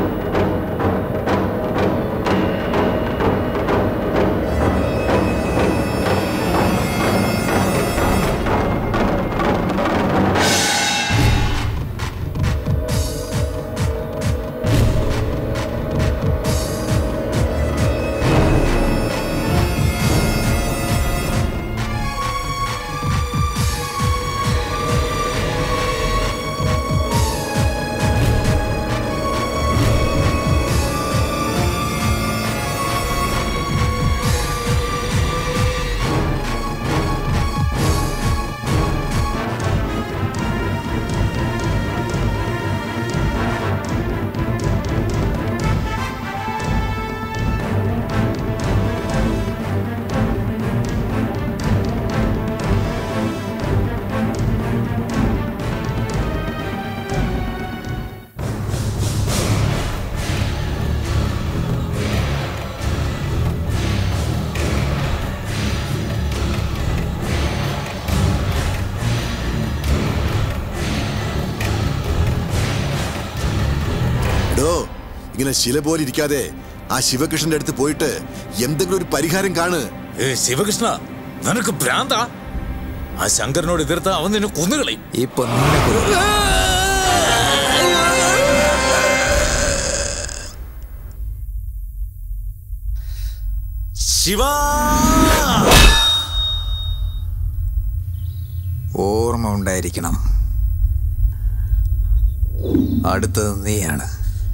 എടോ ഇങ്ങനെ ശില പോലെ ഇരിക്കാതെ ആ ശിവകൃഷ്ണന്റെ അടുത്ത് പോയിട്ട് എന്തെങ്കിലും ഒരു പരിഹാരം കാണ് ഏ ശിവകൃഷ്ണ നിനക്ക് ഭ്രാന്താ ആ ശങ്കരനോട് എതിർത്ത അവൻ നിന്നെ കൊന്നുകളയും ഇപ്പൊ നിന്നെ കൊല്ലും. ശിവ ഓർമ്മ ഉണ്ടായിരിക്കണം അടുത്തത് നീയാണ്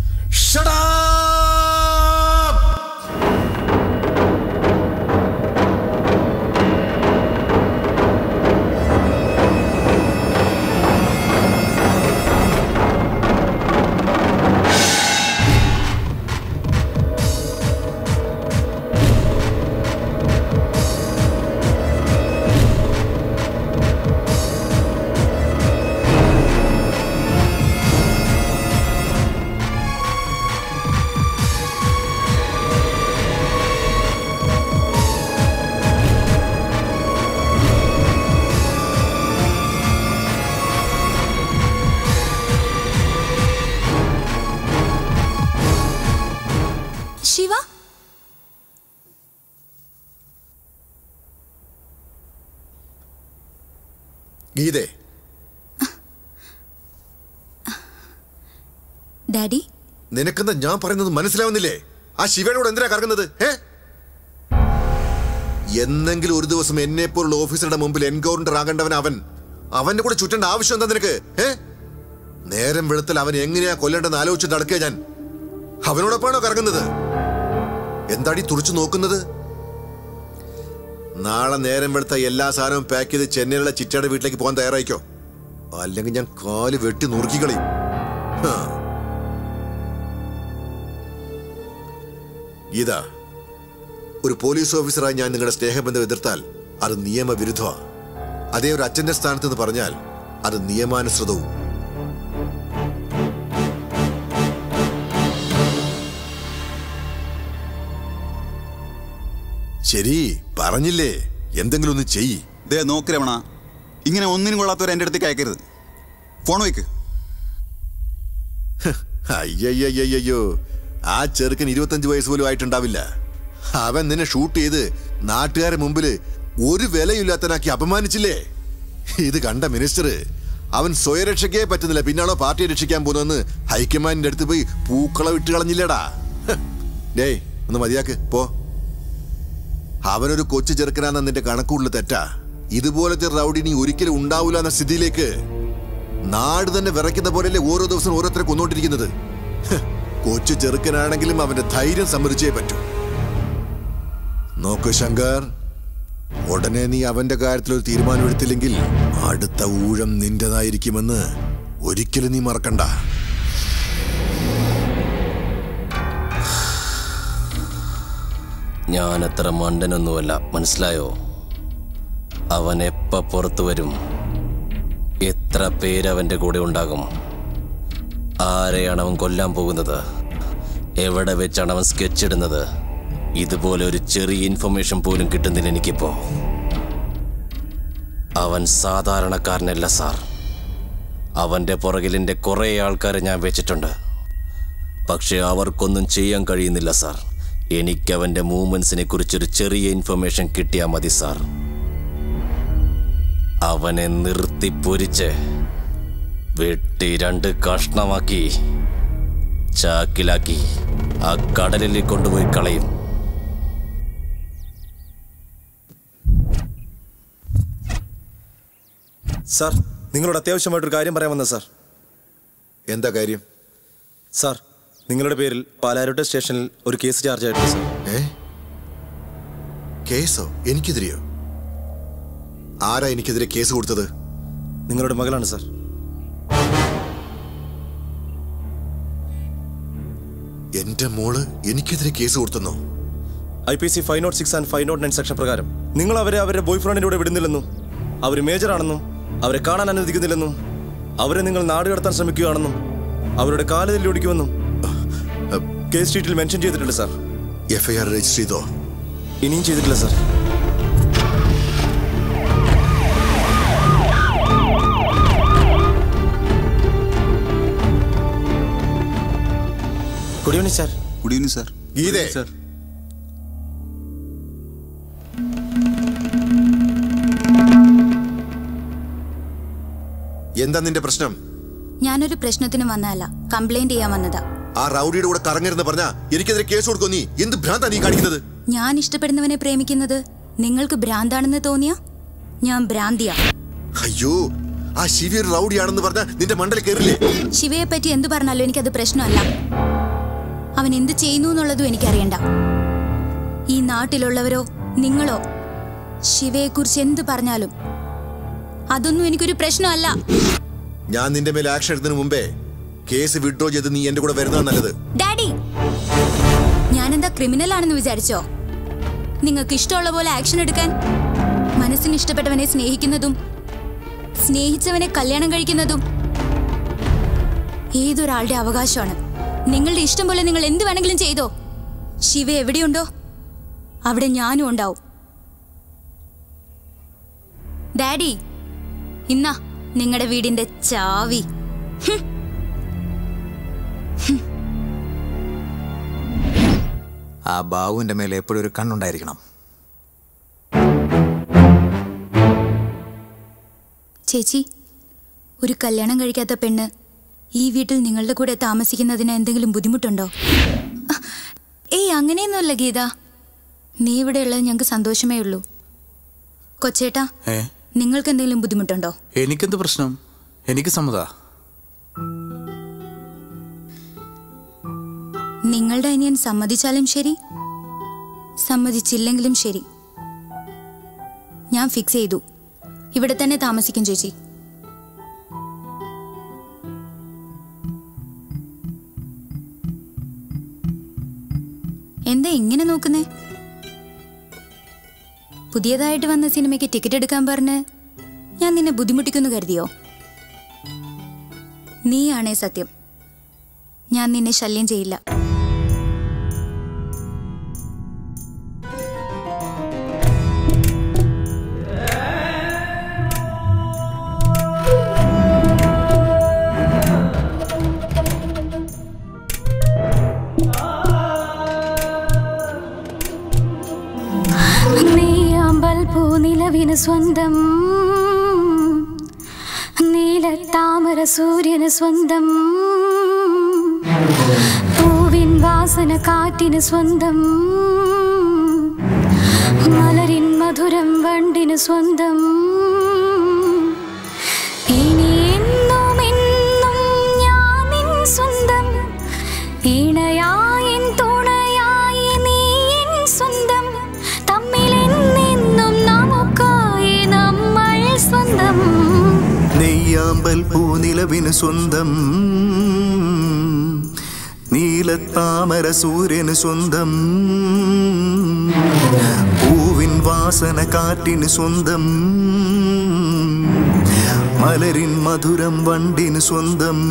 ശിവ ഗീതേ ഡാഡി നിനക്കെന്താ ഞാൻ പറയുന്നത് മനസ്സിലാവുന്നില്ലേ ആ ശിവനോട് എന്തിനാ കറങ്ങുന്നത് ഏ എന്നെങ്കിലും ഒരു ദിവസം എന്നെ പോലുള്ള ഓഫീസറുടെ മുമ്പിൽ എൻകൗണ്ടർ ആകേണ്ടവൻ അവൻ അവന്റെ കൂടെ ചുറ്റേണ്ട ആവശ്യം എന്താ നിനക്ക് ഏ നേരം വെളുത്തിൽ അവൻ എങ്ങനെയാ കൊല്ലേണ്ടെന്ന് ആലോചിച്ച് നടക്കുക ഞാൻ അവനോടൊപ്പമാണോ കറങ്ങുന്നത് എന്താടി തുറച്ചു നോക്കുന്നത് നാളെ നേരം വെളുത്ത എല്ലാ സാധനവും പാക്ക് ചെയ്ത് ചെന്നൈയിലുള്ള ചിറ്റയുടെ വീട്ടിലേക്ക് പോകാൻ തയ്യാറായിക്കോ അല്ലെങ്കിൽ ഞാൻ കാല് വെട്ടി നുറുക്കിക്കളയും ഹാ. ഗീത ഒരു പോലീസ് ഓഫീസറായി ഞാൻ നിങ്ങളുടെ സ്നേഹബന്ധം എതിർത്താൽ അത് നിയമവിരുദ്ധമാണ് അതേ ഒരു അച്ഛന്റെ സ്ഥാനത്ത് നിന്ന് പറഞ്ഞാൽ അത് നിയമാനുസൃതവും ശരി പറഞ്ഞില്ലേ എന്തെങ്കിലും ഒന്ന് ചെയ്യ് ദേ നോക്ക് രമണ ഇങ്ങനെ ഒന്നിനും കൊള്ളാത്തവരെ എൻ്റെ അടുത്തേക്ക് അയക്കരുത് ഫോൺ വയ്ക്ക് അയ്യയ്യയ്യോ ആ ചെറുക്കൻ ഇരുപത്തഞ്ച് വയസ്സ് പോലും ആയിട്ടുണ്ടാവില്ല അവൻ നിന്നെ ഷൂട്ട് ചെയ്ത് നാട്ടുകാരെ മുമ്പില് ഒരു വിലയില്ലാത്തനാക്കി അപമാനിച്ചില്ലേ ഇത് കണ്ട മിനിസ്റ്റർ അവൻ സ്വയരക്ഷയ്ക്കേ പറ്റുന്നില്ല പിന്നാണോ പാർട്ടിയെ രക്ഷിക്കാൻ പോകുന്നതെന്ന് ഹൈക്കമാൻഡിന്റെ അടുത്ത് പോയി പൂക്കളം ഇട്ട് കളഞ്ഞില്ലേടാ ഹ്. ഡേയ് ഒന്ന് മതിയാക്ക് പോ അവനൊരു കൊച്ചു ചെറുക്കനാന്ന നിന്റെ കണക്കുള്ളിൽ തെറ്റാ ഇതുപോലത്തെ റൗഡി നീ ഒരിക്കലും ഉണ്ടാവൂല എന്ന സ്ഥിതിയിലേക്ക് നാട് തന്നെ വിറയ്ക്കുന്ന പോലെയല്ലേ ഓരോ ദിവസം ഓരോരുത്തരെ കൊന്നുകൊണ്ടിരിക്കുന്നത് ഹ്. കൊച്ചു ചെറുക്കനാണെങ്കിലും അവന്റെ ധൈര്യം സമ്മതിച്ചേ പറ്റൂ നോക്കൂ ശങ്കർ ഉടനെ നീ അവന്റെ കാര്യത്തിൽ ഒരു തീരുമാനം എടുത്തില്ലെങ്കിൽ അടുത്ത ഊഴം നിന്റേതായിരിക്കുമെന്ന് ഒരിക്കലും നീ മറക്കണ്ട ഞാൻ അത്ര മണ്ടനൊന്നുമല്ല മനസ്സിലായോ അവൻ എപ്പ പുറത്തു വരും എത്ര പേരവന്റെ കൂടെ ഉണ്ടാകും ആരെയാണ് അവൻ കൊല്ലാൻ പോകുന്നത് എവിടെ വെച്ചാണ് അവൻ സ്കെച്ച് ഇടുന്നത് ഇതുപോലെ ഒരു ചെറിയ ഇൻഫർമേഷൻ പോലും കിട്ടുന്നില്ല എനിക്കിപ്പോ അവൻ സാധാരണക്കാരനല്ല സാർ അവന്റെ പുറകിൽ എൻ്റെ കുറേ ആൾക്കാരെ ഞാൻ വെച്ചിട്ടുണ്ട് പക്ഷെ അവർക്കൊന്നും ചെയ്യാൻ കഴിയുന്നില്ല സാർ എനിക്ക് അവന്റെ മൂവ്മെന്റ്സിനെ കുറിച്ചൊരു ചെറിയ ഇൻഫർമേഷൻ കിട്ടിയാൽ മതി സാർ അവനെ നിർത്തി പൊരിച്ച് വെട്ടി രണ്ട് കഷ്ണമാക്കി ചാക്കിലാക്കി ആ കടലിൽ കൊണ്ടുപോയി കളയും സാർ നിങ്ങളോട് അത്യാവശ്യമായിട്ടൊരു കാര്യം പറയാൻ വന്നത് സാർ എന്താ കാര്യം സാർ നിങ്ങളുടെ പേരിൽ പാലാരോട്ടെ സ്റ്റേഷനിൽ ഒരു കേസ് ചാർജ് ആയിട്ടുണ്ട് സാർ ഏ കേസോ എനിക്കെതിരെയോ ആരാ എനിക്കെതിരെ കേസ് കൊടുത്തത് നിങ്ങളുടെ മകളാണ് സാർ എന്റെ മോള് എനിക്കെതിരെ കേസ് കൊടുത്തെന്നോ I P C five nought six and five nought nine section പ്രകാരം നിങ്ങൾ അവരെ അവരുടെ ബോയ് ഫ്രണ്ടിൻ്റെ കൂടെ വിടുന്നില്ലെന്നും അവർ മേജറാണെന്നും അവരെ കാണാൻ അനുവദിക്കുന്നില്ലെന്നും അവരെ നിങ്ങൾ നാട് കടത്താൻ ശ്രമിക്കുകയാണെന്നും അവരുടെ കാല് തല്ലി ഓടിക്കുമെന്നും കേസ് ഷീറ്റിൽ മെൻഷൻ ചെയ്തിട്ടുണ്ട് സാർ എഫ്ഐആർ രജിസ്റ്റർ ചെയ്തോ ഇനിയും ചെയ്തിട്ടില്ല sir good evening sir good evening sir ഗീതേ സാർ എന്താ നിന്റെ പ്രശ്നം ഞാനൊരു പ്രശ്നത്തിന് വന്നതല്ല കംപ്ലൈന്റ് ചെയ്യാൻ വന്നതാ ആ റൗഡിയുടെ കൂടെ കറങ്ങരുന്ന് പറഞ്ഞ എനിക്കെതിരെ കേസ് കൊടുക്കോ നീ എന്ത് ഭ്രാന്താ നീ കാണിക്കുന്നത് ഞാൻ ഇഷ്ടപ്പെടുന്നവനെ പ്രേമിക്കുന്നത് നിങ്ങൾക്ക് ഭ്രാന്താണെന്ന് തോന്നിയ ഞാൻ ഭ്രാന്തിയാ അയ്യോ ആ ശിവി ഒരു റൗഡിയാണെന്ന് പറഞ്ഞ നിന്റെ മണ്ടൽ കയറില്ലേ ശിവയെ പറ്റി എന്തു പറഞ്ഞാലും എനിക്കത് പ്രശ്നമല്ല അവൻ എന്ത് ചെയ്യുന്നു എന്നുള്ളതും എനിക്കറിയണ്ട ഈ നാട്ടിലുള്ളവരോ നിങ്ങളോ ശിവയെക്കുറിച്ച് എന്ത് പറഞ്ഞാലും അതൊന്നും എനിക്കൊരു പ്രശ്നമല്ല ഞാൻ നിന്റെ മേലെ ആക്ഷൻ എടുത്തതിന് മുമ്പേ കേസ് വിഡ്രോ ചെയ്ത് നീ എന്റെ കൂടെ വരുന്നതാ നല്ലത് ഡാഡി ഞാനെന്താ ക്രിമിനൽ ആണെന്ന് വിചാരിച്ചോ നിങ്ങൾക്ക് ഇഷ്ടമുള്ള പോലെ ആക്ഷൻ എടുക്കാൻ മനസ്സിന് ഇഷ്ടപ്പെട്ടവനെ സ്നേഹിക്കുന്നതും സ്നേഹിച്ചവനെ കല്യാണം കഴിക്കുന്നതും ഏതൊരാളുടെ അവകാശമാണ് നിങ്ങളുടെ ഇഷ്ടം പോലെ നിങ്ങൾ എന്ത് വേണമെങ്കിലും ചെയ്തോ ശിവ എവിടെയുണ്ടോ അവിടെ ഞാനും ഉണ്ടാവും ഡാഡി ഇന്നാ നിങ്ങളുടെ വീടിന്റെ ചാവി ഹും. ആ ബാബുവിന്റെ മേലെ എപ്പോഴും ഒരു കണ്ണുണ്ടായിരിക്കണം ചേച്ചി ഒരു കല്യാണം കഴിക്കാത്ത പെണ്ണ് ഈ വീട്ടിൽ നിങ്ങളുടെ കൂടെ താമസിക്കുന്നതിന് എന്തെങ്കിലും ബുദ്ധിമുട്ടുണ്ടോ അഹ്, ഏയ് അങ്ങനെയൊന്നുമല്ല ഗീത നീ ഇവിടെയുള്ളത് ഞങ്ങൾക്ക് സന്തോഷമേ ഉള്ളൂ കൊച്ചേട്ടാ ഏ നിങ്ങൾക്ക് എന്തെങ്കിലും ബുദ്ധിമുട്ടുണ്ടോ എനിക്കെന്ത് പ്രശ്നം എനിക്ക് സമ്മതാ നിങ്ങളുടെ അനിയൻ സമ്മതിച്ചാലും ശരി സമ്മതിച്ചില്ലെങ്കിലും ശരി ഞാൻ ഫിക്സ് ചെയ്തു ഇവിടെ തന്നെ താമസിക്കും ചേച്ചി എന്താ ഇങ്ങനെ നോക്കുന്നേ പുതിയതായിട്ട് വന്ന സിനിമയ്ക്ക് ടിക്കറ്റ് എടുക്കാൻ പറഞ്ഞ് ഞാൻ നിന്നെ ബുദ്ധിമുട്ടിക്കുന്നു കരുതിയോ നീയാണേ സത്യം ഞാൻ നിന്നെ ശല്യം ചെയ്യില്ല നീയാമ്പൽ പൂനില സ്വന്തം നീലത്താമര സൂര്യന് സ്വന്തം പൂവിൻ വാസന കാറ്റിന് സ്വന്തം മലരിൻ മധുരം വണ്ടിന് സ്വന്തം ഇനി എന്നും എന്നും ഞാൻ നിൻ സ്വന്തം ഇണയായി തുണയായി നീ എൻ സ്വന്തം തമ്മിൽ എന്നെന്നും നമുക്കായി നമ്മൾ സ്വന്തം നെയ്യാമ്പൽ പൂനിലവിന് സ്വന്തം നീലത്താമര സൂര്യന് സ്വന്തം പൂവിൻ വാസന കാറ്റിന് സ്വന്തം മലരിൻ മധുരം വണ്ടിന് സ്വന്തം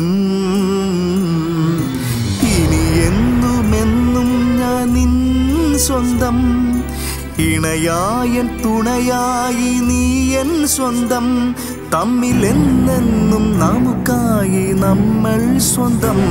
ഇനി എന്നുമെന്നും ഞാൻ നിൻ സ്വന്തം ഇണയായൻ തുണയായി നീ എൻ സ്വന്തം തമ്മിൽ എന്നെന്നും നമുക്കായി നമ്മൾ സ്വന്തം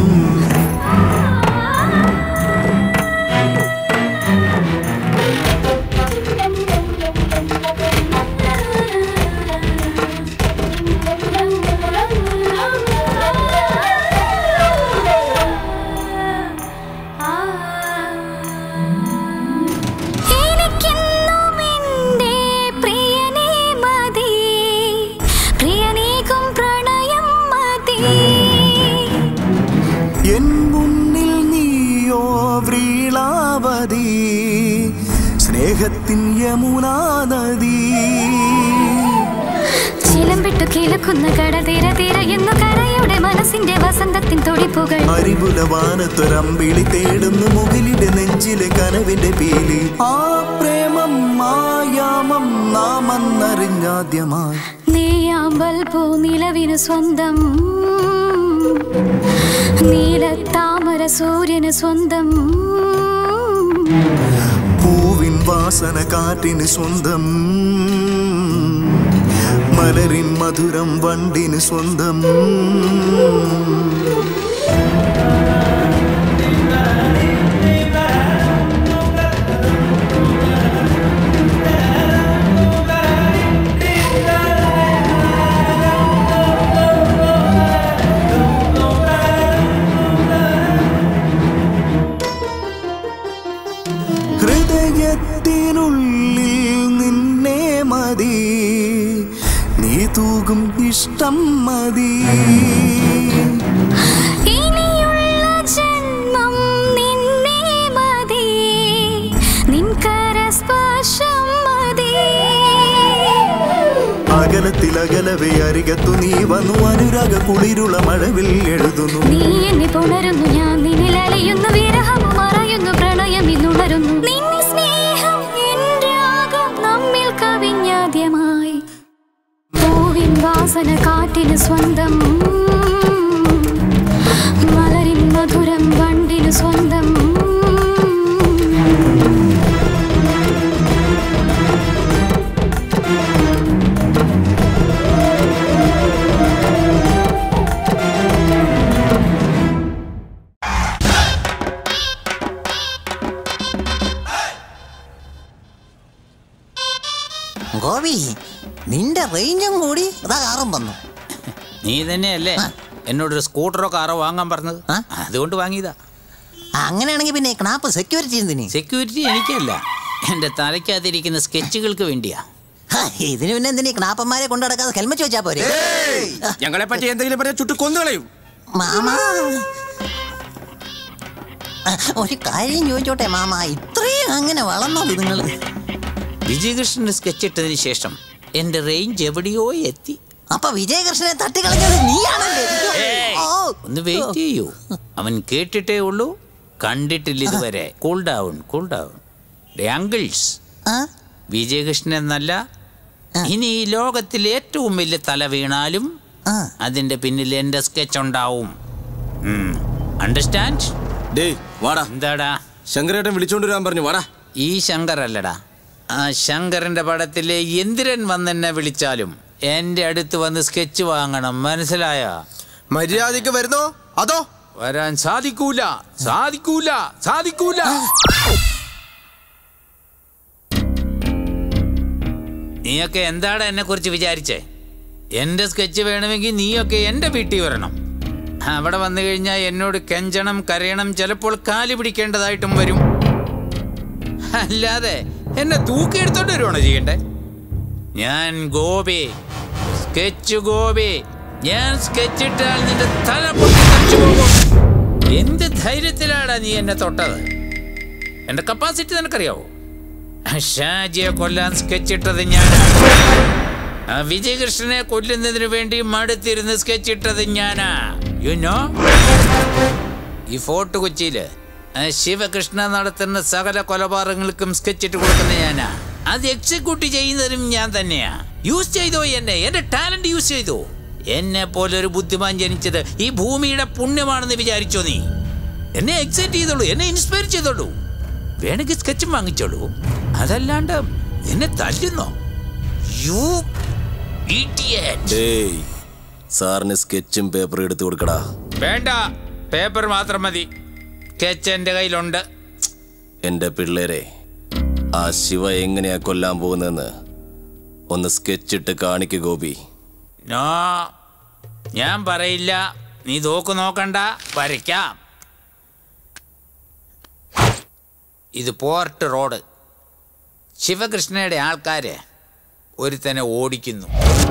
എനിക്കെന്നും എൻ്റെ പ്രിയനേ മതി പ്രിയനേകും പ്രണയം മതി എൻ മുന്നിൽ നീയോ വ്രീളാവതി സ്നേഹത്തിൻ യമുനാ നദി ചിലമ്പിട്ടു കിഴക്കുന്ന കടൽ തിര തിരയുന്നു കരയുടെ മനസ്സിന്റെ വസന്തത്തിൻ തുടിപ്പുകൾ അരിപുലവാനത്തൊരമ്പിളി തേടുന്നു മുകിലിന്റെ നെഞ്ചിലെ കനവിന്റെ പീലി ആ പ്രേമം മായാമം നാമെന്നറിഞ്ഞാദ്യമായി നീയാമ്പൽ പൂ നിലവിന് സ്വന്തം നീലത്താമര സൂര്യന് സ്വന്തം പൂവിൻ വാസന കാറ്റിന് സ്വന്തം മലരിൻ മധുരം വണ്ടിന് സ്വന്തം ഹൃദയത്തിനുള്ളിൽ നിന്നെ മതി നീ തൂകും ഇഷ്ടം മതി ഇനിയുള്ള ജന്മം നിന്നെ മതി നിൻ കരസ്പർശം മതി അകലത്തിലകലവേ അരികത്തു നീ വന്നു അനുരാഗ കുളിരുള മഴവിൽ എഴുതുന്നു നീ എന്നെ പുണരുന്നു ഞാൻ നിന്നിൽ അലയുന്നു വിരഹം മറയുന്നു പ്രണയം ഇന്നുണരുന്നു നിന്നെ സ്നേഹം എന്റെ ആകം നമ്മിൽ കവിഞ്ഞാദ്യമായി പൂവിൻ വാസന കാറ്റിന് സ്വന്തം മലരിൻ മധുരം വണ്ടിന് സ്വന്തം ഗോപി നിന്റെ റേഞ്ചും കൂടി അതാ കാറും വന്നു നീ തന്നെയല്ലേ എന്നോടൊരു സ്കൂട്ടറോ കാറോ വാങ്ങാൻ പറഞ്ഞത് അതുകൊണ്ട് വാങ്ങിയതാ അങ്ങനെയാണെങ്കിൽ പിന്നെ ക്നാപ്പ് സെക്യൂരിറ്റി എന്തിനി സെക്യൂരിറ്റി എനിക്കല്ല എന്റെ തലയ്ക്കകത്തിരിക്കുന്ന സ്കെച്ചുകൾക്ക് വേണ്ടിയാ ഇതിന് പിന്നെ എന്തിനീ ക്നാപ്പന്മാരെ കൊണ്ടു നടക്കാതെ ഹെൽമെറ്റ് വെച്ചാ പോരെ ഞങ്ങളെ പറ്റി എന്തെങ്കിലും പറയാൻ ചുട്ട് കൊന്നുകളയും മാമാ ഒരു കാര്യം ചോദിച്ചോട്ടെ മാമ ഇത്രയും അങ്ങനെ വളർന്നോ നിങ്ങൾ വിജയകൃഷ്ണന് സ്കെച്ച് ഇട്ടതിന് ശേഷം എന്റെ റേഞ്ച് എവിടെയോ എത്തി അപ്പൊ വിജയകൃഷ്ണനെ തട്ടിക്കളഞ്ഞത് നീയാണല്ലേ ഓ, ഒന്ന് വെയിറ്റ് ചെയ്യൂ അവൻ കേട്ടിട്ടേ ഉള്ളൂ കണ്ടിട്ടില്ല ഇതുവരെ cool down cool down uncles Vijayakrishnan എന്നല്ല ഇനി ഈ ലോകത്തിൽ ഏറ്റവും വലിയ തല വീണാലും അതിന്റെ പിന്നിൽ എന്റെ സ്കെച്ച് ഉണ്ടാവും അണ്ടർസ്റ്റാൻഡ് ഡേയ് വാടാ എന്താടാ ശങ്കരേട്ടൻ വിളിച്ചോണ്ട് വരാൻ പറഞ്ഞു വാടാ ഈ ശങ്കർ അല്ലടാ ആ ശങ്കറിന്റെ പടത്തിലെ എന്തിരൻ വന്നെന്നെ വിളിച്ചാലും എന്റെ അടുത്ത് വന്ന് സ്കെച്ച് വാങ്ങണം മനസ്സിലായ മര്യാദക്ക് വരുന്നോ അതോ വരാൻ സാധിക്കൂല സാധിക്കൂല സാധിക്കൂല നീയൊക്കെ എന്താണ് എന്നെ കുറിച്ച് വിചാരിച്ചേ എന്റെ സ്കെച്ച് വേണമെങ്കിൽ നീയൊക്കെ എന്റെ വീട്ടിൽ വരണം അവിടെ വന്നു കഴിഞ്ഞാൽ എന്നോട് കെഞ്ചണം കരയണം ചിലപ്പോൾ കാല് പിടിക്കേണ്ടതായിട്ടും വരും അല്ലാതെ എന്നെ തൂക്കിയെടുത്തോണ്ട് വരുവാണോ ചെയ്യണ്ടേ ഞാൻ ഗോപി സ്കെച്ച് ഗോപി ഞാൻ സ്കെച്ച് ഇട്ടാൽ നിന്റെ തല പൊട്ടി തെറിച്ചു പോകും എന്ത് ധൈര്യത്തിലാടാ നീ എന്നെ തൊട്ടത് എന്റെ കപ്പാസിറ്റി നിനക്കറിയാവോ ഷാജിയെ കൊല്ലാൻ സ്കെച്ച് ഇട്ടത് ഞാനാണ് ആ വിജയകൃഷ്ണനെ കൊല്ലുന്നതിന് വേണ്ടി മടുത്തിരുന്ന് സ്കെച്ച് ഇട്ടത് ഞാനാ യു നോ ഈ ഫോർട്ട് കൊച്ചിയില് ആ ശിവകൃഷ്ണ നടത്തുന്ന സകല കൊലപാതകങ്ങൾക്കും സ്കെച്ച് ഇട്ട് കൊടുക്കുന്ന ഞാനാ അത് എക്സിക്യൂട്ട് ചെയ്യുന്നതിനും ഞാൻ തന്നെയാ യൂസ് ചെയ്തോ എന്നെ എന്റെ ടാലന്റ് യൂസ് ചെയ്തോ എന്നെ പോലെ ഒരു ബുദ്ധിമാൻ ജനിച്ചത് ഈ ഭൂമിയുടെ പുണ്യമാണെന്ന് വിചാരിച്ചോ നീ എന്നെ എക്സൈറ്റ് ചെയ്തോളൂ എന്നെ ഇൻസ്പയർ ചെയ്തോളൂ വേണമെങ്കിൽ സ്കെച്ചും വാങ്ങിച്ചോളൂ അതല്ലാണ്ട് എന്നെ തല്ലുന്നോ യു ഡേയ് സാറിന് സ്കെച്ചും പേപ്പറും എടുത്തു കൊടുക്കടാ വേണ്ട പേപ്പർ മാത്രം മതി സ്കെച്ച് എന്റെ കയ്യിലുണ്ട് എന്റെ പിള്ളേരെ ആ ശിവ എങ്ങനെയാ കൊല്ലാൻ പോകുന്നതെന്ന് ഒന്ന് സ്കെച്ചിട്ട് കാണിക്ക് ഗോപി നോ ഞാൻ പറയില്ല നീ തോക്ക് നോക്കണ്ട വരയ്ക്കാം ഇത് പോർട്ട് റോഡ് ശിവകൃഷ്ണയുടെ ആൾക്കാര് ഒരുത്തനെ ഓടിക്കുന്നു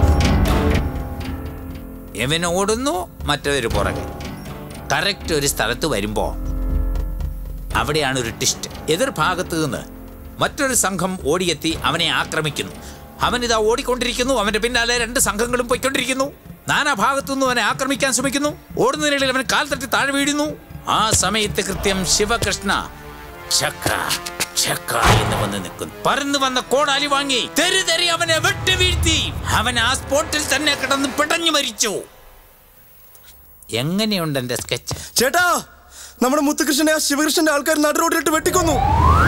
ഇവൻ ഓടുന്നു മറ്റൊരു പുറകെ കറക്റ്റ് ഒരു സ്ഥലത്ത് വരുമ്പോ അവിടെയാണ് ഒരു ടിസ്റ്റ് എതിർഭാഗത്ത് നിന്ന് മറ്റൊരു സംഘം ഓടിയെത്തി അവനെ ആക്രമിക്കുന്നു അവൻ ഇതാ ഓടിക്കൊണ്ടിരിക്കുന്നു അവന്റെ പിന്നാലെ രണ്ട് സംഘങ്ങളും പോയിക്കൊണ്ടിരിക്കുന്നു നാനാ ഭാഗത്തു നിന്നും അവനെ ആക്രമിക്കാൻ ശ്രമിക്കുന്നു ഓടുന്നതിനിടയിൽ അവൻ കാൽ തട്ടി താഴെ വീഴുന്നു ആ സമയത്ത് കൃത്യം ശിവകൃഷ്ണ ചക്ക ചക്ക എന്ന് വന്ന് നിൽക്കുന്നു പറന്നു വന്ന കോടാലി വാങ്ങി തെരി തെരി അവനെ വെട്ടി വീഴ്ത്തി അവൻ ആ സ്പോട്ടിൽ തന്നെ കിടന്ന് പിടഞ്ഞു മരിച്ചു എങ്ങനെയുണ്ട് എന്റെ സ്കെച്ച് ചേട്ടാ നമ്മുടെ മുത്തുകൃഷ്ണനെ ആ ശിവകൃഷ്ണന്റെ ആൾക്കാർ നടുറോട്ടിലിട്ട് വെട്ടിക്കൊന്നു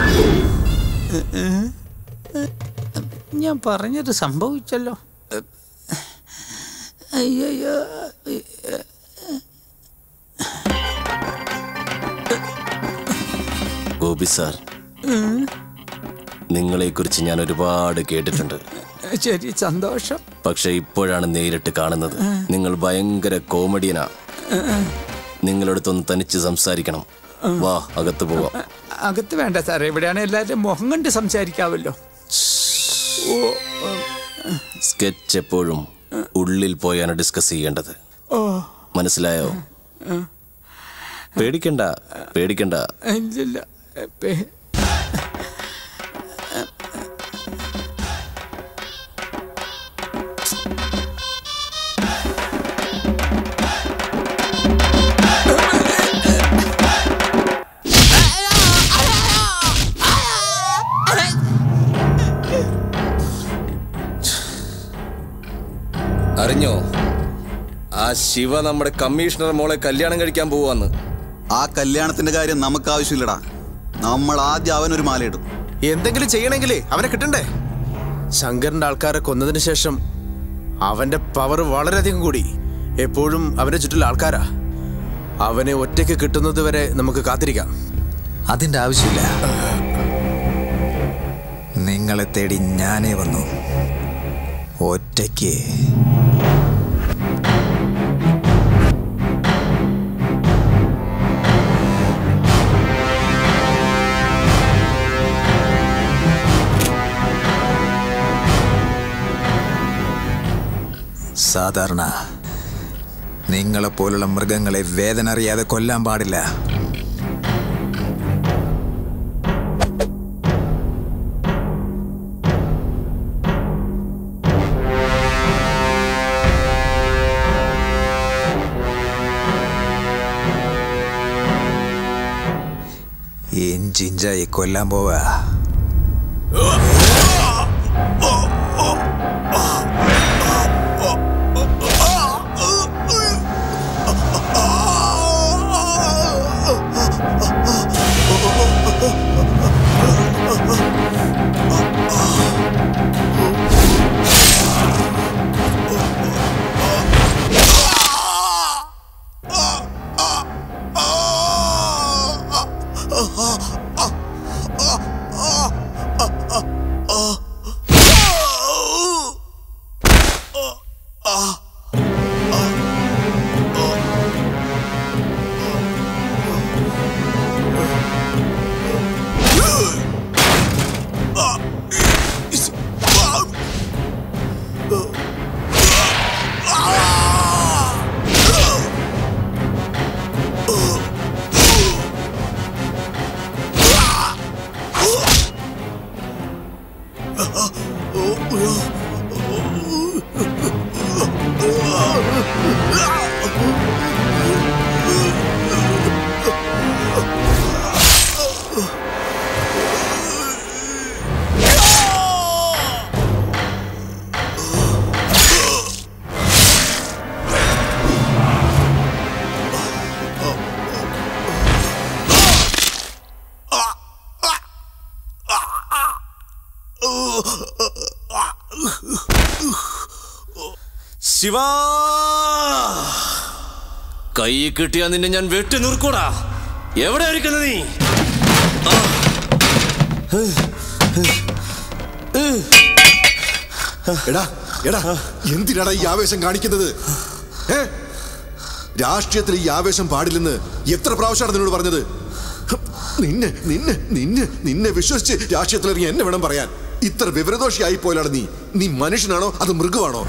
ഞാൻ പറഞ്ഞത് സംഭവിച്ചല്ലോ അയ്യോ ഗോപി സാർ നിങ്ങളെക്കുറിച്ച് ഞാൻ ഒരുപാട് കേട്ടിട്ടുണ്ട് ശരി സന്തോഷം പക്ഷെ ഇപ്പോഴാണ് നേരിട്ട് കാണുന്നത് നിങ്ങൾ ഭയങ്കര കോമഡിയനാ നിങ്ങളടുത്തൊന്ന് തനിച്ച് സംസാരിക്കണം വാ അകത്ത് പോവാം അകത്ത് വേണ്ട സാറേ ഇവിടെയാണ് എല്ലാവരും മുഖം കണ്ട് സംസാരിക്കാവല്ലോ ഓ സ്കെച്ച് എപ്പോഴും ഉള്ളിൽ പോയാണ് ഡിസ്കസ് ചെയ്യേണ്ടത് ഓ മനസ്സിലായോ പേടിക്കണ്ട പേടിക്കണ്ട ഇല്ലില്ല പേ- അറിഞ്ഞോ ആ ശിവ നമ്മുടെ കമ്മീഷണർ മോളെ കല്യാണം കഴിക്കാൻ പോവാന്ന് ആ കല്യാണത്തിന്റെ കാര്യം നമുക്ക് ആവശ്യമില്ലടാ നമ്മൾ ആദ്യം അവനൊരു മാലയിടും എന്തെങ്കിലും ചെയ്യണമെങ്കിലേ അവനെ കിട്ടണ്ടേ ശങ്കറിന്റെ ആൾക്കാരെ കൊന്നതിന് ശേഷം അവന്റെ പവർ വളരെയധികം കൂടി എപ്പോഴും അവന്റെ ചുറ്റിൽ ആൾക്കാരാ അവനെ ഒറ്റയ്ക്ക് കിട്ടുന്നത് വരെ നമുക്ക് കാത്തിരിക്കാം അതിന്റെ ആവശ്യമില്ല നിങ്ങളെ തേടി ഞാനേ വന്നു ഒറ്റയ്ക്ക് സാധാരണ നിങ്ങളെപ്പോലുള്ള മൃഗങ്ങളെ വേദന അറിയാതെ കൊല്ലാൻ പാടില്ല ഇഞ്ചിഞ്ചായി കൊല്ലാൻ പോവാ ശിവ കൈ കിട്ടിയാ നിന്നെ ഞാൻ വെട്ടി നിർക്കൂടാ എവിടെ ഇരിക്കുന്നത് നീ എടാ എടാ എന്തിനാടാ ഈ ആവേശം കാണിക്കുന്നത് ഏ രാഷ്ട്രീയത്തിൽ ഈ ആവേശം പാടില്ലെന്ന് എത്ര പ്രാവശ്യമാണ് നിന്നോട് പറഞ്ഞത് ഹും, നിന്നെ നിന്നെ നിന്നെ നിന്നെ വിശ്വസിച്ച് രാഷ്ട്രീയത്തിൽ ഇറങ്ങി എന്നെ വേണം പറയാൻ ഇത്ര വിവരദോഷിയായി പോലാണ് നീ നീ മനുഷ്യനാണോ അത് മൃഗമാണോ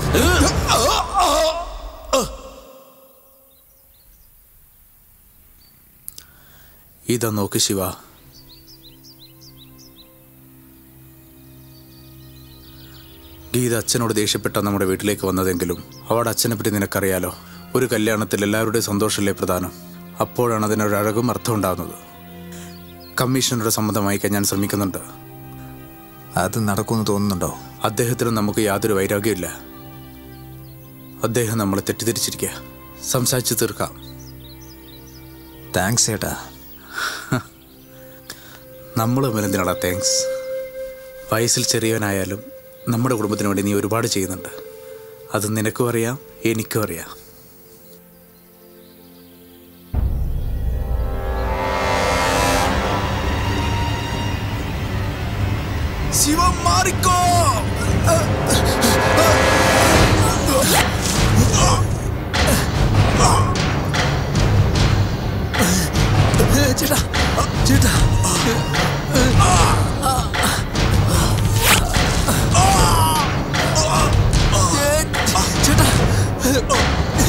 ഇതാ നോക്ക് ശിവ ഗീത അച്ഛനോട് ദേഷ്യപ്പെട്ട നമ്മുടെ വീട്ടിലേക്ക് വന്നതെങ്കിലും അവളുടെ അച്ഛനെ പറ്റി നിനക്കറിയാലോ ഒരു കല്യാണത്തിൽ എല്ലാവരുടെയും സന്തോഷമല്ലേ പ്രധാനം അപ്പോഴാണ് അതിനൊരു അഴകും അർത്ഥം ഉണ്ടാകുന്നത് കമ്മീഷണറുടെ സമ്മതം വായിക്കാൻ ഞാൻ ശ്രമിക്കുന്നുണ്ട് അത് നടക്കുമെന്ന് തോന്നുന്നുണ്ടോ അദ്ദേഹത്തിന് നമുക്ക് യാതൊരു വൈരാഗ്യമില്ല അദ്ദേഹം നമ്മളെ തെറ്റിദ്ധരിച്ചിരിക്കുക സംസാരിച്ചു തീർക്കാം താങ്ക്സ് ഏട്ടാ നമ്മൾ എന്തിനാടാ താങ്ക്സ് വയസ്സിൽ ചെറിയവനായാലും നമ്മുടെ കുടുംബത്തിന് വേണ്ടി നീ ഒരുപാട് ചെയ്യുന്നുണ്ട് അത് നിനക്കും അറിയാം എനിക്കും അറിയാം ശിവം മാറിക്കോ ചേട്ടാ ചേട്ടാ ചേട്ടാ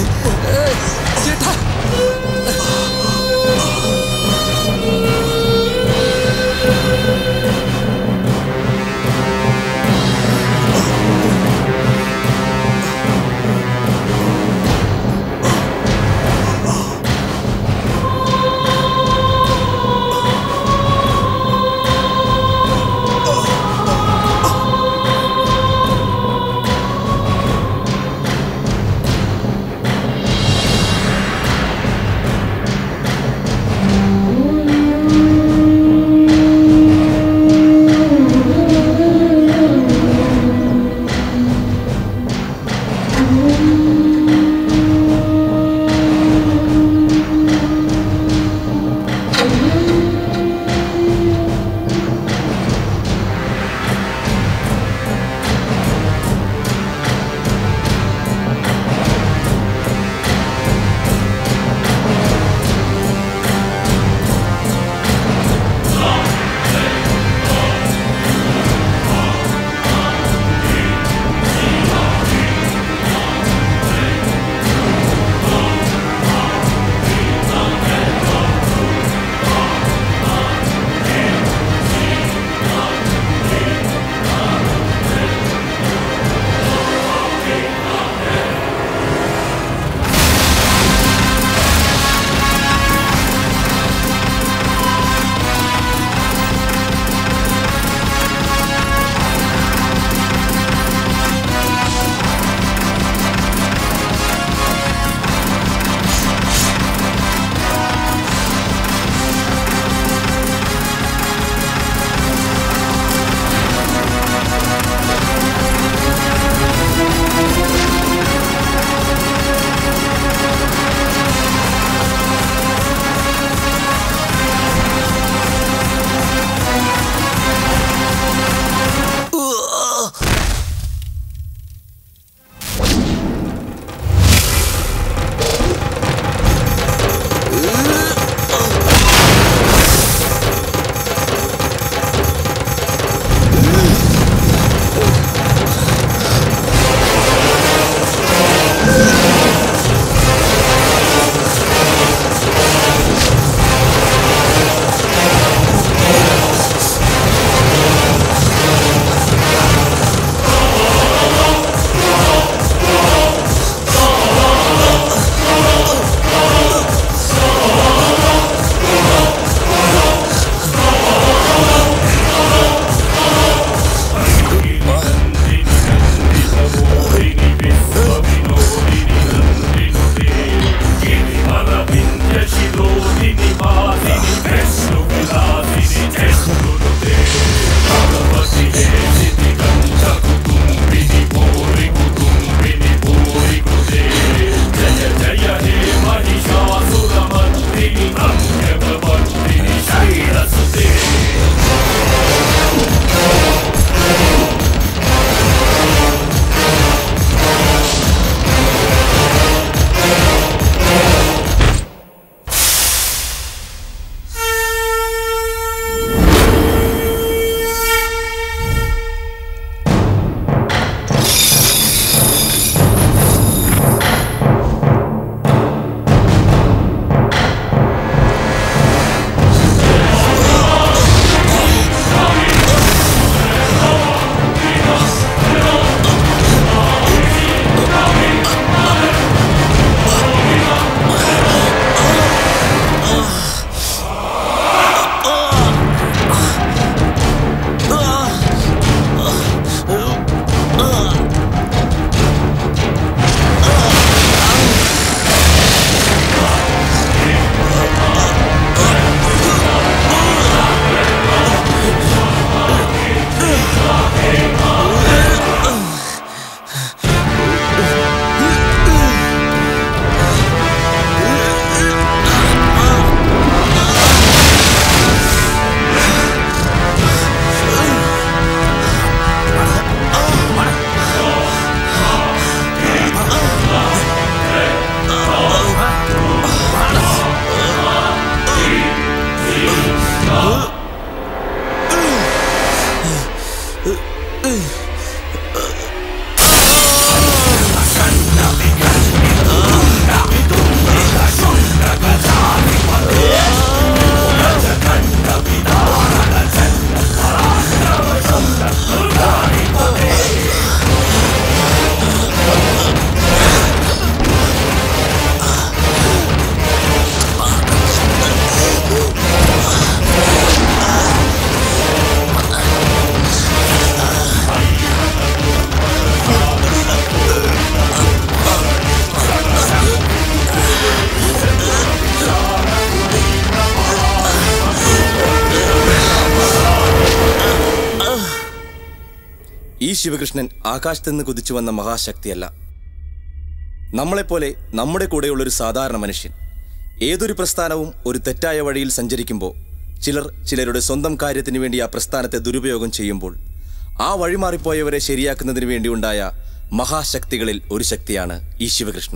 ശിവകൃഷ്ണൻ ആകാശത്ത് നിന്ന് കുതിച്ചു വന്ന മഹാശക്തിയല്ല നമ്മളെപ്പോലെ നമ്മുടെ കൂടെയുള്ള ഒരു സാധാരണ മനുഷ്യൻ ഏതൊരു പ്രസ്ഥാനവും ഒരു തെറ്റായ വഴിയിൽ സഞ്ചരിക്കുമ്പോൾ ചിലർ ചിലരുടെ സ്വന്തം കാര്യത്തിന് വേണ്ടി ആ പ്രസ്ഥാനത്തെ ദുരുപയോഗം ചെയ്യുമ്പോൾ ആ വഴിമാറിപ്പോയവരെ ശരിയാക്കുന്നതിന് വേണ്ടി ഉണ്ടായ മഹാശക്തികളിൽ ഒരു ശക്തിയാണ് ഈ ശിവകൃഷ്ണ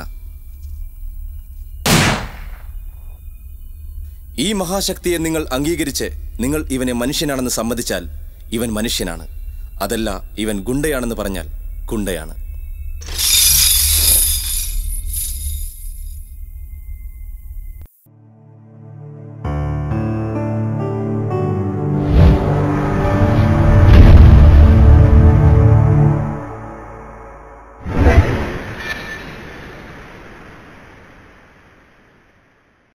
ഈ മഹാശക്തിയെ നിങ്ങൾ അംഗീകരിച്ച് നിങ്ങൾ ഇവനെ മനുഷ്യനാണെന്ന് സമ്മതിച്ചാൽ ഇവൻ മനുഷ്യനാണ് അതല്ല ഇവൻ ഗുണ്ടയാണെന്ന് പറഞ്ഞാൽ ഗുണ്ടയാണ്